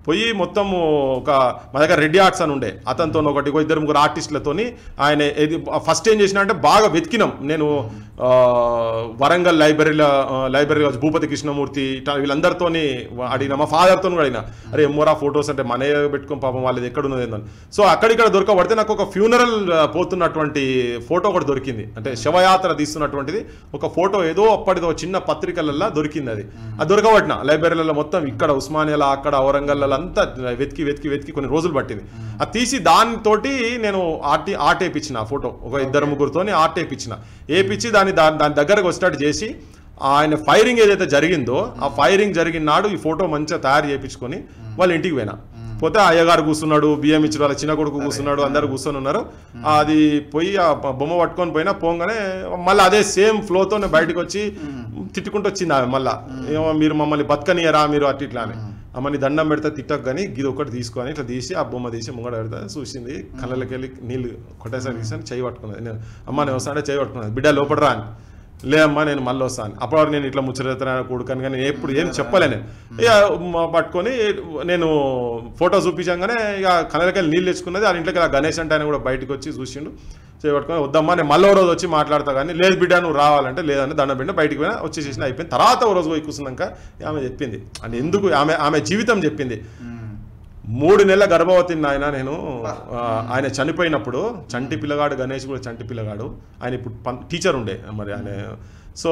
పోయి మొత్తం ఒక మా దగ్గర రెడ్డి ఆర్ట్స్ అని ఉండే అతనితో ఒకటి ఒక ఇద్దరు ముగ్గురు ఆర్టిస్టులతోని ఆయన ఇది ఫస్ట్ ఏం చేసిన అంటే బాగా వెతికినాం నేను ఆ, వరంగల్ లైబ్రరీలో ఆ, లైబ్రరీ కావచ్చు, భూపతి కృష్ణమూర్తి ఇట్లా వీళ్ళందరితోని అడిగిన మా ఫాదర్తో కూడా అడిగిన అరే ఎమ్మోరా ఫొటోస్ అంటే మన పెట్టుకుని పాపం వాళ్ళది ఎక్కడ ఉన్నది ఏందని సో అక్కడిక్కడ దొరకబడితే నాకు ఒక ఫ్యూనరల్ పోతున్నటువంటి ఫోటో ఒకటి దొరికింది అంటే శవయాత్ర తీస్తున్నటువంటిది ఒక ఫోటో ఏదో అప్పటిదో చిన్న పత్రికలలో దొరికింది అది అది దొరకబట్టిన లైబ్రరీలలో మొత్తం ఇక్కడ ఉస్మానియాలో అక్కడ ఔరంగల్లో అంతా వెతికి వెతికి వెతికి కొన్ని రోజులు పట్టింది అది తీసి దానితోటి నేను ఆర్ట్ ఆర్ట్ వేయించిన ఆ ఫోటో ఒక ఇద్దరు ముగ్గురుతోని ఆర్ట్ వేయించిన వేయించి దాన్ని దాని దాని దగ్గరకు వచ్చేటట్టు చేసి ఆయన ఫైరింగ్ ఏదైతే జరిగిందో ఆ ఫైరింగ్ జరిగిన నాడు ఈ ఫోటో మంచిగా తయారు చేయించుకొని వాళ్ళ ఇంటికి పోయినా పోతే ఆ అయ్యగారు కూర్చున్నాడు బియ్యం ఇచ్చిన వాళ్ళ చిన్న కొడుకు కూర్చున్నాడు అందరు కూర్చొని ఉన్నారు అది పోయి ఆ బ- బొమ్మ పట్టుకొని పోయినా పోగానే మళ్ళీ అదే సేమ్ ఫ్లోతో నేను బయటకు వచ్చి తిట్టుకుంటూ వచ్చింది ఆమె మళ్ళా ఏమో మీరు మమ్మల్ని బతకనియరా మీరు అటు ఇట్లా అని అమ్మని దండం పెడితే తిట్టకు కానీ ఇది ఒకటి తీసుకొని ఇట్లా తీసి ఆ బొమ్మ తీసి ముంగడ పెడితే చూసింది కళ్ళకి వెళ్ళి నీళ్ళు కొట్టేసరికి తీసాను చేయి పట్టుకున్నది నేను అమ్మ నేను వస్తానంటే చేయి పట్టుకున్నది బిడ్డ లోపల రా అని లే అమ్మా నేను మళ్ళీ వస్తాను అప్పటి వరకు నేను ఇట్లా ముచ్చరేతన కొడుకాను కానీ నేను ఎప్పుడు ఏం చెప్పలే నేను ఇక మ- పట్టుకొని నేను ఫోటో చూపించగానే ఇక కళ్ళకి నీళ్ళు తెచ్చుకున్నది ఆ ఇంట్లోకి ఇలా గణేష్ అంటే ఆయన కూడా బయటకు వచ్చి చూసిండు చేయబట్టుకొని వద్దమ్మా నేను మళ్ళీ ఓ రోజు వచ్చి మాట్లాడతా కానీ లేదు బిడ్డ నువ్వు రావాలంటే లేదని దండం బిడ్డ బయటికి పోయినా వచ్చేసేసిన అయిపోయింది తర్వాత ఓ రోజు పోయి కూర్చున్నాక ఆమె చెప్పింది అంటే ఎందుకు ఆమె ఆమె జీవితం చెప్పింది మూడు నెలల గర్భవతిని ఆయన నేను ఆ, ఆయన చనిపోయినప్పుడు చంటి పిల్లగాడు గణేష్ కూడా చంటి పిల్లగాడు ఆయన ఇప్పుడు పం- టీచర్ ఉండే మరి ఆయన సో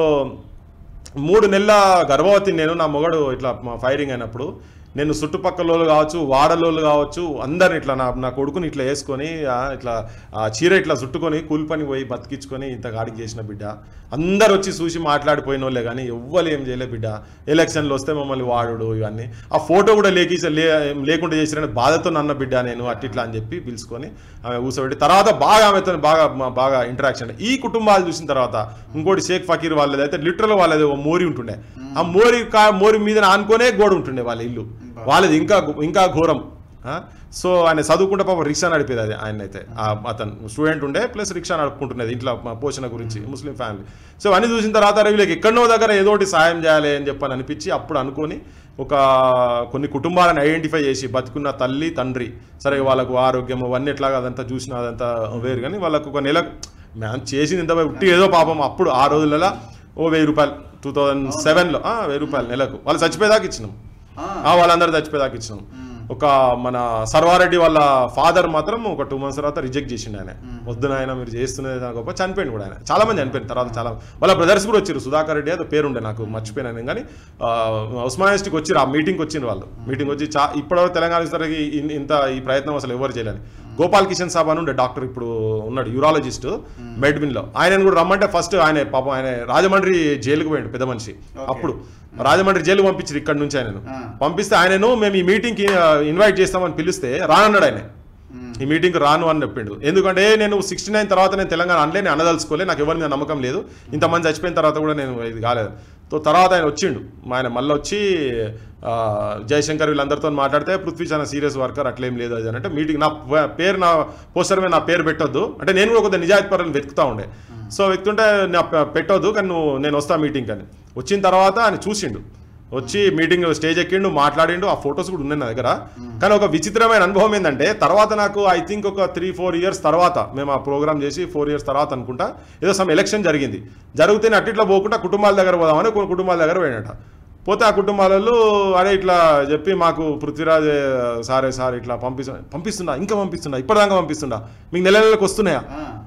మూడు నెలల గర్భవతిని నేను నా మొగడు ఇట్లా మా ఫైరింగ్ అయినప్పుడు నేను చుట్టుపక్కల వాళ్ళు కావచ్చు వాడలోళ్ళు కావచ్చు అందరిని ఇట్లా నా నా కొడుకుని ఇట్లా వేసుకొని ఆ, ఇట్లా ఆ చీర ఇట్లా చుట్టుకొని కూలి పని పోయి బతికించుకొని ఇంత గాడికి చేసిన బిడ్డ అందరు వచ్చి చూసి మాట్లాడిపోయిన వాళ్ళే కానీ ఎవ్వరు ఏం చేయలే బిడ్డ ఎలక్షన్లు వస్తే మమ్మల్ని వాడుడు ఇవన్నీ ఆ ఫోటో కూడా లేకి లే లేకుండా చేసిన బాధతో నన్న బిడ్డ నేను అట్టిట్లా ఇట్లా అని చెప్పి పిలుచుకొని ఆమె కూర్చోబెట్టి తర్వాత బాగా ఆమెతో బాగా మా- బాగా ఇంటరాక్షన్ ఈ కుటుంబాలు చూసిన తర్వాత ఇంకోటి షేక్ ఫకీర్ వాళ్ళది అయితే లిటరల్ వాళ్ళది ఒక మోరి ఉంటుండే ఆ మోరి కా మోరి మీద ఆనుకోనే గోడ ఉంటుండే వాళ్ళ ఇల్లు వాళ్ళది ఇంకా ఘో- ఇంకా ఘోరం ఆ? సో ఆయన చదువుకుంటే పాప రిక్షా నడిపేది అది ఆయన అయితే ఆ అతను స్టూడెంట్ ఉండే ప్లస్ రిక్షా నడుపుకుంటున్నది ఇంట్లో మా పోషణ గురించి ముస్లిం ఫ్యామిలీ సో అన్ని చూసిన తర్వాత అరే వీళ్ళకి ఎక్కడనో దగ్గర ఏదో ఒకటి సాయం చేయాలి అని చెప్పని అనిపించి అప్పుడు అనుకొని ఒక కొన్ని కుటుంబాలను ఐడెంటిఫై చేసి బతుకున్న తల్లి తండ్రి సరే వాళ్ళకు ఆరోగ్యం అవన్నీ ఎట్లాగా అదంతా చూసిన అదంతా వేరు కానీ వాళ్ళకు ఒక నెల మేము చేసింది ఇంత ఉట్టి ఏదో పాపం అప్పుడు ఆ రోజులలో ఓ వెయ్యి రూపాయలు టూ థౌజండ్ సెవెన్లో వెయ్యి రూపాయలు నెలకు వాళ్ళు చచ్చిపోయేదాకా ఇచ్చినాం ఆ, వాళ్ళందరూ చచ్చిపోయేదాకా ఇచ్చినాం ఒక మన సర్వారెడ్డి వాళ్ళ ఫాదర్ మాత్రం ఒక టూ మంత్స్ తర్వాత రిజెక్ట్ చేసిండు ఆయన వద్దు నాయన మీరు చేస్తున్నది నాకు గొప్ప చనిపోయింది కూడా ఆయన చాలా మంది చనిపోయింది తర్వాత చాలా వాళ్ళ బ్రదర్స్ కూడా వచ్చారు సుధాకర్ రెడ్డి అది పేరు ఉండే నాకు మర్చిపోయినాను కానీ ఉస్మానియాస్టికి వచ్చారు ఆ మీటింగ్కి వచ్చిండ్రు వాళ్ళు మీటింగ్ వచ్చి చా ఇప్పటివరకు తెలంగాణ విస్తరణకి ఇన్- ఇంత ఈ ప్రయత్నం అసలు ఎవరు చేయలేని గోపాల్ కిషన్ సాబ్ అని ఉండే డాక్టర్ ఇప్పుడు ఉన్నాడు యూరాలజిస్ట్ మెడ్విన్ లో ఆయన కూడా రమ్మంటే ఫస్ట్ ఆయన పాపం ఆయన రాజమండ్రి జైలుకు పోయిండు పెద్ద మనిషి అప్పుడు రాజమండ్రి జైలు పంపించారు ఇక్కడ నుంచి ఆయనను ఆ. పంపిస్తే ఆయనను మేము ఈ మీటింగ్ కి ఇన్వైట్ చేస్తామని పిలిస్తే రానన్నాడు ఆయన ఈ మీటింగ్ రాను అని చెప్పిండు ఎందుకంటే నేను సిక్స్టీ నైన్ తర్వాత నేను తెలంగాణ అనలే నేను అనదలుచుకోలే నాకు ఎవరి మీద నమ్మకం లేదు ఇంతమంది చచ్చిపోయిన తర్వాత కూడా నేను ఇది కాలేదు సో తర్వాత ఆయన వచ్చిండు ఆయన మళ్ళీ వచ్చి ఆ, జయశంకర్ వీళ్ళందరితో మాట్లాడితే పృథ్వీ చాలా సీరియస్ వర్కర్ అట్లేం లేదు అది అని అంటే మీటింగ్ నా ప- పేరు నా పోస్టర్ మీద నా పేరు పెట్టొద్దు అంటే నేను కూడా కొద్దిగా నిజాయితీ పరులను వెతుకుతా ఉండే సో వెతుకుంటే నా ప- పెట్టొద్దు కానీ నువ్వు నేను వస్తా మీటింగ్ అని వచ్చిన తర్వాత ఆయన చూసిండు వచ్చి మీటింగ్ స్టేజ్ ఎక్కిండు మాట్లాడిండు ఆ ఫొటోస్ కూడా ఉన్నాయి నా దగ్గర కానీ ఒక విచిత్రమైన అనుభవం ఏంటంటే తర్వాత నాకు ఐ థింక్ ఒక త్రీ ఫోర్ ఇయర్స్ తర్వాత మేము ఆ ప్రోగ్రామ్ చేసి ఫోర్ ఇయర్స్ తర్వాత అనుకుంటా ఏదో సమ్ ఎలక్షన్ జరిగింది జరిగితేనే అట్టిట్లా పోకుండా కుటుంబాల దగ్గర పోదామని కొన్ని కుటుంబాల దగ్గర పోయినట పోతే ఆ కుటుంబాలలో అరే ఇట్లా చెప్పి మాకు పృథ్వీరాజ్ సారే సార్ ఇట్లా పంపిస్తా పంపిస్తున్నా ఇంకా పంపిస్తున్నా ఇప్పటిదాకా పంపిస్తున్నా మీకు నెల నెలలకు వస్తున్నాయా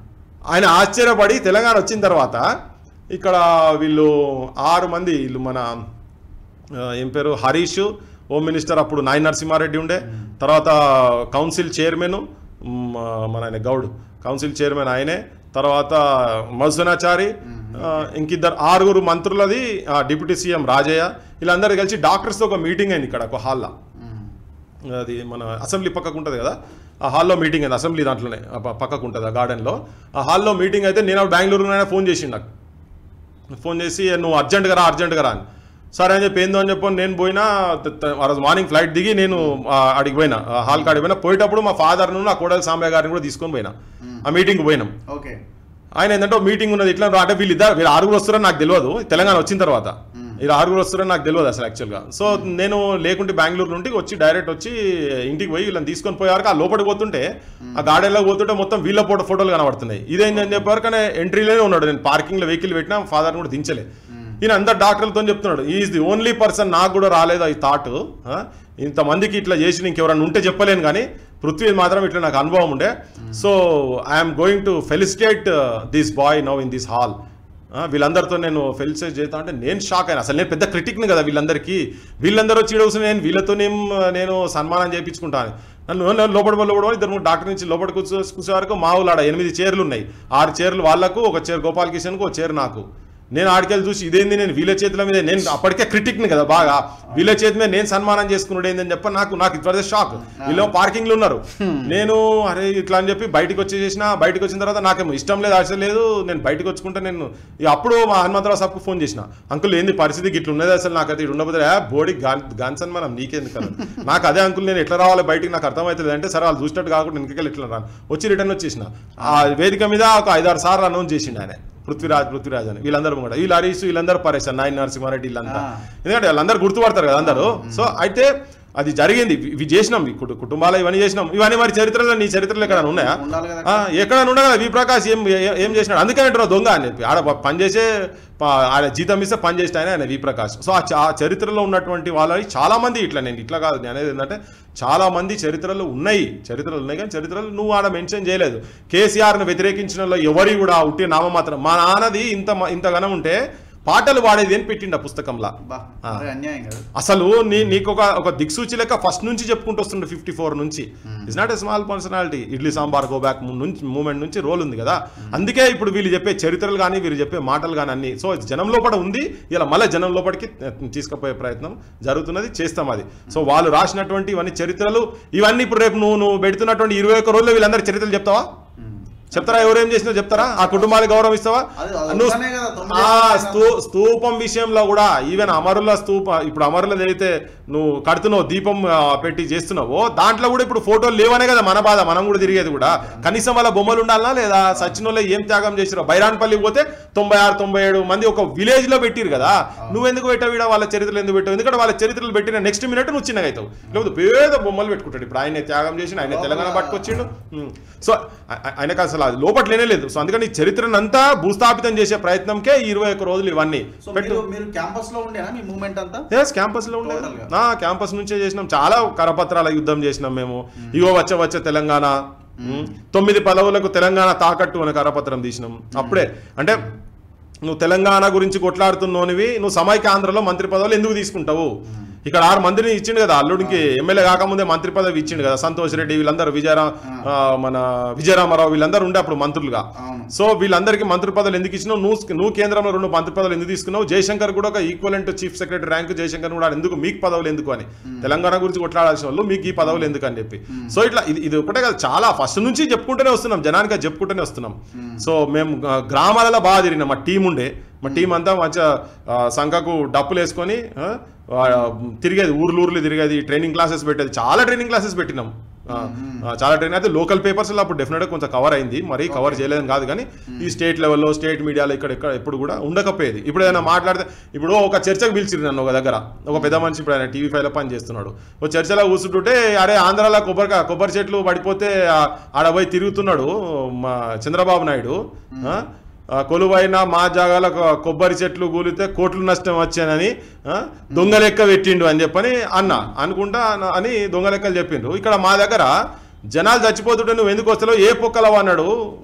ఆయన ఆశ్చర్యపడి తెలంగాణ వచ్చిన తర్వాత ఇక్కడ వీళ్ళు ఆరు మంది వీళ్ళు మన ఆ, ఏం పేరు హరీష్ హోమ్ మినిస్టర్ అప్పుడు నాయన నరసింహారెడ్డి ఉండే తర్వాత కౌన్సిల్ చైర్మన్ మ్, మన ఆయన గౌడ్ కౌన్సిల్ చైర్మన్ ఆయనే తర్వాత మధుసనాచారి ఆ, ఇంకిద్దరు ఆరుగురు మంత్రులది ఆ, డిప్యూటీ సీఎం రాజయ్య వీళ్ళందరూ కలిసి డాక్టర్స్తో ఒక మీటింగ్ అయింది ఇక్కడ ఒక హాల్లో అది మన అసెంబ్లీ పక్కకు ఉంటుంది కదా ఆ హాల్లో మీటింగ్ అయింది అసెంబ్లీ దాంట్లోనే ఆ ప- పక్కకు ఉంటుంది ఆ గార్డెన్లో ఆ హాల్లో మీటింగ్ అయితే నేను బెంగళూరులోనే ఫోన్ చేసిండు నాకు ఫోన్ చేసి నువ్వు అర్జెంట్గా రా అర్జెంట్గా రా అని సరే అని చెప్పి ఏందో అని చెప్పి నేను పోయినా త- త- ఆ రోజు మార్నింగ్ ఫ్లైట్ దిగి నేను ఆ, అడిగి పోయినా ఆ హాల్ కాడికి పోయినా పోయేటప్పుడు మా ఫాదర్ను నా కోడలి సాంబయ్య గారిని కూడా తీసుకొని పోయినా ఆ మీటింగ్కి పోయినాం ఓకే ఆయన ఏంటంటే మీటింగ్ ఉన్నది ఇట్లా రా అంటే వీళ్ళు ఇద్దరు వీళ్ళు ఆరుగురు వస్తారని నాకు తెలియదు తెలంగాణ వచ్చిన తర్వాత ఇలా ఆరుగురు వస్తారని నాకు తెలియదు అసలు యాక్చువల్గా సో నేను లేకుంటే బెంగళూరు నుండి వచ్చి డైరెక్ట్ వచ్చి ఇంటికి పోయి వీళ్ళని తీసుకొని పోయేవారు ఆ లోపలికి పోతుంటే ఆ గార్డెన్లో పోతుంటే మొత్తం వీళ్ళ ఫోటో ఫోటోలు కనబడుతున్నాయి ఇదేంటి అని చెప్పేవారు కానీ ఎంట్రీలోనే ఉన్నాడు నేను పార్కింగ్లో వెహికల్ పెట్టినా ఫాదర్ కూడా దించలే ఈయన అందరు డాక్టర్లతో చెప్తున్నాడు ఈజ్ ది ఓన్లీ పర్సన్ నాకు కూడా రాలేదు ఈ థాట్ ఇంతమందికి ఇట్లా చేసి ఇంకెవరన్నా ఉంటే చెప్పలేను కానీ పృథ్వీ మాత్రం ఇట్లా నాకు అనుభవం ఉండే so I'm going to felicitate this boy now in this hall వీళ్ళందరితో నేను ఫెలిసిటేట్ చేస్తా అంటే నేను షాక్ అయినా అసలు నేను పెద్ద క్రిటిక్ని కదా వీళ్ళందరికీ వీళ్ళందరూ వచ్చి ఈడవసం నేను వీళ్ళతో నేను సన్మానం చేయించుకుంటాను నన్ను నన్ను లోపల లోపల ఇద్దరు మూడు డాక్టర్ నుంచి లోపల కూర్చో కూర్చే వరకు మా ఊళ్ళో ఆడ ఎనిమిది చైర్లు ఉన్నాయి ఆరు చైర్లు వాళ్ళకు ఒక చైర్ గోపాల్ కిషన్కు ఒక చైర్ నాకు నేను ఆడికెళ్ళి చూసి ఇదేంది నేను వీళ్ళ చేతుల మీద నేను అప్పటికే క్రిటిక్ని కదా బాగా వీళ్ళ చేతి మీద నేను సన్మానం చేసుకున్నాడు ఏందని చెప్పి నాకు నాకు ఇట్ షాక్ వీళ్ళు పార్కింగ్లో ఉన్నారు నేను అరే ఇట్లా అని చెప్పి బయటకు వచ్చేసేసిన బయటకు వచ్చిన తర్వాత నాకేమో ఇష్టం లేదు అసలు లేదు నేను బయటకు వచ్చుకుంటే నేను ఇక అప్పుడు మా హనుమంతరావు సాబ్కు ఫోన్ చేసిన అంకుల్ ఏంది పరిస్థితి ఇట్లా ఉన్నది అసలు నాకు అది ఉండబోతే బోడీ గాన్ గాన్ సన్మానం నీకెందుకు కదా నాకు అదే అంకుల్ నేను ఎట్లా రావాలి బయటికి నాకు అర్థమవుతుంది అంటే సరే వాళ్ళు చూసినట్టు కాకుండా ఇంకెళ్ళి ఇట్లా రాను వచ్చి రిటర్న్ వచ్చేసిన ఆ వేదిక మీద ఒక ఐదారు సార్లు అనౌన్స్ చేసిండు ఆయన పృథ్వీరాజ్ పృథ్వీరాజ్ అని వీళ్ళందరూ కూడా వీళ్ళు హరీష్ వీళ్ళందరూ పరేశారు నాయన నరసింహారెడ్డి వీళ్ళంతా ఆ. ఎందుకంటే వాళ్ళందరూ గుర్తుపడతారు కదా అందరూ సో అయితే అది జరిగింది ఇవి- ఇవి చేసినాం ఈ కుటు- కుటుంబాలు ఇవన్నీ చేసినాం ఇవన్నీ మరి చరిత్రలో నీ చరిత్రలో ఎక్కడ ఉన్నాయా ఉండాలి కదా ఆ, ఎక్కడ ఉండగా వి ప్రకాష్ ఏం ఏ- ఏం చేసినాడు అందుకని అంటున్నావు దొంగ అని చెప్పి ఆడ ప- పని చేసే ప- ఆయన జీతం ఇస్తే పని చేస్తే ఆయన ఆయన వి ప్రకాష్ సో ఆ చ- ఆ చరిత్రలో ఉన్నటువంటి వాళ్ళని చాలా మంది ఇట్లా నేను ఇట్లా కాదు నేను అనేది ఏంటంటే చాలా మంది చరిత్రలో ఉన్నాయి చరిత్రలు ఉన్నాయి కానీ చరిత్రలు నువ్వు ఆడ మెన్షన్ చేయలేదు కేసీఆర్ను వ్యతిరేకించిన వాళ్ళు ఎవరి కూడా ఉట్టి నామమాత్రం మా నాన్నది ఇంత మ- ఇంతగానం ఉంటే పాటలు పాడేది అని పెట్టిండు ఆ పుస్తకంలో బా అరే అన్యాయం కదా అసలు నీ నీకు ఒక ఒక దిక్సూచి లెక్క ఫస్ట్ నుంచి చెప్పుకుంటూ వస్తుండే ఫిఫ్టీ ఫోర్ నుంచి it's not a small personality idli sambar go back నుంచి మూమెంట్ నుంచి రోల్ ఉంది కదా అందుకే ఇప్పుడు వీళ్ళు చెప్పే చరిత్రలు కానీ వీళ్ళు చెప్పే మాటలు కానీ అన్ని సో జనం లోపల ఉంది ఇలా మళ్ళీ జనం లోపలికి తీసుకుపోయే ప్రయత్నం జరుగుతున్నది చేస్తాం అది సో వాళ్ళు రాసినటువంటి ఇవన్నీ చరిత్రలు ఇవన్నీ ఇప్పుడు రేపు నువ్వు నువ్వు పెడుతున్నటువంటి ఇరవై ఒక్క రోజుల్లో వీళ్ళందరి చరిత్రలు చెప్తావా చెప్తారా ఎవరేం చేసినా చెప్తారా ఆ కుటుంబాలకు గౌరవం ఇస్తావా అది- అది నువ్వు ఒక్కనే కదా, తొమ్మిది ఆ ఏళ్ళ స్తూ- స్తూపం విషయంలో కూడా ఈవెన్ అమరుల స్తూప ఇప్పుడు అమరులది అయితే నువ్వు కడుతున్నావు దీపం ఆ, పెట్టి చేస్తున్నావో దాంట్లో కూడా ఇప్పుడు ఫోటోలు లేవనే కదా మన బాధ మనం కూడా తిరిగేది కూడా కనీసం వాళ్ళ బొమ్మలు ఉండాలనా లేదా సచిన్ ఏం త్యాగం చేసిరో బైరాన్పల్లి పోతే తొంభై ఆరు తొంభై ఏడు మంది ఒక విలేజ్ లో పెట్టిరు కదా నువ్వు ఎందుకు పెట్టావు ఈడ వాళ్ళ చరిత్రలు ఎందుకు పెట్టావు ఎందుకంటే వాళ్ళ చరిత్రలు పెట్టిన నెక్స్ట్ మినిట్ నువ్వు చిన్నగా అవుతావు లేకపోతే పేద బొమ్మలు పెట్టుకుంటాడు ఇప్పుడు ఆయన త్యాగం చేసి ఆయన తెలంగాణ పట్టుకొచ్చిండు ఉమ్. సో ఆ- ఆ- ఆయనకు అసలు అది లోపట్లేనే లేదు సో అందుకని ఈ చరిత్రనంతా భూస్థాపితం చేసే ప్రయత్నంకే ఈ ఇరవై ఒక్క రోజులు ఇవన్నీ సో పెట్టు మీరు మీరు క్యాంపస్ లో ఉండేనా మీ మూమెంట్ అంతా ఎస్ క్యాంపస్ లో ఉండేది Total గా. నా క్యాంపస్ నుంచే చేసినాం చాలా కరపత్రాల యుద్ధం చేసినాం మేము ఇగో వచ్చే వచ్చే తెలంగాణ ఉమ్, తొమ్మిది పదవులకు తెలంగాణ తాకట్టు అనే కరపత్రం తీసినాం అప్పుడే అంటే నువ్వు తెలంగాణ గురించి కొట్లాడుతున్నోనివి నువ్వు సమైక్య ఆంధ్రలో మంత్రి పదవులు ఎందుకు తీసుకుంటావు ఇక్కడ ఆరు మందిని ఇచ్చిండు కదా అల్లుడికి ఎమ్మెల్యే కాకముందే మంత్రి పదవి ఇచ్చిండు కదా సంతోష్ రెడ్డి వీళ్ళందరూ విజయరా ఆ, మన విజయరామారావు వీళ్ళందరూ ఉండే అప్పుడు మంత్రులుగా అవును సో వీళ్ళందరికీ మంత్రి పదవులు ఎందుకు ఇచ్చినావు నువ్వు నువ్వు కేంద్రంలో రెండు మంత్రి పదవులు ఎందుకు తీసుకున్నావు జయశంకర్ కూడా ఒక equivalent chief secretary rank Jayashankar కూడా ఎందుకు మీకు పదవులు ఎందుకు అని తెలంగాణ గురించి కొట్లాడాల్సిన వాళ్ళు మీకు ఈ పదవులు ఎందుకు అని చెప్పి సో ఇట్లా ఇది ఇది ఒకటే కాదు చాలా ఫస్ట్ నుంచి చెప్పుకుంటూనే వస్తున్నాం జనానికి అది చెప్పుకుంటూనే వస్తున్నాం సో మేము ఆ, గ్రామాలలో బాగా తిరిగినాం మా టీం ఉండే మా టీం అంతా మంచిగా ఆ, సంఖకు డప్పులు వేసుకొని ఆ, ఆ, తిరిగేది ఊర్లు ఊర్లు తిరిగేది ట్రైనింగ్ క్లాసెస్ పెట్టేది చాలా ట్రైనింగ్ క్లాసెస్ పెట్టినాం ఆ, ఆ, చాలా ట్రైన్ అయితే లోకల్ పేపర్స్లో అప్పుడు డెఫినెట్గా కొంచెం కవర్ అయింది మరీ కవర్ చేయలేదని కాదు కానీ ఈ స్టేట్ లెవెల్లో స్టేట్ మీడియాలో ఇక్కడ ఇక్కడ ఎప్పుడు కూడా ఉండకపోయేది ఇప్పుడు ఏదైనా మాట్లాడితే ఇప్పుడు ఒక చర్చకు పిలిచిరు నన్ను ఒక దగ్గర ఒక పెద్ద మనిషి ఇప్పుడు ఆయన టీవీ ఫైవ్లో పని చేస్తున్నాడు ఒక చర్చలో కూర్చుంటుంటే అరే ఆంధ్రాలో కొబ్బరి కొబ్బరి చెట్లు పడిపోతే ఆ, ఆడ పోయి తిరుగుతున్నాడు మా చంద్రబాబు నాయుడు ఆ, ఆ, కొలువైన మా జాగాల కొ- కొబ్బరి చెట్లు కూలితే కోట్లు నష్టం వచ్చానని ఆ, దొంగ లెక్క పెట్టిండు అని చెప్పని అన్న అనుకుంటా అన్న- అని దొంగ లెక్కలు చెప్పిండ్రు ఇక్కడ మా దగ్గర జనాలు చచ్చిపోతుంటే నువ్వు ఎందుకు వస్తావు ఏ పొక్కలవు అన్నాడు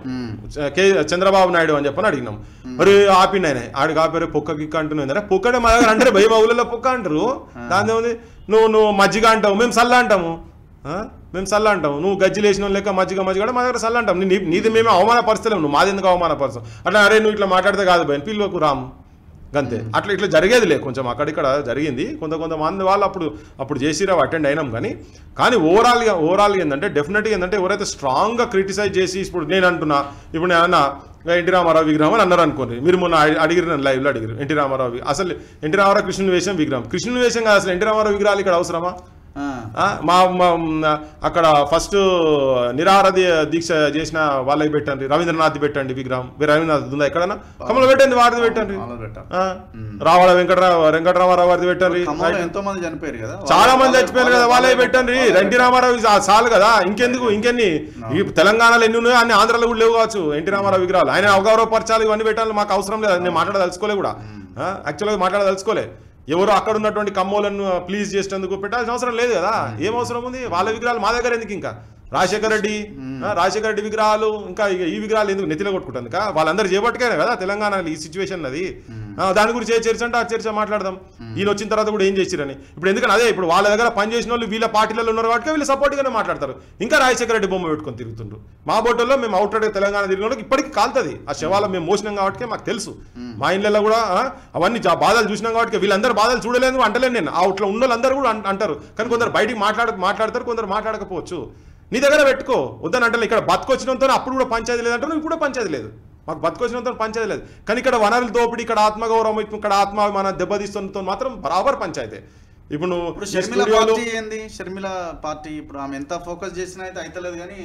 కే చంద్రబాబు నాయుడు అని చెప్పని అడిగినాం మరి ఆపిండు ఆయన ఆడికి ఆపారు పొక్క గిక్క అంటున్నాయి పొక్కడే మా దగ్గర అంటే భయ మా ఊళ్ళలో పొక్క అంటారు దాని ఏముంది నువ్వు నువ్వు మజ్జిగ అంటావు మేము సల్ల అంటాము ఆ? మేము సల్ల అంటాము నువ్వు గజ్జిలు వేసిన లెక్క మజ్జిగ మజ్జిగ కూడా మా దగ్గర సల్ల అంటాం నీ నీది మేము అవమానపరచలేము నువ్వు మాది ఎందుకు అవమానపరచం అట్లా అరే నువ్వు ఇట్లా మాట్లాడితే కాదు భయన్ పిల్లలకు రాము గంతే అట్లా ఇట్లా జరిగేదిలే కొంచెం అక్కడిక్కడ జరిగింది కొంత కొంతమంది వాళ్ళు అప్పుడు అప్పుడు చేసిరా అటెండ్ అయినాం కానీ కానీ ఓవరాల్గా ఓవరాల్గా ఏంటంటే డెఫినెట్గా ఏంటంటే ఎవరైతే స్ట్రాంగ్గా క్రిటిసైజ్ చేసి ఇప్పుడు నేను అంటున్నా ఇప్పుడు నేను అన్నా ఎన్టీ రామారావు విగ్రహం అని అన్నారు అనుకోండి మీరు మొన్న అడి- అడిగిరు నన్ను లైవ్లో అడిగిరు ఎన్టీ రామారావు వి- అసలు ఎన్టీ రామారావు కృష్ణుని వేషం విగ్రహం కృష్ణుని వేషం కాదు అసలు ఎన్టీ రామారావు విగ్రహాలు ఇక్కడ అవసరమా ఆ. ఆ, మా మా- అక్కడ ఫస్ట్ నిరాహార దీ- దీక్ష చేసిన వాళ్ళకి పెట్టండి రవీంద్రనాథ్ పెట్టండి విగ్రహం మీరు రవీంద్రనాథ్ ఉందా ఎక్కడన్నా కమల పెట్టండి వారిది పెట్టండి మాలలు పెట్టారు. ఆ, రావాల వెంకటరావు వెంకటరామారావు వారిది పెట్టండి ఖమ్మంలో ఎంతో మంది చనిపోయారు కదా చాలా మంది వాళ్ళే- చచ్చిపోయారు కదా వాళ్ళే పెట్టండి వాళ్ళే ఎన్టీ రామారావు ఇది ఆ చాలు కదా ఇంకెందుకు ఇంకెన్ని ఈ తెలంగాణలో ఎన్ని ఉన్నాయో అన్ని ఆంధ్రాలో కూడా లేవు కావచ్చు ఎన్టీ రామారావు విగ్రహాలు ఆయన అవగౌరవపరచాలి ఇవన్నీ పెట్టాలి మాకు అవసరం లేదు నేను మాట్లాడదలుచుకోలే కూడా యాక్చువల్గా మాట్లాడదలుచుకోలే ఎవరు అక్కడ ఉన్నటువంటి కమ్మోలను ప్లీజ్ చేసేందుకు పెట్టాల్సిన అవసరం లేదు కదా ఏం అవసరం ఉంది వాళ్ళ విగ్రహాలు మా దగ్గర ఎందుకు ఇంకా రాజశేఖర రెడ్డి ఆ, రాజశేఖర రెడ్డి విగ్రహాలు ఇంకా ఇక ఈ విగ్రహాలు ఎందుకు నెత్తిలో కొట్టుకుంటుంది కా వాళ్ళందరూ చేపట్టుకానే కదా తెలంగాణ ఈ సిచ్యువేషన్ అది ఆ, దాని గురించి ఏ చర్చ అంటే ఆ చర్చ మాట్లాడదాం ఈయన వచ్చిన తర్వాత కూడా ఏం చేసిరని ఇప్పుడు ఎందుకని అదే ఇప్పుడు వాళ్ళ దగ్గర పని చేసిన వాళ్ళు వీళ్ళ పార్టీలలో ఉన్నారు కాబట్టి వీళ్ళు సపోర్ట్గానే మాట్లాడతారు ఇంకా రాజశేఖర రెడ్డి బొమ్మ పెట్టుకొని తిరుగుతుండ్రు మా బోటల్లో మేము అవుట్ తెలంగాణ తిరిగిన వాళ్ళకి ఇప్పటికీ కాలుతుంది ఆ శవాలు మేము మోసినాం కాబట్టి మాకు తెలుసు మా ఇళ్ళల్లో కూడా ఆ, అవన్నీ జా- బాధలు చూసినాం కాబట్టి వీళ్ళందరూ బాధలు చూడలేదు అంటలేను నేను అవుట్లో ఉన్న వాళ్ళందరూ కూడా అన్- అంటారు కానీ కొందరు బయటికి మాట్లాడ మాట్లాడతారు కొందరు మాట్లాడకపోవచ్చు నీ దగ్గర పెట్టుకో వద్దని అంటే ఇక్కడ బతుకొచ్చినంతో అప్పుడు కూడా పంచాయతీ లేదంటారు ఇప్పుడు కూడా పంచాయతీ లేదు మాకు బతుకొచ్చినంత పంచాయతీ లేదు కానీ ఇక్కడ వనరుల దోపిడీ ఇక్కడ ఆత్మగౌరవం ఇక్కడ ఆత్మ మన దెబ్బతీస్తున్నతో మాత్రం బరాబర్ పంచాయతీ ఇప్పుడు నువ్వు ఇప్పుడు ఈ షర్మిల స్టూడియోలో పార్టీ ఏంది షర్మిల పార్టీ ఇప్పుడు ఆమె ఎంత ఫోకస్ చేసినా అయితే అయితలేదు కానీ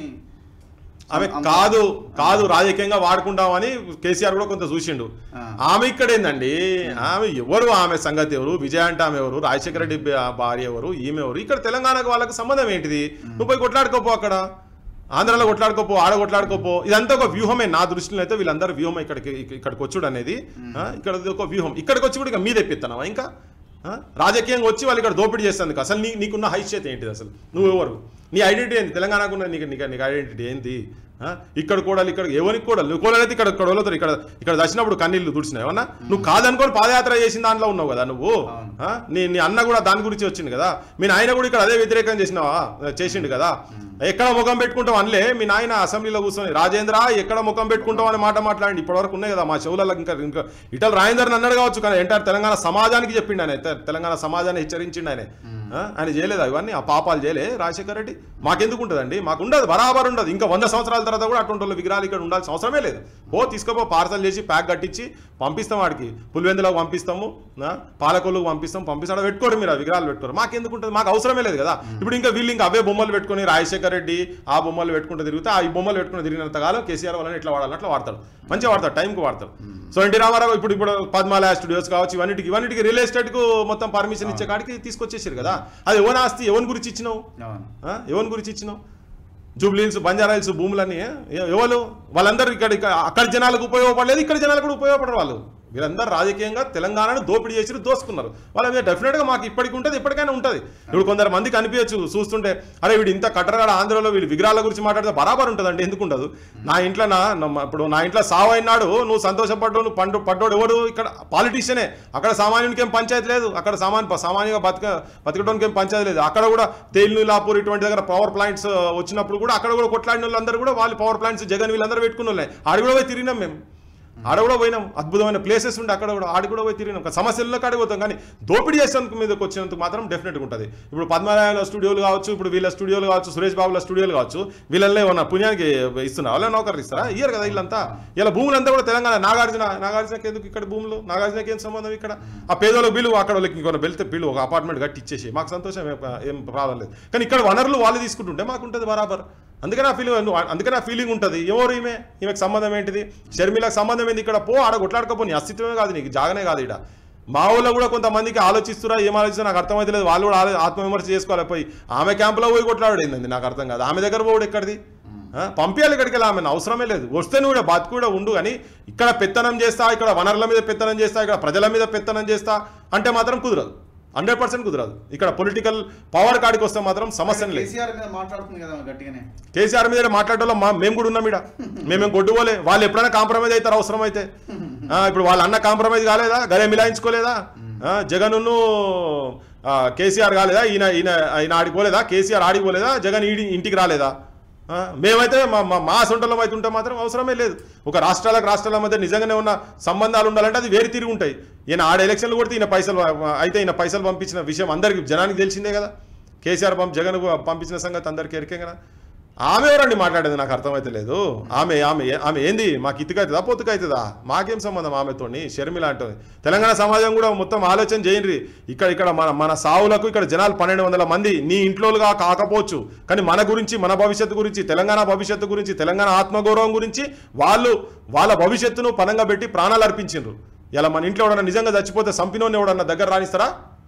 ఆమె అంత- కాదు కాదు రాజకీయంగా వాడుకుంటామని కేసీఆర్ కూడా కొంత చూసిండు ఆ. ఆమె ఇక్కడ ఏందండి ఆమె ఎవరు ఆమె సంగతి ఎవరు విజయ అంటే ఆమె ఎవరు రాజశేఖర రెడ్డి భా- భార్య ఎవరు ఈమె ఎవరు ఇక్కడ తెలంగాణకు వాళ్ళకి సంబంధం ఏంటిది నువ్వు పోయి కొట్లాడుకోపో అక్కడ ఆంధ్రాలో కొట్లాడుకోపో ఆడ కొట్లాడుకోపో ఇదంతా ఒక వ్యూహమే నా దృష్టిలో అయితే వీళ్ళందరూ వ్యూహం ఇక్కడికి ఇక్క- ఇక్కడికి వచ్చుడు అనేది ఆ, ఇక్కడ ఒక వ్యూహం ఇక్కడికి వచ్చి కూడా ఇక మీద ఎప్పిస్తున్నావా ఇంకా ఆ? రాజకీయంగా వచ్చి వాళ్ళు ఇక్కడ దోపిడీ చేస్తుంది అసలు నీ నీకున్న హైశ్యత ఏంటిది అసలు నువ్వు ఎవరు నీ ఐడెంటిటీ ఏంటి తెలంగాణకు ఉన్న నీకు నీకు నీకు ఐడెంటిటీ ఏంటి ఆ? ఇక్కడ కూడా ఇక్కడ ఎవరికి కూడా నువ్వు కూడా అయితే ఇక్కడ ఇక్కడ వదులుతారు ఇక్కడ ఇక్కడ దర్శనప్పుడు కన్నీళ్ళు తుడిచినావు ఏమన్నా నువ్వు కాదనుకొని పాదయాత్ర చేసిన దాంట్లో ఉన్నావు కదా నువ్వు అవును. ఆ? నీ నీ అన్న కూడా దాని గురించి వచ్చింది కదా మీ నాయన కూడా ఇక్కడ అదే వ్యతిరేకం చేసినావా చేసిండు కదా ఎక్కడ ముఖం పెట్టుకుంటాం అనలే మీ నాయన అసెంబ్లీలో కూర్చొని రాజేంద్ర ఎక్కడ ముఖం పెట్టుకుంటాం అనే మాట మాట్లాడి ఇప్పటివరకు ఉన్నాయి కదా మా చెవులలో ఇంకా ఇంకా ఇటల్ రాజేందర్ అన్నాడు కావచ్చు కానీ ఎంటర్ తెలంగాణ సమాజానికి చెప్పిండు ఆయన తె- తెలంగాణ సమాజాన్ని హెచ్చరించిండు ఆయన ఆ? ఆయన చేయలేదు ఇవన్నీ ఆ పాపాలు చేయలే రాజశేఖర రెడ్డి మాకెందుకు ఉంటుందండి మాకు ఉండదు బరాబర్ ఉండదు ఇంకా వంద సంవత్సరాల తర్వాత కూడా అటువంటి వాళ్ళ విగ్రహాలు ఇక్కడ ఉండాల్సిన అవసరమే లేదు ఓ తీసుకోపో పార్సల్ చేసి ప్యాక్ కట్టించి పంపిస్తాం వాడికి పులివెందులకు పంపిస్తాము ఆ? పాలకొల్లుకు పంపిస్తాం పంపిస్తాడు పెట్టుకోరు మీరు ఆ విగ్రహాలు పెట్టుకోరు మాకెందుకు ఉంటుంది మాకు అవసరమే లేదు కదా ఇప్పుడు ఇంకా వీళ్ళు ఇంకా అవే బొమ్మలు పెట్టుకొని రాజశేఖర రెడ్డి ఆ బొమ్మలు పెట్టుకుంటూ తిరిగితే ఆ ఈ బొమ్మలు పెట్టుకుని తిరిగినంత కాలం కేసీఆర్ వాళ్ళని ఎట్లా వాడాలి అట్లా వాడతాడు మంచిగా వాడతాడు టైంకి వాడతాడు సో ఎన్టీ రామారావు ఇప్పుడు ఇప్పుడు పద్మాలయ స్టూడియోస్ కావచ్చు ఇవన్నిటికి ఇవన్నిటికి రియల్ ఎస్టేట్కు మొత్తం పర్మిషన్ ఇచ్చే కాడికి తీసుకొచ్చేసారు కదా అది ఎవరి ఆస్తి ఎవరి గురించి ఇచ్చినావు అవును ఆ? ఎవరి గురించి ఇచ్చినావు జూబ్లీహిల్స్ బంజారా హిల్స్ భూములన్నీ ఎ- ఎవరు వాళ్ళందరూ ఇక్కడ ఇక్కడ అక్కడ జనాలకు ఉపయోగపడలేదు ఇక్కడ జనాలకు కూడా ఉపయోగపడరు వాళ్ళు వీళ్ళందరూ రాజకీయంగా తెలంగాణను దోపిడీ చేసి దోసుకున్నారు వాళ్ళ మీద డెఫినెట్గా మాకు ఇప్పటికి ఉంటుంది ఇప్పటికైనా ఉంటుంది ఇప్పుడు కొందరు మందికి అనిపించచ్చు చూస్తుంటే అరే వీడు ఇంత కట్టరగాడ ఆంధ్రలో వీళ్ళు విగ్రహాల గురించి మాట్లాడితే బరాబర్ ఉంటుందండి ఎందుకు ఉండదు నా ఇంట్లో నా నా- ఇప్పుడు నా ఇంట్లో సావు అయినాడు నువ్వు సంతోషపడ్డావు నువ్వు పండు పడ్డోడు ఎవడు ఇక్కడ పాలిటీషియనే అక్కడ సామాన్యునికి ఏం పంచాయతీ లేదు అక్కడ సామాన్య సామాన్యంగా బతక బతకడానికి ఏం పంచాయతీ లేదు అక్కడ కూడా తేలినీలాపూర్ ఇటువంటి దగ్గర పవర్ ప్లాంట్స్ వచ్చినప్పుడు కూడా అక్కడ కూడా కొట్లాడిన వాళ్ళందరూ కూడా వాళ్ళు పవర్ ప్లాంట్స్ జగన్ వీళ్ళందరూ పెట్టుకున్న వాళ్ళే ఆడ కూడా పోయి తిరిగినాం మేము ఆడ కూడా పోయినాం అద్భుతమైన ప్లేసెస్ ఉండే అక్కడ కూడా ఆడ కూడా పోయి తిరిగినాం సమస్యల్లో కాడికి పోతాం కానీ దోపిడీ చేసేందుకు మీదకి వచ్చినందుకు మాత్రం డెఫినెట్గా ఉంటుంది ఇప్పుడు పద్మనాభ స్టూడియోలు కావచ్చు ఇప్పుడు వీళ్ళ స్టూడియోలు కావచ్చు సురేష్ బాబుల స్టూడియోలు కావచ్చు వీళ్ళల్లో ఏమన్నా పుణ్యానికి ఇస్తున్నా వాళ్ళ నౌకర్లు ఇస్తారా ఇయ్యరు కదా వీళ్ళంతా ఇలా భూములంతా కూడా తెలంగాణ నాగార్జున నాగార్జునకి ఎందుకు ఇక్కడ భూములు నాగార్జునకి ఏం సంబంధం ఇక్కడ ఆ పేదోళ్ళకి బిల్లు అక్కడ వాళ్ళకి ఇంకొన వెళ్తే బిల్లు ఒక అపార్ట్మెంట్ కట్టి ఇచ్చేసి మాకు సంతోషం ఏం- ఏం ప్రాబ్లం లేదు కానీ ఇక్కడ వనరులు వాళ్ళు తీసుకుంటుంటే మాకు ఉంటుంది బరాబర్ అందుకని ఆ ఫీలింగ్ అందుకని ఆ ఫీలింగ్ ఉంటుంది ఎవరు ఈమె ఈమెకు సంబంధం ఏంటిది షర్మిలకు సంబంధం ఏంది ఇక్కడ పో ఆడ కొట్లాడుకోపో నీ అస్తిత్వమే కాదు నీకు జాగనే కాదు ఇక్కడ మా ఊళ్ళో కూడా కొంతమందికి ఆలోచిస్తురా ఏం ఆలోచిస్తున్నా నాకు అర్థమైతే లేదు వాళ్ళు కూడా ఆలో- ఆత్మవిమర్శ చేసుకోవాలి పోయి ఆమె క్యాంపులో పోయి కొట్లాడు ఏంది నాకు అర్థం కాదు ఆమె దగ్గర పోడు ఎక్కడిది ఆ, పంపించాలి ఇక్కడికి వెళ్ళి ఆమెను అవసరమే లేదు వస్తే నువ్వు కూడా బతుకు కూడా ఉండు కానీ ఇక్కడ పెత్తనం చేస్తా ఇక్కడ వనరుల మీద పెత్తనం చేస్తా ఇక్కడ ప్రజల మీద పెత్తనం చేస్తా అంటే మాత్రం కుదరదు హండ్రెడ్ పర్సెంట్ కుదరదు ఇక్కడ పొలిటికల్ పవర్ కాడికి వస్తే మాత్రం సమస్యనే లేదు కేసీఆర్ మీద మాట్లాడుతుంది కదా ఆమె గట్టిగానే కేసీఆర్ మీద మాట్లాడటంలో మా మేము కూడా ఉన్నాం ఇడ మేమేం కొట్టుకోలే వాళ్ళు ఎప్పుడైనా కాంప్రమైజ్ అవుతారు అవసరం అయితే ఆ, ఇప్పుడు వాళ్ళ అన్న కాంప్రమైజ్ కాలేదా గదే మిలాయించుకోలేదా ఆ, జగన్ను ఆ, కేసీఆర్ కాలేదా ఈయన ఈయన ఈయన ఆడిపోలేదా కేసీఆర్ ఆడిపోలేదా జగన్ ఈడి ఇంటికి రాలేదా ఆ, మేమైతే మా మా మా సొంటలో అయితే ఉంటే మాత్రం అవసరమే లేదు ఒక రాష్ట్రాలకు రాష్ట్రాల మధ్య నిజంగానే ఉన్న సంబంధాలు ఉండాలంటే అది వేరు తిరిగి ఉంటాయి ఈయన ఆడ ఎలక్షన్లు కొడితే ఈయన పైసలు అయితే ఈయన పైసలు పంపించిన విషయం అందరికి జనానికి తెలిసిందే కదా కేసీఆర్ పంపి జగన్ పంపించిన సంగతి అందరికీ ఎరికే కదా ఆమె ఎవరండి మాట్లాడేది నాకు అర్థమైతే లేదు ఆమె ఆమె ఆమె ఏంది మాకు ఇతుకైతుందా పొత్తుకైతుందా మాకేం సంబంధం ఆమెతోని షర్మిల అంటుంది తెలంగాణ సమాజం కూడా మొత్తం ఆలోచన చేయండి ఇక్కడ ఇక్కడ మన మన సావులకు ఇక్కడ జనాలు పన్నెండు వందల మంది నీ ఇంట్లోగా కాకపోవచ్చు కానీ మన గురించి మన భవిష్యత్తు గురించి తెలంగాణ భవిష్యత్తు గురించి తెలంగాణ ఆత్మగౌరవం గురించి వాళ్ళు వాళ్ళ భవిష్యత్తును పనంగా పెట్టి ప్రాణాలు అర్పించిండ్రు ఇలా మన ఇంట్లో ఎవడన్నా నిజంగా చచ్చిపోతే సంపినోని ఎవడన్నా దగ్గర రానిస్తారా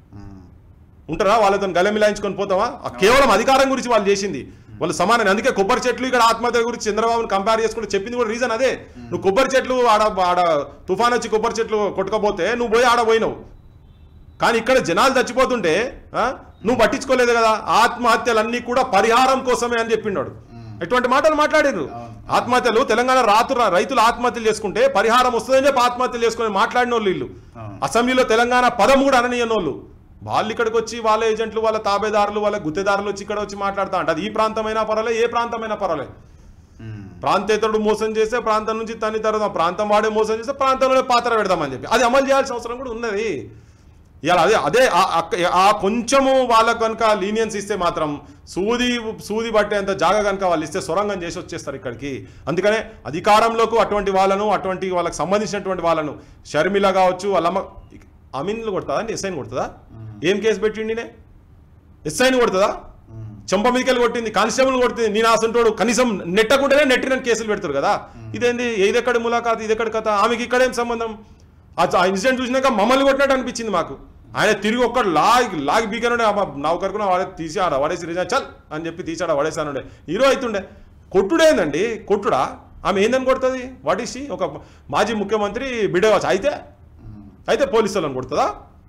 ఉంటారా వాళ్ళతో గల మిలాయించుకొని పోతావా ఆ కేవలం అధికారం గురించి వాళ్ళు చేసింది వాళ్ళు సమానం అందుకే కొబ్బరి చెట్లు ఇక్కడ ఆత్మహత్య గురించి చంద్రబాబుని కంపేర్ చేసుకుంటే చెప్పింది కూడా రీజన్ అదే నువ్వు కొబ్బరి చెట్లు ఆడ ఆడ తుఫాన్ వచ్చి కొబ్బరి చెట్లు కొట్టుకపోతే నువ్వు పోయి ఆడ పోయినావు కానీ ఇక్కడ జనాలు చచ్చిపోతుంటే ఆ, నువ్వు పట్టించుకోలేదు కదా ఆత్మహత్యలన్నీ కూడా పరిహారం కోసమే అని చెప్పిండాడు ఎటువంటి మాటలు మాట్లాడిర్రు ఆత్మహత్యలు తెలంగాణ రాతు రైతులు ఆత్మహత్యలు చేసుకుంటే పరిహారం వస్తుందని చెప్పి ఆత్మహత్యలు చేసుకుని మాట్లాడిన వాళ్ళు వీళ్ళు అవును. అసెంబ్లీలో తెలంగాణ పదం కూడా అననీయని వాళ్ళు వాళ్ళు ఇక్కడికి వచ్చి వాళ్ళ ఏజెంట్లు వాళ్ళ తాబేదారులు వాళ్ళ గుత్తేదారులు వచ్చి ఇక్కడ వచ్చి మాట్లాడుతా అంటే అది ఈ ప్రాంతమైనా పర్వాలే ఏ ప్రాంతమైనా పర్వాలే ఉమ్. ప్రాంతేతరుడు మోసం చేస్తే ప్రాంతం నుంచి తన్ని తర్వాత ప్రాంతం వాడే మోసం చేస్తే ప్రాంతంలోనే పాత్ర పెడదామని చెప్పి అది అమలు చేయాల్సిన అవసరం కూడా ఉన్నది ఇవాళ అదే అదే ఆ- అక్క- ఆ కొంచెము వాళ్ళకు కనుక లీనియన్స్ ఇస్తే మాత్రం సూది సూది పట్టేంత జాగా కనుక వాళ్ళు ఇస్తే సొరంగం చేసి వచ్చేస్తారు ఇక్కడికి అందుకనే అధికారంలోకి అటువంటి వాళ్ళను అటువంటి వాళ్ళకి సంబంధించినటువంటి వాళ్ళను షర్మిల కావచ్చు వాళ్ళమ్మ అమీన్లు కొడుతుందా అండి ఎస్ఐని కొడుతుందా ఏం కేసు పెట్టిండినే ఎస్ఐని కొడుతుందా ఉమ్. చెంప మీదకెళ్ళి కొట్టింది కానిస్టేబుల్ కొట్టింది నేను అసంటోడు కనీసం నెట్టకుంటేనే నెట్టిన కేసులు పెడతారు కదా ఇదేంది ఇదెక్కడ ములాఖాత్ ఇదెక్కడ కథ ఆమెకి ఇక్కడ ఏం సంబంధం ఆ ఆ ఇన్సిడెంట్ చూసినాక మమ్మల్ని కొట్టినట్టు అనిపించింది మాకు ఆయన తిరిగి ఒక్కడు లాగి లాగి బీకనుండే నౌకరుకున్న వాడే తీసి ఆడ వాడేసి రిజా చల్ అని చెప్పి తీసాడ వాడేసానుండే హీరో అవుతుండే కొట్టుడేందండి కొట్టుడా ఆమె ఏందని కొడుతుంది వాట్ ఈస్ ఒక మాజీ ముఖ్యమంత్రి బిడ్డ కావచ్చు అయితే అయితే పోలీసు వాళ్ళని కొడుతుందా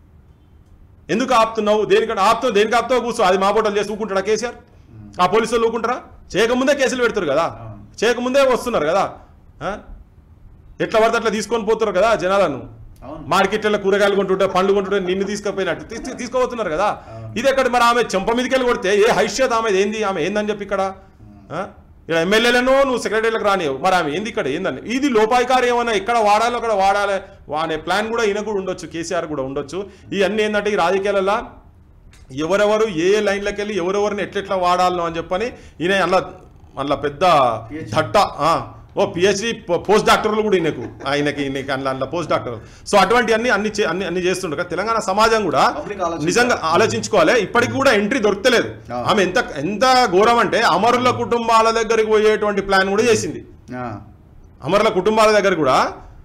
ఎందుకు ఆపుతున్నావు దేనికంటే ఆపుతావు దేనికి ఆపుతావు కూర్చో అది మా బోటలు చేసి ఊకుంటాడా కేసీఆర్ ఆ పోలీసు వాళ్ళు ఊకుంటారా చేయకముందే కేసులు పెడతారు కదా అవును. చేయకముందే వస్తున్నారు కదా ఆ? ఎట్లా పడితే అట్లా తీసుకొని పోతారు కదా జనాలను అవును మార్కెట్లలో కూరగాయలు కొంటుంటే పండ్లు కొంటుంటే నిన్ను తీసుకుపోయినట్టు తీసు- తీసుకోబోతున్నారు కదా అవును. ఇది ఎక్కడ మరి ఆమె చెంప మీదకెళ్ళి కొడితే ఏ హైష్యత ఆమె ఏంది ఆమె ఏందని చెప్పి ఇక్కడ ఆ? ఇక్కడ ఎమ్మెల్యేలను నువ్వు సెక్రటరీలకు రానియవు మరి ఆమె ఏంది ఇక్కడ ఏందని ఇది లోపాయికారి ఏమన్నా ఎక్కడ వాడాలో అక్కడ వాడాలి అనే ప్లాన్ కూడా ఈయన కూడా ఉండొచ్చు కేసీఆర్ కూడా ఉండొచ్చు ఇవన్నీ ఏంటంటే ఈ రాజకీయాలలో ఎవరెవరు ఏ ఏ లైన్లోకి వెళ్ళి ఎవరెవరిని ఎట్లెట్లా వాడాలనో అని చెప్పని ఈయన అందులో అందులో పెద్ద PhD. థట్ట ఆ, ఓ పిహెచ్డి పోస్ట్ డాక్టర్లు కూడా ఈయనకు ఆయనకి ఈయనకి అందులో అందులో పోస్ట్ డాక్టర్ సో అటువంటి అన్ని అన్ని చే- అన్ని అన్ని చేస్తుండగా తెలంగాణ సమాజం కూడా Public ఆలోచించాలి. నిజంగా ఆలోచించుకోవాలి ఇప్పటికి కూడా ఎంట్రీ దొరకలేదు ఆ. ఆమె ఎంత ఎంత ఘోరం అంటే అమరుల కుటుంబాల దగ్గరికి పోయేటువంటి ప్లాన్ కూడా చేసింది ఆ. అమరుల కుటుంబాల దగ్గర కూడా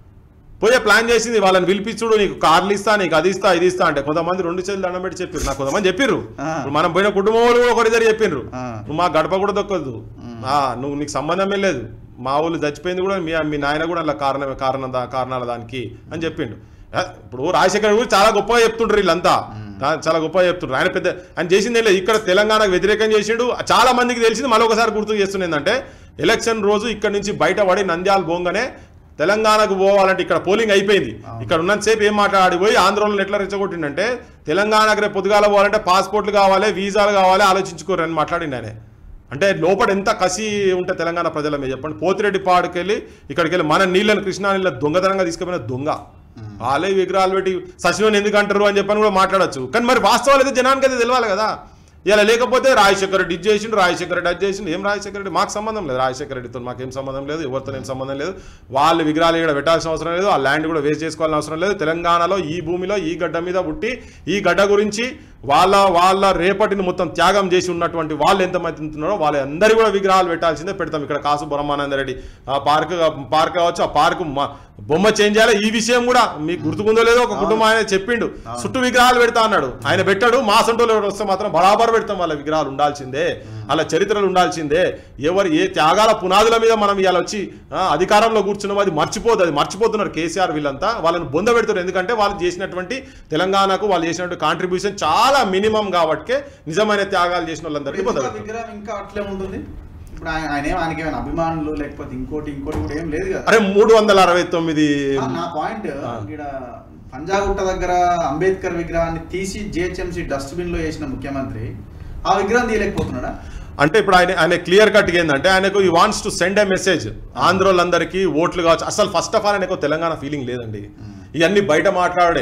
పోయే ప్లాన్ చేసింది వాళ్ళని పిలిపించుడు నీకు కార్లు ఇస్తా నీకు అది ఇస్తా ఇది ఇస్తా అంటే కొంతమంది రెండు చేతులు దండం పెట్టి చెప్పారు నాకు కొంతమంది చెప్పిర్రు ఆ. ఇప్పుడు మనం పోయిన కుటుంబం వాళ్ళు కూడా ఒకరిద్దరు చెప్పిండ్రు ఆ. నువ్వు మా గడప కూడా దొక్కదు ఆ, నువ్వు నీకు సంబంధమే లేదు మా ఊళ్ళు చచ్చిపోయింది కూడా మీ మీ నాయన కూడా అలా కారణమే కారణం దా- కారణాల దానికి అని చెప్పిండు ఆ, ఇప్పుడు రాజశేఖర్ గురించి చాలా గొప్పగా చెప్తుండ్రు వీళ్ళంతా ఆ, చాలా గొప్పగా చెప్తుండ్రు ఆయన పెద్ద ఆయన చేసింది ఏం లేదు ఇక్కడ తెలంగాణకు వ్యతిరేకం చేసిండు చాలా మందికి తెలిసింది మళ్ళీ ఒకసారి గుర్తు చేస్తుంది ఏంటంటే ఎలక్షన్ రోజు ఇక్కడ నుంచి బయటపడి నంద్యాల బోంగనే తెలంగాణకు పోవాలంటే ఇక్కడ పోలింగ్ అయిపోయింది ఇక్కడ ఉన్నంతసేపు ఏం మాట్లాడి పోయి ఆంధ్రలో ఎట్లా రెచ్చగొట్టిండంటే తెలంగాణకు రేపు పొద్దుగాల పోవాలంటే పాస్పోర్ట్లు కావాలి వీసాలు కావాలి ఆలోచించుకోరు అని మాట్లాడిండు ఆయన అంటే లోపల ఎంత కసి ఉంటే తెలంగాణ ప్రజల మీద చెప్పండి పోతిరెడ్డి పాడుకి వెళ్ళి ఇక్కడికి వెళ్ళి మన నీళ్ళని కృష్ణా నీళ్ళ దొంగతనంగా తీసుకుపోయిన దొంగ వాళ్ళే విగ్రహాలు పెట్టి సచివని ఎందుకు అంటారు అని చెప్పని కూడా మాట్లాడొచ్చు కానీ మరి వాస్తవాలు అయితే జనానికి అయితే తెలియాలి కదా ఇలా లేకపోతే రాజశేఖర రెడ్డి ఇది చేసిండు రాజశేఖర రెడ్డి అది చేసిండు ఏం రాజశేఖర రెడ్డి మాకు సంబంధం లేదు రాజశేఖర రెడ్డితో మాకేం సంబంధం లేదు ఎవరితో ఏం సంబంధం లేదు వాళ్ళ విగ్రహాలు ఇక్కడ పెట్టాల్సిన అవసరం లేదు ఆ ల్యాండ్ కూడా వేస్ట్ చేసుకోవాల్సిన అవసరం లేదు తెలంగాణలో ఈ భూమిలో ఈ గడ్డ మీద పుట్టి ఈ గడ్డ గురించి వాళ్ళ వాళ్ళ రేపటిని మొత్తం త్యాగం చేసి ఉన్నటువంటి వాళ్ళు ఎంతమంది ఉంటున్నారో వాళ్ళందరూ కూడా విగ్రహాలు పెట్టాల్సిందే పెడతాం ఇక్కడ కాసు బ్రహ్మానంద రెడ్డి ఆ పార్క్ పార్క్ కావచ్చు ఆ పార్క్ బొమ్మ చేంజ్ చేయాలి ఈ విషయం కూడా మీకు గుర్తుకుందో లేదో ఒక కుటుంబం ఆయన చెప్పిండు చుట్టూ విగ్రహాలు పెడతా అన్నాడు ఆయన పెట్టాడు మా సొంటలో వస్తే మాత్రం బరాబర్ పెడతాం వాళ్ళ విగ్రహాలు ఉండాల్సిందే అలా చరిత్రలు ఉండాల్సిందే ఎవరు ఏ త్యాగాల పునాదుల మీద మనం ఇవాళ వచ్చి ఆ, అధికారంలో కూర్చున్నాం అది మర్చిపోదు అది మర్చిపోతున్నారు కేసీఆర్ వీళ్ళంతా వాళ్ళని బొంద పెడతారు ఎందుకంటే వాళ్ళు చేసినటువంటి తెలంగాణకు వాళ్ళు చేసినటువంటి కాంట్రిబ్యూషన్ చాలా మినిమం కాబట్టే నిజమైన త్యాగాలు చేసిన వాళ్ళందరికీ బొంద ఎందుకు ఆ పెడతారు విగ్రహం ఇంకా అట్లే ఉంటుంది ఇప్పుడు ఆయన ఆయన ఏం ఆయనకి ఏమైనా అభిమానులు లేకపోతే ఇంకోటి ఇంకోటి కూడా ఏం లేదు కదా అరే మూడు వందల అరవై తొమ్మిది ఆ, నా పాయింట్ ఇక్కడ పంజాగుట్ట దగ్గర అంబేద్కర్ విగ్రహాన్ని తీసి జిహెచ్ఎంసీ డస్ట్బిన్ లో వేసిన ముఖ్యమంత్రి ఆ విగ్రహం తీయలేకపోతున్నాడా అంటే ఇప్పుడు ఆయన ఆయన క్లియర్ కట్ ఏంటంటే ఆయనకు ఈ wants to send a message ఆంధ్రోలందరికీ ఓట్లు కావచ్చు అసలు ఫస్ట్ ఆఫ్ ఆల్ ఆయనకు తెలంగాణ ఫీలింగ్ లేదండి ఇవన్నీ బయట మాట్లాడే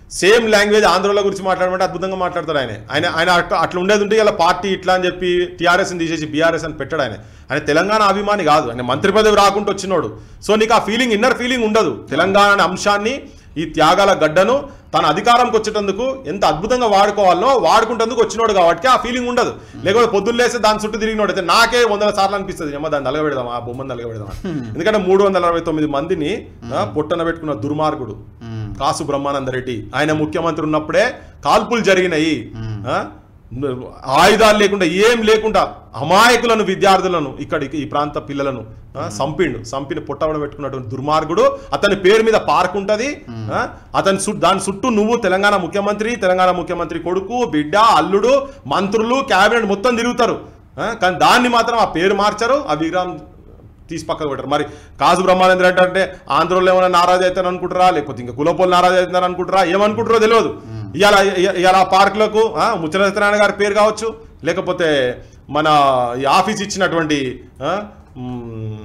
సేమ్ లాంగ్వేజ్ ఆంధ్రలో గురించి మాట్లాడమంటే అద్భుతంగా మాట్లాడతాడు ఆయన ఆయన ఆయన అట్లా అట్లా ఉండేది ఉంటే ఇలా పార్టీ ఇట్లా అని చెప్పి టీఆర్ఎస్ తీసేసి బీఆర్ఎస్ అని పెట్టాడు ఆయన ఆయన తెలంగాణ అభిమాని కాదు ఆయన మంత్రి పదవి రాకుండా వచ్చినోడు సో నీకు ఆ ఫీలింగ్ ఇన్నర్ ఫీలింగ్ ఉండదు తెలంగాణ అనే అంశాన్ని ఈ త్యాగాల గడ్డను తన అధికారంకి వచ్చేటందుకు ఎంత అద్భుతంగా వాడుకోవాలో వాడుకుంటందుకు వచ్చినోడు కాబట్టి ఆ ఫీలింగ్ ఉండదు లేకపోతే పొద్దున్న లేస్తే దాని చుట్టూ తిరిగినోడు అయితే నాకే వందల సార్లు అనిపిస్తుంది అమ్మ దాన్ని నలగబెడదాం ఆ బొమ్మను నలగబెడదాం ఎందుకంటే మూడు వందల అరవై తొమ్మిది మందిని ఆ, పొట్టన పెట్టుకున్న దుర్మార్గుడు కాసు బ్రహ్మానంద రెడ్డి ఆయన ముఖ్యమంత్రి ఉన్నప్పుడే కాల్పులు జరిగినాయి ఆ? ఆయుధాలు లేకుండా ఏం లేకుండా అమాయకులను విద్యార్థులను ఇక్కడికి ఈ ప్రాంత పిల్లలను ఆ, సంపిండు సంపిని పుట్టవడ పెట్టుకున్నటువంటి దుర్మార్గుడు అతని పేరు మీద పార్క్ ఉంటది ఆ, అతని చుట్టూ దాని చుట్టూ నువ్వు తెలంగాణ ముఖ్యమంత్రి తెలంగాణ ముఖ్యమంత్రి కొడుకు బిడ్డ అల్లుడు మంత్రులు కేబినెట్ మొత్తం తిరుగుతారు ఆ, కానీ దాన్ని మాత్రం ఆ పేరు మార్చారు ఆ విగ్రహం తీసి పక్కకు పెట్టారు మరి కాసు బ్రహ్మానంద రెడ్డి అంటే ఆంధ్రలో ఏమైనా నారాజు అవుతారు అనుకుంటారా లేకపోతే ఇంకా కులపోలు నారాజు అవుతున్నారు అనుకుంటారా ఏమనుకుంటారో తెలియదు ఇవాళ ఇవాళ పార్కులకు ముచ్చట సత్యనారాయణ గారి పేరు కావచ్చు లేకపోతే మన ఈ ఆఫీస్ ఇచ్చినటువంటి ఆ, మ్,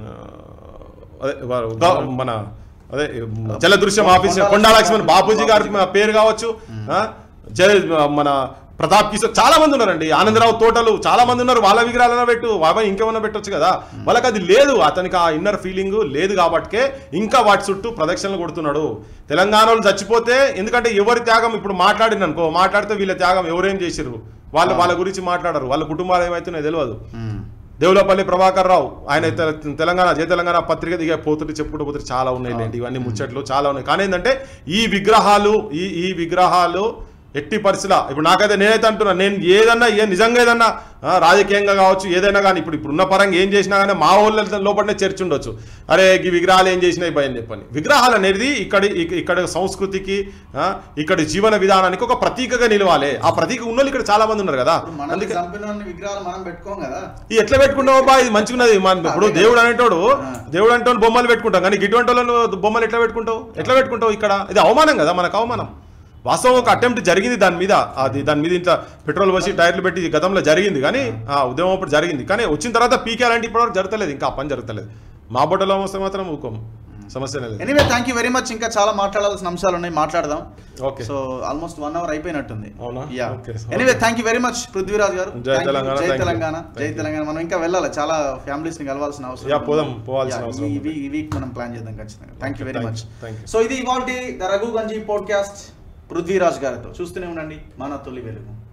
అదే వారు గ- మన అదే జల దృశ్యం ఆఫీస్ కొండా లక్ష్మణ్ బాపూజీ గారి పేరు కావచ్చు ఆ, జయ మన ప్రతాప్ కిషోర్ చాలా మంది ఉన్నారండి ఆనందరావు తోటలు చాలా మంది ఉన్నారు వాళ్ళ విగ్రహాలన్నా పెట్టు బాబాయ్ ఇంకేమన్నా పెట్టొచ్చు కదా వాళ్ళకి అది లేదు అతనికి ఆ ఇన్నర్ ఫీలింగ్ లేదు కాబట్టికే ఇంకా వాటి చుట్టూ ప్రదక్షిణలు కొడుతున్నాడు తెలంగాణలో చచ్చిపోతే ఎందుకంటే ఎవరి త్యాగం ఇప్పుడు మాట్లాడిన అనుకో మాట్లాడితే వీళ్ళ త్యాగం ఎవరేం చేసిర్రు వాళ్ళు వాళ్ళ గురించి మాట్లాడరు వాళ్ళ కుటుంబాలు ఏమైతున్నాయో తెలియదు దేవులపల్లి ప్రభాకర్ రావు ఆయన తె- తెలంగాణ జయ తెలంగాణ పత్రిక దిగే పోతుంటే చెప్పుకుంటూ పోతుంటే చాలా ఉన్నాయి లేండి ఇవన్నీ ముచ్చట్లు చాలా ఉన్నాయి కానీ ఏంటంటే ఈ విగ్రహాలు ఈ ఈ విగ్రహాలు ఎట్టి పరిస్థితుల ఇప్పుడు నాకైతే నేనైతే అంటున్నా నేను ఏదన్నా ఏ నిజంగా ఏదన్నా ఆ, రాజకీయంగా కావచ్చు ఏదైనా కానీ ఇప్పుడు ఇప్పుడు ఉన్న పరంగా ఏం చేసినా కానీ మా ఊళ్ళ లోపలనే చర్చ ఉండొచ్చు అరే ఈ విగ్రహాలు ఏం చేసినాయి భయం చెప్పని విగ్రహాలు అనేది ఇక్కడి ఇక- ఇక్కడ సంస్కృతికి ఆ, ఇక్కడి జీవన విధానానికి ఒక ప్రతీకగా నిలవాలి ఆ ప్రతీక ఉన్నోళ్ళు ఇక్కడ చాలా మంది ఉన్నారు కదా ఇప్పుడు మనల్ని చంపిన విగ్రహాలు మనం పెట్టుకోం కదా ఈ ఎట్లా పెట్టుకుంటావు బా ఇది మంచిగున్నది మన ఇప్పుడు దేవుడు అనేటోడు దేవుడు అంటే బొమ్మలు పెట్టుకుంటాం కానీ ఇటువంటి వాళ్ళను బొమ్మలు ఎట్లా పెట్టుకుంటావు ఎట్లా పెట్టుకుంటావు ఇక్కడ ఇది అవమానం కదా మనకు అవమానం వాస్తవం ఒక అటెంప్ట్ జరిగింది దాని మీద అది దాని మీద ఇంత పెట్రోల్ పోసి టైర్లు పెట్టి గతంలో జరిగింది కానీ ఆ ఉద్యమం అప్పుడు జరిగింది కానీ వచ్చిన తర్వాత పీకేయాలంటే ఇప్పటివరకు జరగలేదు ఇంకా ఆ పని జరగలేదు మా బొట్టలో వస్తే మాత్రం ఊకోం సమస్య లేదు anyway thank you very much ఇంకా చాలా మాట్లాడాల్సిన అంశాలు ఉన్నాయి మాట్లాడదాం okay so almost one hour అయిపోయినట్టుంది అవునా? Yeah Okay. Anyway thank you very much Prithviraj గారు జై Thank you. తెలంగాణ, జై thank you. తెలంగాణ జై Thank you. తెలంగాణ మనం ఇంకా వెళ్ళాలి చాలా ఫ్యామిలీస్ ని కలవాల్సిన అవసరం యా, ఉంది. పోదాం, పోవాల్సిన యా, అవసరం ఈ ఉంది. వీ- ఈ వీక్ మనం ప్లాన్ చేద్దాం ఖచ్చితంగా థ్యాంక్ యూ వెరీ Thank మచ్ you, thank you. సో ఇది ఇవాళ ద రఘు గంజీ పాడ్కాస్ట్ పృథ్వీరాజ్ గారితో చూస్తూనే ఉండండి మన తొలి వెలుగు